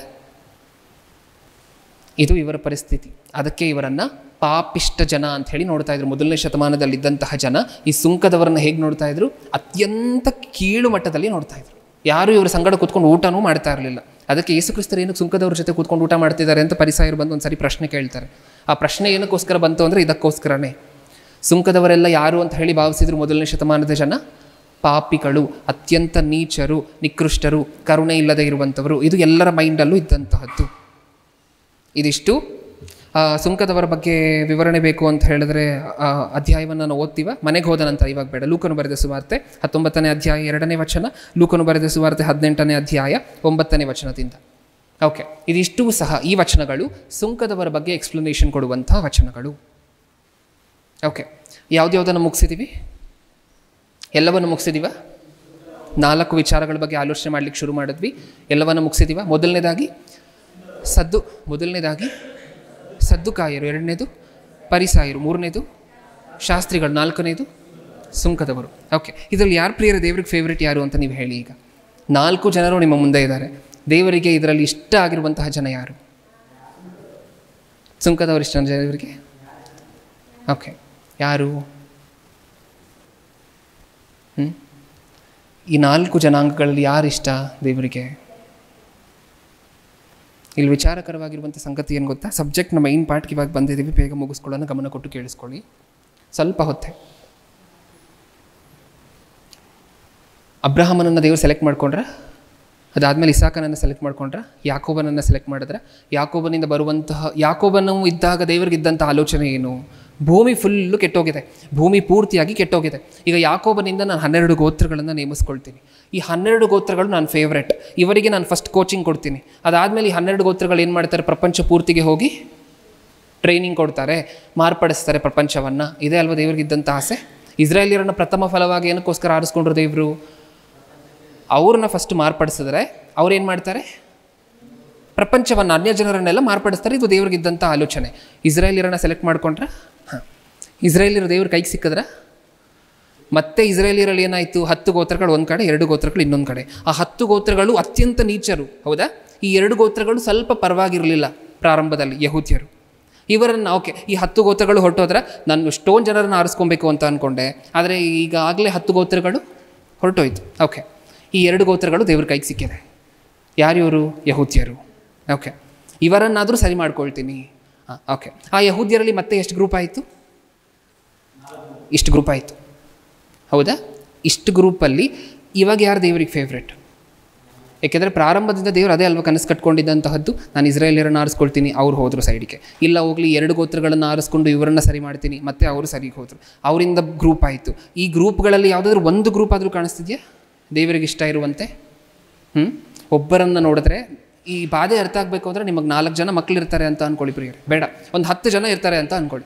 ಇದು ಇವರ ಪರಿಸ್ಥಿತಿ ಅದಕ್ಕೆ ಇವರನ್ನು ಪಾಪಿಷ್ಟ ಜನ ಅಂತ ಹೇಳಿ ನೋಡ್ತಾ ಇದ್ರು ಮೊದಲನೇ ಶತಮಾನದಲ್ಲಿದ್ದಂತಹ ಜನ ಈ ಸುಂಕದವರನ್ನ ಹೇಗೆ ನೋಡ್ತಾ ಇದ್ರು ಅತ್ಯಂತ ಕೀಳು ಮಟ್ಟದಲ್ಲಿ ನೋಡ್ತಾ ಇದ್ರು ಯಾರು ಇವರ ಸಂಗಡ ಕೂತ್ಕೊಂಡು ಊಟನೂ ಮಾಡ್ತಾ ಇರಲಿಲ್ಲ ಅದಕ್ಕೆ ಯೇಸು ಕ್ರಿಸ್ತರು ಏನಕ್ಕೆ ಸುಂಕದವ್ರ ಜೊತೆ ಕೂತ್ಕೊಂಡು ಊಟ ಮಾಡ್ತಿದ್ದಾರೆ ಅಂತ ಪರಿಸಾಯರು ಬಂದು ಒಂದು ಸರಿ ಪ್ರಶ್ನೆ ಕೇಳ್ತಾರೆ ಆ ಪ್ರಶ್ನೆ ಏನಕ್ಕೋಸ್ಕರ ಬಂತು ಅಂದರೆ ಇದಕ್ಕೋಸ್ಕರನೇ ಸುಂಕದವರೆಲ್ಲ ಯಾರು ಅಂತ ಹೇಳಿ ಭಾವಿಸಿದ್ರು ಮೊದಲನೇ ಶತಮಾನದ ಜನ ಪಾಪಿಗಳು ಅತ್ಯಂತ ನೀಚರು ನಿಕೃಷ್ಟರು ಕರುಣೆ ಇಲ್ಲದೆ ಇರುವಂಥವರು ಇದು ಎಲ್ಲರ ಮೈಂಡಲ್ಲೂ ಇದ್ದಂತಹದ್ದು ಇದಿಷ್ಟು ಆ, ಸುಂಕದವರ ಬಗ್ಗೆ ವಿವರಣೆ ಬೇಕು ಅಂತ ಹೇಳಿದ್ರೆ ಆ, ಅಧ್ಯಾಯವನ್ನು ನಾವು ಓದ್ತೀವ ಮನೆಗೆ ಹೋದ ನಂತರ ಇವಾಗ ಬೇಡ ಲೂಕನು ಬರೆದ ಸುವಾರ್ತೆ ಹತ್ತೊಂಬತ್ತನೇ ಅಧ್ಯಾಯ ಎರಡನೇ ವಚನ ಲೂಕನು ಬರೆದ ಸುವಾರ್ತೆ ಹದಿನೆಂಟನೇ ಅಧ್ಯಾಯ ಒಂಬತ್ತನೇ ವಚನದಿಂದ ಓಕೆ ಇದಿಷ್ಟೂ ಸಹ ಈ ವಚನಗಳು ಸುಂಕದವರ ಬಗ್ಗೆ ಎಕ್ಸ್ಪ್ಲನೇಷನ್ ಕೊಡುವಂತಹ ವಚನಗಳು ಓಕೆ ಯಾವ್ದ್ಯಾವ್ದನ್ನು ಮುಗಿಸಿದ್ದೀವಿ ಎಲ್ಲವನ್ನು ಮುಗಿಸಿದೀವ ನಾಲ್ಕು ವಿಚಾರಗಳ ಬಗ್ಗೆ ಆಲೋಚನೆ ಮಾಡಲಿಕ್ಕೆ ಶುರು ಮಾಡಿದ್ವಿ ಎಲ್ಲವನ್ನು ಮುಗಿಸಿದೀವ ಮೊದಲನೇದಾಗಿ ಸದ್ದು ಮೊದಲನೇದಾಗಿ ಸದ್ದುಕಾಯರು ಎರಡನೇದು ಪರಿಸಾಯರು ಮೂರನೇದು ಶಾಸ್ತ್ರಿಗಳು ನಾಲ್ಕನೇದು ಸುಂಕದವರು ಓಕೆ ಇದರಲ್ಲಿ ಯಾರು ಪ್ರಿಯರ ದೇವ್ರಿಗೆ ಫೇವ್ರೇಟ್ ಯಾರು ಅಂತ ನೀವು ಹೇಳಿ ಈಗ ನಾಲ್ಕು ಜನರು ನಿಮ್ಮ ಮುಂದೆ ಇದ್ದಾರೆ ದೇವರಿಗೆ ಇದರಲ್ಲಿ ಇಷ್ಟ ಆಗಿರುವಂತಹ ಜನ ಯಾರು ಸುಂಕದವರು ಇಷ್ಟ ದೇವರಿಗೆ ಓಕೆ ಯಾರು ಹ್ಮ್? ಈ ನಾಲ್ಕು ಜನಾಂಗಗಳಲ್ಲಿ ಯಾರು ಇಷ್ಟ ದೇವರಿಗೆ ಇಲ್ಲಿ ವಿಚಾರಕರವಾಗಿರುವಂಥ ಸಂಗತಿ ಏನು ಗೊತ್ತಾ ಸಬ್ಜೆಕ್ಟ್ನ ಮೈನ್ ಪಾರ್ಟ್ಗೆ ಇವಾಗ ಬಂದಿದ್ದೀವಿ ಬೇಗ ಮುಗಿಸ್ಕೊಳ್ಳೋಣ ಗಮನ ಕೊಟ್ಟು ಕೇಳಿಸ್ಕೊಳ್ಳಿ ಸ್ವಲ್ಪ ಹೊತ್ತೆ ಅಬ್ರಹಾಮನನ್ನು ದೇವರು ಸೆಲೆಕ್ಟ್ ಮಾಡ್ಕೊಂಡ್ರೆ ಅದಾದಮೇಲೆ ಇಸಾಕನನ್ನು ಸೆಲೆಕ್ಟ್ ಮಾಡ್ಕೊಂಡ್ರೆ ಯಾಕೋಬನನ್ನು ಸೆಲೆಕ್ಟ್ ಮಾಡಿದ್ರೆ ಯಾಕೋಬನಿಂದ ಬರುವಂತಹ ಯಾಕೋಬನು ಇದ್ದಾಗ ದೇವರಿಗೆ ಇದ್ದಂಥ ಆಲೋಚನೆ ಏನು ಭೂಮಿ ಫುಲ್ಲು ಕೆಟ್ಟೋಗಿದೆ ಭೂಮಿ ಪೂರ್ತಿಯಾಗಿ ಕೆಟ್ಟೋಗಿದೆ ಈಗ ಯಾಕೋಬನಿಂದ ನಾನು ಹನ್ನೆರಡು ಗೋತ್ರಗಳನ್ನು ನೇಮಿಸ್ಕೊಳ್ತೀನಿ ಈ ಹನ್ನೆರಡು ಗೋತ್ರಗಳು ನನ್ನ ಫೇವ್ರೆಟ್ ಇವರಿಗೆ ನಾನು ಫಸ್ಟ್ ಕೋಚಿಂಗ್ ಕೊಡ್ತೀನಿ ಅದಾದಮೇಲೆ ಈ ಹನ್ನೆರಡು ಗೋತ್ರಗಳು ಏನು ಮಾಡ್ತಾರೆ ಪ್ರಪಂಚ ಪೂರ್ತಿಗೆ ಹೋಗಿ ಟ್ರೈನಿಂಗ್ ಕೊಡ್ತಾರೆ ಮಾರ್ಪಡಿಸ್ತಾರೆ ಪ್ರಪಂಚವನ್ನು ಇದೇ ಅಲ್ವಾ ದೇವ್ರಿಗೆ ಇದ್ದಂಥ ಆಸೆ ಇಸ್ರಾಯೇಲಿಯರನ್ನು ಪ್ರಥಮ ಫಲವಾಗಿ ಏನಕ್ಕೋಸ್ಕರ ಆರಿಸ್ಕೊಂಡ್ರು ದೇವರು ಅವ್ರನ್ನ ಫಸ್ಟ್ ಮಾರ್ಪಡಿಸಿದ್ರೆ ಅವ್ರು ಏನು ಮಾಡ್ತಾರೆ ಪ್ರಪಂಚವನ್ನು ಅನ್ಯ ಜನರನ್ನೆಲ್ಲ ಮಾರ್ಪಡಿಸ್ತಾರೆ ಇದು ದೇವ್ರಿಗಿದ್ದಂಥ ಆಲೋಚನೆ ಇಸ್ರಾಯೇಲಿಯರನ್ನ ಸೆಲೆಕ್ಟ್ ಮಾಡ್ಕೊಂಡ್ರೆ ಹಾಂ ಇಸ್ರಾಯೇಲಿಯರು ದೇವ್ರ ಕೈಗೆ ಸಿಕ್ಕಿದ್ರೆ ಮತ್ತೆ ಇಸ್ರೇಲಿಯರಲ್ಲಿ ಏನಾಯಿತು ಹತ್ತು ಗೋತ್ರಗಳು ಒಂದು ಕಡೆ ಎರಡು ಗೋತ್ರಗಳು ಇನ್ನೊಂದು ಕಡೆ ಆ ಹತ್ತು ಗೋತ್ರಗಳು ಅತ್ಯಂತ ನೀಚರು ಹೌದಾ ಈ ಎರಡು ಗೋತ್ರಗಳು ಸ್ವಲ್ಪ ಪರವಾಗಿರಲಿಲ್ಲ ಪ್ರಾರಂಭದಲ್ಲಿ ಯಹೂದ್ಯರು ಇವರನ್ನು ಓಕೆ ಈ ಹತ್ತು ಗೋತ್ರಗಳು ಹೊರಟೋದ್ರೆ ನಾನು ಎಷ್ಟೊಂದು ಜನರನ್ನು ಆರಿಸ್ಕೊಬೇಕು ಅಂತ ಅಂದ್ಕೊಂಡೆ ಆದರೆ ಈಗಾಗಲೇ ಹತ್ತು ಗೋತ್ರಗಳು ಹೊರಟೋಯ್ತು ಓಕೆ ಈ ಎರಡು ಗೋತ್ರಗಳು ದೇವ್ರ ಕೈಗೆ ಸಿಕ್ಕಿದೆ ಯಾರಿವರು ಯಹೂದ್ಯರು ಓಕೆ ಇವರನ್ನಾದರೂ ಸರಿ ಮಾಡ್ಕೊಳ್ತೀನಿ ಹಾಂ ಓಕೆ ಆ ಯಹೂದ್ಯರಲ್ಲಿ ಮತ್ತೆ ಎಷ್ಟು ಗ್ರೂಪ್ ಆಯಿತು ಇಷ್ಟು ಗ್ರೂಪ್ ಆಯಿತು ಹೌದಾ ಇಷ್ಟು ಗ್ರೂಪಲ್ಲಿ ಇವಾಗ ಯಾರು ದೇವರಿಗೆ ಫೇವ್ರೆಟ್ ಏಕೆಂದರೆ ಪ್ರಾರಂಭದಿಂದ ದೇವರು ಅದೇ ಅಲ್ವಾ ಕನಸು ಕಟ್ಕೊಂಡಿದ್ದಂತಹದ್ದು ನಾನು ಇಸ್ರೇಲಿಯರನ್ನು ಆರಿಸ್ಕೊಳ್ತೀನಿ ಅವ್ರು ಹೋದರು ಸೈಡಿಗೆ ಇಲ್ಲ ಹೋಗಲಿ ಎರಡು ಗೋತ್ರಗಳನ್ನು ಆರಿಸ್ಕೊಂಡು ಇವರನ್ನು ಸರಿ ಮಾಡ್ತೀನಿ ಮತ್ತೆ ಅವರು ಸರಿಗೆ ಹೋದರು ಅವರಿಂದ ಗ್ರೂಪ್ ಆಯಿತು ಈ ಗ್ರೂಪ್ಗಳಲ್ಲಿ ಯಾವುದಾದ್ರೂ ಒಂದು ಗ್ರೂಪ್ ಆದರೂ ಕಾಣಿಸ್ತಿದೆಯಾ ದೇವರಿಗೆ ಇಷ್ಟ ಇರುವಂತೆ ಹ್ಞೂ ಒಬ್ಬರನ್ನು ನೋಡಿದ್ರೆ ಈ ಬಾಧೆ ಅರ್ಥ ಆಗಬೇಕು ಅಂದರೆ ನಿಮಗೆ ನಾಲ್ಕು ಜನ ಮಕ್ಕಳು ಇರ್ತಾರೆ ಅಂತ ಅಂದ್ಕೊಳ್ಳಿ ಪ್ರಿಯರೇ ಬೇಡ ಒಂದು ಹತ್ತು ಜನ ಇರ್ತಾರೆ ಅಂತ ಅಂದ್ಕೊಳ್ಳಿ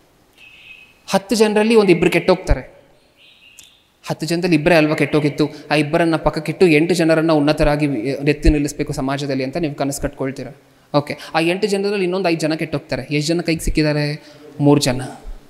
ಹತ್ತು ಜನರಲ್ಲಿ ಒಂದು ಇಬ್ಬರು ಕೆಟ್ಟೋಗ್ತಾರೆ ಹತ್ತು ಜನದಲ್ಲಿ ಇಬ್ಬರೇ ಅಲ್ವಾ ಕೆಟ್ಟೋಗಿತ್ತು ಆ ಇಬ್ಬರನ್ನು ಪಕ್ಕಕ್ಕಿಟ್ಟು ಎಂಟು ಜನರನ್ನು ಉನ್ನತರಾಗಿ ಎತ್ತಿ ನಿಲ್ಲಿಸಬೇಕು ಸಮಾಜದಲ್ಲಿ ಅಂತ ನೀವು ಕನಸು ಕಟ್ಕೊಳ್ತೀರ ಓಕೆ ಆ ಎಂಟು ಜನರಲ್ಲಿ ಇನ್ನೊಂದು ಐದು ಜನ ಕೆಟ್ಟೋಗ್ತಾರೆ ಎಷ್ಟು ಜನ ಕೈಗೆ ಸಿಕ್ಕಿದ್ದಾರೆ ಮೂರು ಜನ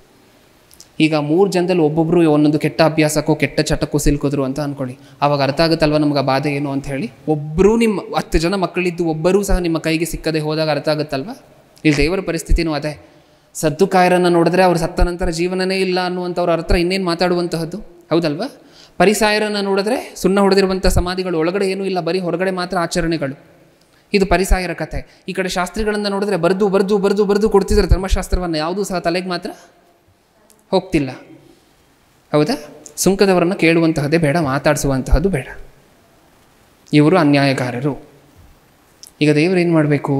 ಈಗ ಮೂರು ಜನದಲ್ಲಿ ಒಬ್ಬೊಬ್ಬರು ಒಂದೊಂದು ಕೆಟ್ಟ ಅಭ್ಯಾಸಕ್ಕೋ ಕೆಟ್ಟ ಚಟಕ್ಕೋ ಸಿಲ್ಕಿದ್ರು ಅಂತ ಅಂದ್ಕೊಳ್ಳಿ ಆವಾಗ ಅರ್ಥ ಆಗುತ್ತಲ್ವ ನಮ್ಗೆ ಆ ಬಾಧೆ ಏನು ಅಂತ ಹೇಳಿ ಒಬ್ಬರು ನಿಮ್ಮ ಹತ್ತು ಜನ ಮಕ್ಕಳಿದ್ದು ಒಬ್ಬರೂ ಸಹ ನಿಮ್ಮ ಕೈಗೆ ಸಿಕ್ಕದೆ ಹೋದಾಗ ಅರ್ಥ ಆಗುತ್ತಲ್ವ ಇಲ್ಲಿ ದೇವರ ಪರಿಸ್ಥಿತಿನೂ ಅದೇ ಸದ್ದು ಕಾಯರನ್ನು ನೋಡಿದ್ರೆ ಅವ್ರು ಸತ್ತ ನಂತರ ಜೀವನನೇ ಇಲ್ಲ ಅನ್ನುವಂಥವ್ರ ಹತ್ರ ಇನ್ನೇನು ಮಾತಾಡುವಂತಹದ್ದು ಹೌದಲ್ವಾ ಪರಿಸಾಯರನ್ನು ನೋಡಿದ್ರೆ ಸುಣ್ಣ ಹೊಡೆದಿರುವಂಥ ಸಮಾಧಿಗಳು ಒಳಗಡೆ ಏನೂ ಇಲ್ಲ ಬರೀ ಹೊರಗಡೆ ಮಾತ್ರ ಆಚರಣೆಗಳು ಇದು ಪರಿಸಾಯರ ಕಥೆ ಈ ಕಡೆ ಶಾಸ್ತ್ರಿಗಳನ್ನು ನೋಡಿದ್ರೆ ಬರೆದು ಬರೆದು ಬರೆದು ಬರೆದು ಕೊಡ್ತಿದ್ದಾರೆ ಧರ್ಮಶಾಸ್ತ್ರವನ್ನು ಯಾವುದೂ ಸಹ ತಲೆಗೆ ಮಾತ್ರ ಹೋಗ್ತಿಲ್ಲ ಹೌದಾ ಸುಂಕದವರನ್ನು ಕೇಳುವಂತಹದ್ದೇ ಬೇಡ ಮಾತಾಡಿಸುವಂತಹದ್ದು ಬೇಡ ಇವರು ಅನ್ಯಾಯಗಾರರು ಈಗ ದೇವರು ಏನು ಮಾಡಬೇಕು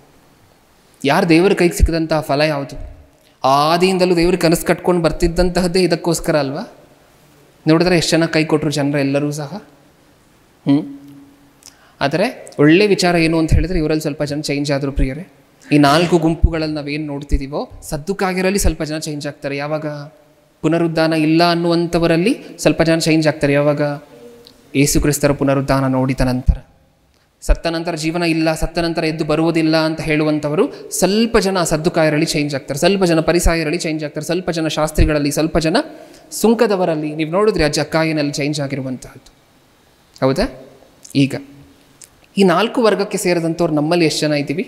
ಯಾರು ದೇವರ ಕೈಗೆ ಸಿಕ್ಕಿದಂತಹ ಫಲ ಯಾವುದು ಆದಿಯಿಂದಲೂ ದೇವ್ರ ಕನಸು ಕಟ್ಕೊಂಡು ಬರ್ತಿದ್ದಂತಹದ್ದೇ ಇದಕ್ಕೋಸ್ಕರ ಅಲ್ವಾ ನೋಡಿದ್ರೆ ಎಷ್ಟು ಜನ ಕೈ ಕೊಟ್ಟರು ಜನರು ಎಲ್ಲರೂ ಸಹ ಹ್ಞೂ ಆದರೆ ಒಳ್ಳೆ ವಿಚಾರ ಏನು ಅಂತ ಹೇಳಿದರೆ ಇವರಲ್ಲಿ ಸ್ವಲ್ಪ ಜನ ಚೇಂಜ್ ಆದರು ಪ್ರಿಯರೇ ಈ ನಾಲ್ಕು ಗುಂಪುಗಳಲ್ಲಿ ನಾವೇನು ನೋಡ್ತಿದ್ದೀವೋ ಸದ್ದುಕಾಗಿರಲ್ಲಿ ಸ್ವಲ್ಪ ಜನ ಚೇಂಜ್ ಆಗ್ತಾರೆ ಯಾವಾಗ ಪುನರುದ್ಧಾನ ಇಲ್ಲ ಅನ್ನುವಂಥವರಲ್ಲಿ ಸ್ವಲ್ಪ ಜನ ಚೇಂಜ್ ಆಗ್ತಾರೆ ಯಾವಾಗ ಏಸು ಕ್ರಿಸ್ತರ ಪುನರುದ್ಧಾನ ನೋಡಿದ ನಂತರ ಸತ್ತ ನಂತರ ಜೀವನ ಇಲ್ಲ ಸತ್ತ ನಂತರ ಎದ್ದು ಬರುವುದಿಲ್ಲ ಅಂತ ಹೇಳುವಂಥವರು ಸ್ವಲ್ಪ ಜನ ಸದ್ದುಕಾಯರಲ್ಲಿ ಚೇಂಜ್ ಆಗ್ತಾರೆ ಸ್ವಲ್ಪ ಜನ ಪರಿಸಾಯರಲ್ಲಿ ಚೇಂಜ್ ಆಗ್ತಾರೆ ಸ್ವಲ್ಪ ಜನ ಶಾಸ್ತ್ರಿಗಳಲ್ಲಿ ಸ್ವಲ್ಪ ಜನ ಸುಂಕದವರಲ್ಲಿ ನೀವು ನೋಡಿದ್ರೆ ಆ ಜಕ್ಕಾಯಿನಲ್ಲಿ ಚೇಂಜ್ ಆಗಿರುವಂತಹದ್ದು ಹೌದಾ ಈಗ ಈ ನಾಲ್ಕು ವರ್ಗಕ್ಕೆ ಸೇರಿದಂಥವ್ರು ನಮ್ಮಲ್ಲಿ ಎಷ್ಟು ಜನ ಇದ್ದೀವಿ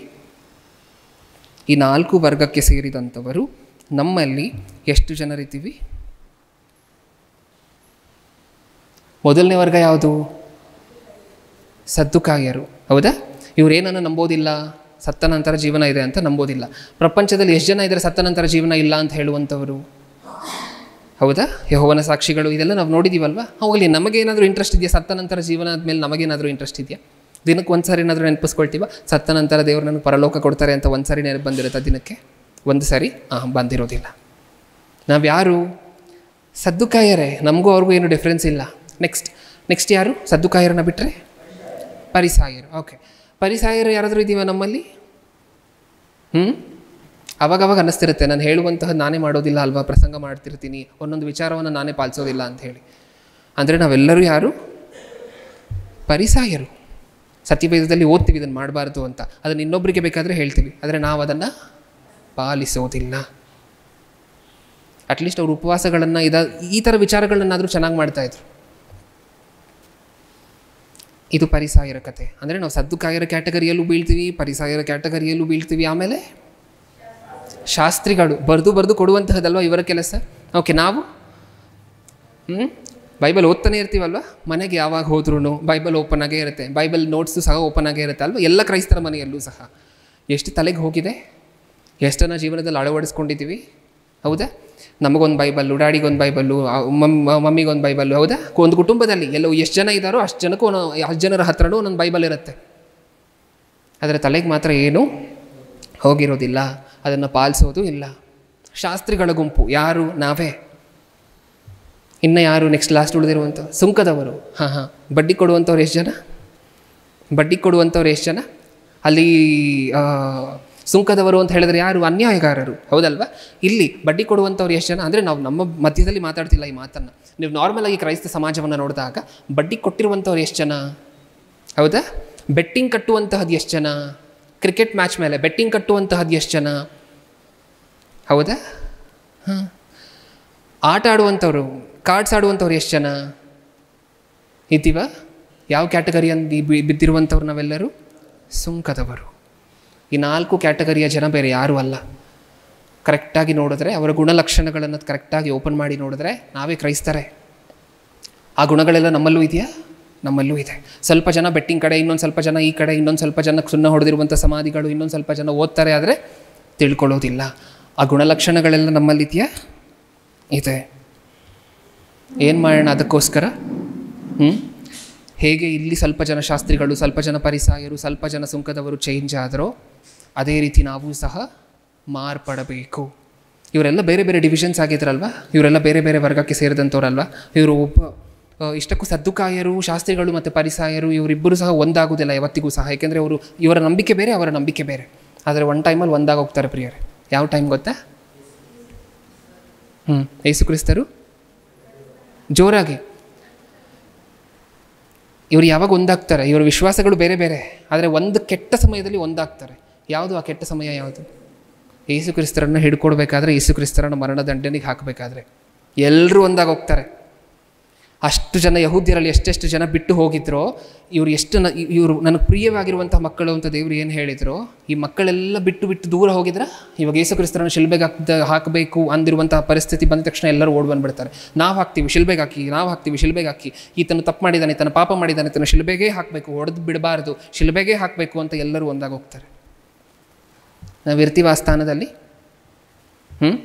ಈ ನಾಲ್ಕು ವರ್ಗಕ್ಕೆ ಸೇರಿದಂಥವರು ನಮ್ಮಲ್ಲಿ ಎಷ್ಟು ಜನರಿದ್ದೀವಿ ಮೊದಲನೇ ವರ್ಗ ಯಾವುದು ಸದ್ದುಕಾಯರು ಹೌದಾ ಇವರೇನನ್ನು ನಂಬೋದಿಲ್ಲ ಸತ್ತ ನಂತರ ಜೀವನ ಇದೆ ಅಂತ ನಂಬೋದಿಲ್ಲ ಪ್ರಪಂಚದಲ್ಲಿ ಎಷ್ಟು ಜನ ಇದ್ದಾರೆ ಸತ್ತ ನಂತರ ಜೀವನ ಇಲ್ಲ ಅಂತ ಹೇಳುವಂಥವರು ಹೌದಾ ಯಹೋವನ ಸಾಕ್ಷಿಗಳು ಇದೆಲ್ಲ ನಾವು ನೋಡಿದ್ದೀವಲ್ವಾ ಹೋಗಲಿ ನಮಗೇನಾದರೂ ಇಂಟ್ರೆಸ್ಟ್ ಇದೆಯಾ ಸತ್ತ ನಂತರ ಜೀವನ ಆದಮೇಲೆ ನಮಗೇನಾದರೂ ಇಂಟ್ರೆಸ್ಟ್ ಇದೆಯಾ ದಿನಕ್ಕೆ ಒಂದು ಸಾರಿ ಏನಾದರೂ ನೆನಪಿಸ್ಕೊಳ್ತೀವ ಸತ್ತ ನಂತರ ದೇವರು ನನಗೆ ಪರಲೋಕ ಕೊಡ್ತಾರೆ ಅಂತ ಒಂದು ಸಾರಿ ನೆನಪು ಬಂದಿರುತ್ತೆ ದಿನಕ್ಕೆ ಒಂದು ಸಾರಿ ಹಾಂ ಬಂದಿರೋದಿಲ್ಲ ನಾವು ಯಾರು ಸದ್ದುಕಾಯರೇ ನಮಗೂ ಅವ್ರಿಗೂ ಏನು ಡಿಫ್ರೆನ್ಸ್ ಇಲ್ಲ ನೆಕ್ಸ್ಟ್ ನೆಕ್ಸ್ಟ್ ಯಾರು ಸದ್ದುಕಾಯರನ್ನ ಬಿಟ್ಟರೆ ಪರಿಸಾಯರು ಓಕೆ ಪರಿಸಾಯರು ಯಾರಾದರೂ ಇದ್ದೀವ ನಮ್ಮಲ್ಲಿ ಹ್ಞೂ ಅವಾಗವಾಗ ಅನ್ನಿಸ್ತಿರುತ್ತೆ ನಾನು ಹೇಳುವಂತಹ ನಾನೇ ಮಾಡೋದಿಲ್ಲ ಅಲ್ವಾ ಪ್ರಸಂಗ ಮಾಡ್ತಿರ್ತೀನಿ ಒಂದೊಂದು ವಿಚಾರವನ್ನು ನಾನೇ ಪಾಲಿಸೋದಿಲ್ಲ ಅಂತ ಹೇಳಿ ಅಂದರೆ ನಾವೆಲ್ಲರೂ ಯಾರು ಪರಿಸಾಯರು ಸತ್ಯವೇದದಲ್ಲಿ ಓದ್ತೀವಿ ಇದನ್ನು ಮಾಡಬಾರ್ದು ಅಂತ ಅದನ್ನು ಇನ್ನೊಬ್ಬರಿಗೆ ಬೇಕಾದರೆ ಹೇಳ್ತೀವಿ ಆದರೆ ನಾವು ಅದನ್ನು ಪಾಲಿಸೋದಿಲ್ಲ ಅಟ್ಲೀಸ್ಟ್ ಅವ್ರು ಉಪವಾಸಗಳನ್ನು ಇದ ಈ ಥರ ವಿಚಾರಗಳನ್ನಾದರೂ ಚೆನ್ನಾಗಿ ಮಾಡ್ತಾಯಿದ್ರು ಇದು ಪರಿಸಾಯರ ಕತೆ ಅಂದರೆ ನಾವು ಸದ್ದುಕಾಯರ ಕ್ಯಾಟಗರಿಯಲ್ಲೂ ಬೀಳ್ತೀವಿ ಪರಿಸಾಯರ ಕ್ಯಾಟಗರಿಯಲ್ಲೂ ಬೀಳ್ತೀವಿ ಆಮೇಲೆ ಶಾಸ್ತ್ರಿಗಳು ಬರೆದು ಬರೆದು ಕೊಡುವಂತಹದ್ದಲ್ವ ಇವರ ಕೆಲಸ ಓಕೆ ನಾವು ಹ್ಞೂ ಬೈಬಲ್ ಓದ್ತಾನೆ ಇರ್ತೀವಲ್ವ ಮನೆಗೆ ಯಾವಾಗ ಹೋದ್ರೂ ಬೈಬಲ್ ಓಪನ್ ಆಗೇ ಇರುತ್ತೆ ಬೈಬಲ್ ನೋಟ್ಸು ಸಹ ಓಪನ್ ಆಗೇ ಇರುತ್ತೆ ಅಲ್ವ ಎಲ್ಲ ಕ್ರೈಸ್ತರ ಮನೆಯಲ್ಲೂ ಸಹ ಎಷ್ಟು ತಲೆಗೆ ಹೋಗಿದೆ ಎಷ್ಟನ್ನ ಜೀವನದಲ್ಲಿ ಅಳವಡಿಸ್ಕೊಂಡಿದ್ದೀವಿ ಹೌದಾ ನಮಗೊಂದು ಬೈಬಲ್ಲು ಡ್ಯಾಡಿಗೊಂದು ಬೈಬಲ್ಲು ಮಮ್ಮಿಗೊಂದು ಬೈಬಲ್ಲು ಹೌದಾ ಒಂದು ಕುಟುಂಬದಲ್ಲಿ ಎಲ್ಲೋ ಎಷ್ಟು ಜನ ಇದ್ದಾರೋ ಅಷ್ಟು ಜನಕ್ಕೂ ಒಂದೊ- ಅಷ್ಟು ಜನರ ಹತ್ರನೂ ಒಂದೊಂದು ಬೈಬಲ್ ಇರುತ್ತೆ ಆದರೆ ತಲೆಗೆ ಮಾತ್ರ ಏನೂ ಹೋಗಿರೋದಿಲ್ಲ ಅದನ್ನು ಪಾಲಿಸೋದು ಇಲ್ಲ ಶಾಸ್ತ್ರಿಗಳ ಗುಂಪು ಯಾರು ನಾವೇ ಇನ್ನು ಯಾರು ನೆಕ್ಸ್ಟ್ ಲಾಸ್ಟ್ ಉಳಿದಿರುವಂಥ ಸುಂಕದವರು ಹಾಂ ಹಾಂ ಬಡ್ಡಿ ಕೊಡುವಂಥವ್ರು ಎಷ್ಟು ಜನ ಬಡ್ಡಿ ಕೊಡುವಂಥವ್ರು ಎಷ್ಟು ಜನ ಅಲ್ಲಿ ಆ, ಸುಂಕದವರು ಅಂತ ಹೇಳಿದ್ರೆ ಯಾರು ಅನ್ಯಾಯಗಾರರು ಹೌದಲ್ವಾ ಇಲ್ಲಿ ಬಡ್ಡಿ ಕೊಡುವಂಥವ್ರು ಎಷ್ಟು ಜನ ಅಂದರೆ ನಾವು ನಮ್ಮ ಮಧ್ಯದಲ್ಲಿ ಮಾತಾಡ್ತಿಲ್ಲ ಈ ಮಾತನ್ನು ನೀವು ನಾರ್ಮಲಾಗಿ ಕ್ರೈಸ್ತ ಸಮಾಜವನ್ನು ನೋಡಿದಾಗ ಬಡ್ಡಿ ಕೊಟ್ಟಿರುವಂಥವ್ರು ಎಷ್ಟು ಜನ ಹೌದಾ ಬೆಟ್ಟಿಂಗ್ ಕಟ್ಟುವಂತಹದ್ದು ಎಷ್ಟು ಜನ ಕ್ರಿಕೆಟ್ ಮ್ಯಾಚ್ ಮೇಲೆ ಬೆಟ್ಟಿಂಗ್ ಕಟ್ಟುವಂತಹದ್ದು ಎಷ್ಟು ಜನ ಹೌದಾ ಹಾಂ ಆಟ ಆಡುವಂಥವ್ರು ಕಾರ್ಡ್ಸ್ ಆಡುವಂಥವ್ರು ಎಷ್ಟು ಜನ ಇದ್ದೀವ ಯಾವ ಕ್ಯಾಟಗರಿ ಅಂದು ಬಿ- ಬಿದ್ದಿರುವಂಥವ್ರು ನಾವೆಲ್ಲರೂ ಸುಂಕದವರು ಈ ನಾಲ್ಕು ಕ್ಯಾಟಗರಿಯ ಜನ ಬೇರೆ ಯಾರೂ ಅಲ್ಲ ಕರೆಕ್ಟಾಗಿ ನೋಡಿದ್ರೆ ಅವರ ಗುಣಲಕ್ಷಣಗಳನ್ನು ಕರೆಕ್ಟಾಗಿ ಓಪನ್ ಮಾಡಿ ನೋಡಿದ್ರೆ ನಾವೇ ಕ್ರೈಸ್ತರೇ ಆ ಗುಣಗಳೆಲ್ಲ ನಮ್ಮಲ್ಲೂ ಇದೆಯಾ ನಮ್ಮಲ್ಲೂ ಇದೆ ಸ್ವಲ್ಪ ಜನ ಬೆಟ್ಟಿಂಗ್ ಕಡೆ ಇನ್ನೊಂದು ಸ್ವಲ್ಪ ಜನ ಈ ಕಡೆ ಇನ್ನೊಂದು ಸ್ವಲ್ಪ ಜನ ಸುಣ್ಣ ಹೊಡೆದಿರುವಂಥ ಸಮಾಧಿಗಳು ಇನ್ನೊಂದು ಸ್ವಲ್ಪ ಜನ ಓದ್ತಾರೆ ಆದರೆ ತಿಳ್ಕೊಳ್ಳೋದಿಲ್ಲ ಆ ಗುಣಲಕ್ಷಣಗಳೆಲ್ಲ ನಮ್ಮಲ್ಲಿದೆಯಾ ಇದೆ ಏನು ಮಾಡೋಣ ಅದಕ್ಕೋಸ್ಕರ ಹ್ಞೂ ಹೇಗೆ ಇಲ್ಲಿ ಸ್ವಲ್ಪ ಜನ ಶಾಸ್ತ್ರಿಗಳು ಸ್ವಲ್ಪ ಜನ ಪರಿಸಾಯರು ಸ್ವಲ್ಪ ಜನ ಸುಂಕದವರು ಚೇಂಜ್ ಆದರೋ ಅದೇ ರೀತಿ ನಾವು ಸಹ ಮಾರ್ಪಡಬೇಕು ಇವರೆಲ್ಲ ಬೇರೆ ಬೇರೆ ಡಿವಿಷನ್ಸ್ ಆಗಿದ್ರಲ್ವ ಇವರೆಲ್ಲ ಬೇರೆ ಬೇರೆ ವರ್ಗಕ್ಕೆ ಸೇರಿದಂಥವ್ರಲ್ವ ಇವರು ಒಬ್ಬ ಆ, ಇಷ್ಟಕ್ಕೂ ಸದ್ದುಕಾಯರು ಶಾಸ್ತ್ರಿಗಳು ಮತ್ತು ಪರಿಸಾಯರು ಇವರಿಬ್ಬರು ಸಹ ಒಂದಾಗುವುದಿಲ್ಲ ಯಾವತ್ತಿಗೂ ಸಹ ಏಕೆಂದರೆ ಅವರು ಇವರ ನಂಬಿಕೆ ಬೇರೆ ಅವರ ನಂಬಿಕೆ ಬೇರೆ ಆದರೆ ಒನ್ ಟೈಮಲ್ಲಿ ಒಂದಾಗಿ ಹೋಗ್ತಾರೆ ಪ್ರಿಯರೇ ಯಾವ ಟೈಮ್ ಗೊತ್ತಾ ಹ್ಞೂ ಯೇಸು ಕ್ರಿಸ್ತರು ಜೋರಾಗಿ ಇವರು ಯಾವಾಗ ಒಂದಾಗ್ತಾರೆ ಇವರ ವಿಶ್ವಾಸಗಳು ಬೇರೆ ಬೇರೆ ಆದರೆ ಒಂದು ಕೆಟ್ಟ ಸಮಯದಲ್ಲಿ ಒಂದಾಗ್ತಾರೆ ಯಾವುದು ಆ ಕೆಟ್ಟ ಸಮಯ ಯಾವುದು ಯೇಸು ಕ್ರಿಸ್ತರನ್ನು ಹಿಡ್ಕೊಡ್ಬೇಕಾದ್ರೆ ಯೇಸು ಕ್ರಿಸ್ತರನ್ನು ಮರಣ ದಂಡನೆಗೆ ಹಾಕಬೇಕಾದ್ರೆ ಎಲ್ಲರೂ ಒಂದಾಗಿ ಹೋಗ್ತಾರೆ ಅಷ್ಟು ಜನ ಯಹೂದ್ಯರಲ್ಲಿ ಎಷ್ಟೆಷ್ಟು ಜನ ಬಿಟ್ಟು ಹೋಗಿದ್ರೋ ಇವರು ಎಷ್ಟು ನ ಇವರು ನನಗೆ ಪ್ರಿಯವಾಗಿರುವಂಥ ಮಕ್ಕಳು ಅಂತ ದೇವರು ಏನು ಹೇಳಿದ್ರು ಈ ಮಕ್ಕಳೆಲ್ಲ ಬಿಟ್ಟು ಬಿಟ್ಟು ದೂರ ಹೋಗಿದ್ರೆ ಇವಾಗ ಯೇಸು ಕ್ರಿಸ್ತರನ್ನು ಶಿಲ್ಬೆಗೆ ಹಾಕ್ದ ಹಾಕಬೇಕು ಅಂದಿರುವಂತಹ ಪರಿಸ್ಥಿತಿ ಬಂದ ತಕ್ಷಣ ಎಲ್ಲರೂ ಓಡ್ ಬಂದ್ಬಿಡ್ತಾರೆ ನಾವು ಹಾಕ್ತೀವಿ ಶಿಲ್ಬೆಗೆ ಹಾಕಿ ನಾವು ಹಾಕ್ತೀವಿ ಶಿಲ್ಬೆಗೆ ಹಾಕಿ ಈತನು ತಪ್ಪು ಮಾಡಿದ್ದಾನೆ ತನ್ನ ಪಾಪ ಮಾಡಿದ್ದಾನೆ ತನ್ನ ಶಿಲ್ಬೆಗೆ ಹಾಕಬೇಕು ಹೊಡೆದು ಬಿಡಬಾರ್ದು ಶಿಲ್ಬೆಗೆ ಹಾಕಬೇಕು ಅಂತ ಎಲ್ಲರೂ ಒಂದಾಗಿ ಹೋಗ್ತಾರೆ ನಾವು ಇರ್ತೀವಿ ಆ ಸ್ಥಾನದಲ್ಲಿ ಹ್ಞೂ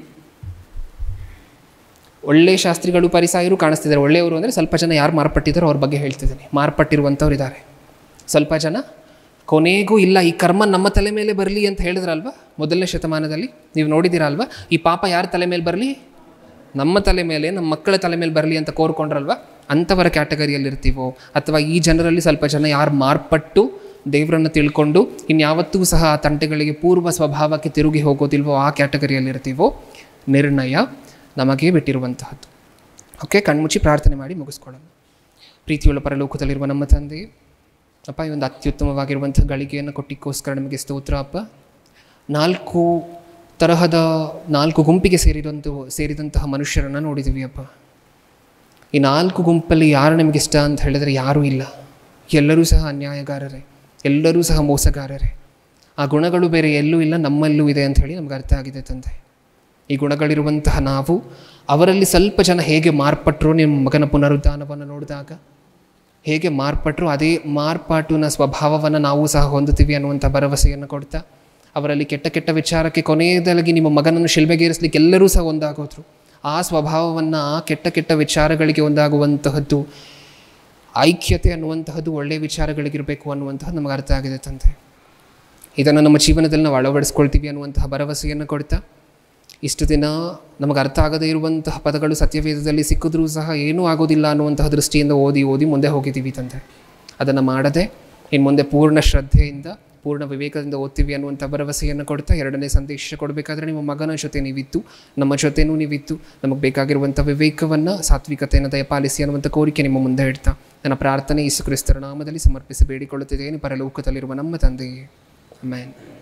ಒಳ್ಳೆ ಶಾಸ್ತ್ರಿಗಳು ಪರಿಸಾಯರು ಕಾಣಿಸ್ತಿದ್ದಾರೆ ಒಳ್ಳೆಯವರು ಅಂದರೆ ಸ್ವಲ್ಪ ಜನ ಯಾರು ಮಾರ್ಪಟ್ಟಿದ್ದಾರೋ ಅವ್ರ ಬಗ್ಗೆ ಹೇಳ್ತಿದ್ದೀನಿ ಮಾರ್ಪಟ್ಟಿರುವಂಥವ್ರು ಇದ್ದಾರೆ ಸ್ವಲ್ಪ ಜನ ಕೊನೆಗೂ ಇಲ್ಲ ಈ ಕರ್ಮ ನಮ್ಮ ತಲೆ ಮೇಲೆ ಬರಲಿ ಅಂತ ಹೇಳಿದ್ರಲ್ವ ಮೊದಲನೇ ಶತಮಾನದಲ್ಲಿ ನೀವು ನೋಡಿದ್ದೀರಲ್ವ ಈ ಪಾಪ ಯಾರ ತಲೆ ಮೇಲೆ ಬರಲಿ ನಮ್ಮ ತಲೆ ಮೇಲೆ ನಮ್ಮ ಮಕ್ಕಳ ತಲೆ ಮೇಲೆ ಬರಲಿ ಅಂತ ಕೋರ್ಕೊಂಡ್ರಲ್ವ ಅಂಥವರ ಕ್ಯಾಟಗರಿಯಲ್ಲಿ ಇರ್ತೀವೋ ಅಥವಾ ಈ ಜನರಲ್ಲಿ ಸ್ವಲ್ಪ ಜನ ಯಾರು ಮಾರ್ಪಟ್ಟು ದೇವರನ್ನು ತಿಳ್ಕೊಂಡು ಇನ್ಯಾವತ್ತೂ ಸಹ ಆ ತಂಟೆಗಳಿಗೆ ಪೂರ್ವ ಸ್ವಭಾವಕ್ಕೆ ತಿರುಗಿ ಹೋಗೋದಿಲ್ವೋ ಆ ಕ್ಯಾಟಗರಿಯಲ್ಲಿ ಇರ್ತೀವೋ ನಿರ್ಣಯ ನಮಗೆ ಬಿಟ್ಟಿರುವಂತಹದ್ದು ಓಕೆ ಕಣ್ಮುಚ್ಚಿ ಪ್ರಾರ್ಥನೆ ಮಾಡಿ ಮುಗಿಸ್ಕೊಳ್ಳೋಣ ಪ್ರೀತಿಯುಳ್ಳ ಪರಲೋಕದಲ್ಲಿರುವ ನಮ್ಮ ತಂದೆ ಅಪ್ಪ ಈ ಒಂದು ಅತ್ಯುತ್ತಮವಾಗಿರುವಂಥ ಗಳಿಗೆಯನ್ನು ಕೊಟ್ಟಿಕ್ಕೋಸ್ಕರ ನಿಮಗೆ ಸ್ತೋತ್ರ ಅಪ್ಪ ನಾಲ್ಕು ತರಹದ ನಾಲ್ಕು ಗುಂಪಿಗೆ ಸೇರಿದಂಥ ಸೇರಿದಂತಹ ಮನುಷ್ಯರನ್ನು ನೋಡಿದ್ದೀವಿ ಅಪ್ಪ ಈ ನಾಲ್ಕು ಗುಂಪಲ್ಲಿ ಯಾರು ನಿಮಗೆ ಇಷ್ಟ ಅಂತ ಹೇಳಿದರೆ ಯಾರೂ ಇಲ್ಲ ಎಲ್ಲರೂ ಸಹ ಅನ್ಯಾಯಗಾರರೇ ಎಲ್ಲರೂ ಸಹ ಮೋಸಗಾರರೇ ಆ ಗುಣಗಳು ಬೇರೆ ಎಲ್ಲೂ ಇಲ್ಲ ನಮ್ಮಲ್ಲೂ ಇದೆ ಅಂತ ಹೇಳಿ ನಮ್ಗೆ ಅರ್ಥ ಆಗಿದೆ ತಂದೆ ಈ ಗುಣಗಳಿರುವಂತಹ ನಾವು ಅವರಲ್ಲಿ ಸ್ವಲ್ಪ ಜನ ಹೇಗೆ ಮಾರ್ಪಟ್ಟರು ನಿಮ್ಮ ಮಗನ ಪುನರುದ್ಧಾನವನ್ನು ನೋಡಿದಾಗ ಹೇಗೆ ಮಾರ್ಪಟ್ಟರು ಅದೇ ಮಾರ್ಪಾಟಿನ ಸ್ವಭಾವವನ್ನು ನಾವು ಸಹ ಹೊಂದುತ್ತೀವಿ ಅನ್ನುವಂಥ ಭರವಸೆಯನ್ನು ಕೊಡ್ತಾ ಅವರಲ್ಲಿ ಕೆಟ್ಟ ಕೆಟ್ಟ ವಿಚಾರಕ್ಕೆ ಕೊನೆಯದಾಗಿ ನಿಮ್ಮ ಮಗನನ್ನು ಶಿಲ್ಬೆಗೇರಿಸಲಿಕ್ಕೆ ಎಲ್ಲರೂ ಸಹ ಒಂದಾಗೋದ್ರು ಆ ಸ್ವಭಾವವನ್ನು ಆ ಕೆಟ್ಟ ಕೆಟ್ಟ ವಿಚಾರಗಳಿಗೆ ಒಂದಾಗುವಂತಹದ್ದು ಐಕ್ಯತೆ ಅನ್ನುವಂತಹದ್ದು ಒಳ್ಳೆಯ ವಿಚಾರಗಳಿಗಿರಬೇಕು ಅನ್ನುವಂತಹದ್ದು ನಮಗೆ ಅರ್ಥ ಆಗಿದೆ ತಂದೆ ಇದನ್ನು ನಮ್ಮ ಜೀವನದಲ್ಲಿ ನಾವು ಅಳವಡಿಸ್ಕೊಳ್ತೀವಿ ಅನ್ನುವಂತಹ ಭರವಸೆಯನ್ನು ಕೊಡ್ತಾ ಇಷ್ಟು ದಿನ ನಮಗೆ ಅರ್ಥ ಆಗದೇ ಇರುವಂತಹ ಪದಗಳು ಸತ್ಯವೇದದಲ್ಲಿ ಸಿಕ್ಕಿದ್ರೂ ಸಹ ಏನೂ ಆಗೋದಿಲ್ಲ ಅನ್ನುವಂತಹ ದೃಷ್ಟಿಯಿಂದ ಓದಿ ಓದಿ ಮುಂದೆ ಹೋಗಿದ್ದೀವಿ ತಂದೆ ಅದನ್ನು ಮಾಡದೆ ಇನ್ನು ಮುಂದೆ ಪೂರ್ಣ ಶ್ರದ್ಧೆಯಿಂದ ಪೂರ್ಣ ವಿವೇಕದಿಂದ ಓದ್ತೀವಿ ಅನ್ನುವಂಥ ಭರವಸೆಯನ್ನು ಕೊಡ್ತಾ ಎರಡನೇ ಸಂದೇಶ ಕೊಡಬೇಕಾದ್ರೆ ನಿಮ್ಮ ಮಗನ ಜೊತೆ ನೀವಿತ್ತು ನಮ್ಮ ಜೊತೆನೂ ನೀವಿತ್ತು ನಮಗೆ ಬೇಕಾಗಿರುವಂಥ ವಿವೇಕವನ್ನು ಸಾತ್ವಿಕತೆಯನ್ನು ದಯಪಾಲಿಸಿ ಅನ್ನುವಂಥ ಕೋರಿಕೆ ನಿಮ್ಮ ಮುಂದೆ ಇಡ್ತಾ ನನ್ನ ಪ್ರಾರ್ಥನೆ ಯೇಸು ಕ್ರಿಸ್ತರ ನಾಮದಲ್ಲಿ ಸಮರ್ಪಿಸಿ ಬೇಡಿಕೊಳ್ಳುತ್ತಿದ್ದೇನೆ ಪರಲೋಕದಲ್ಲಿರುವ ನಮ್ಮ ತಂದೆಯೇ ಮ್ಯಾನ್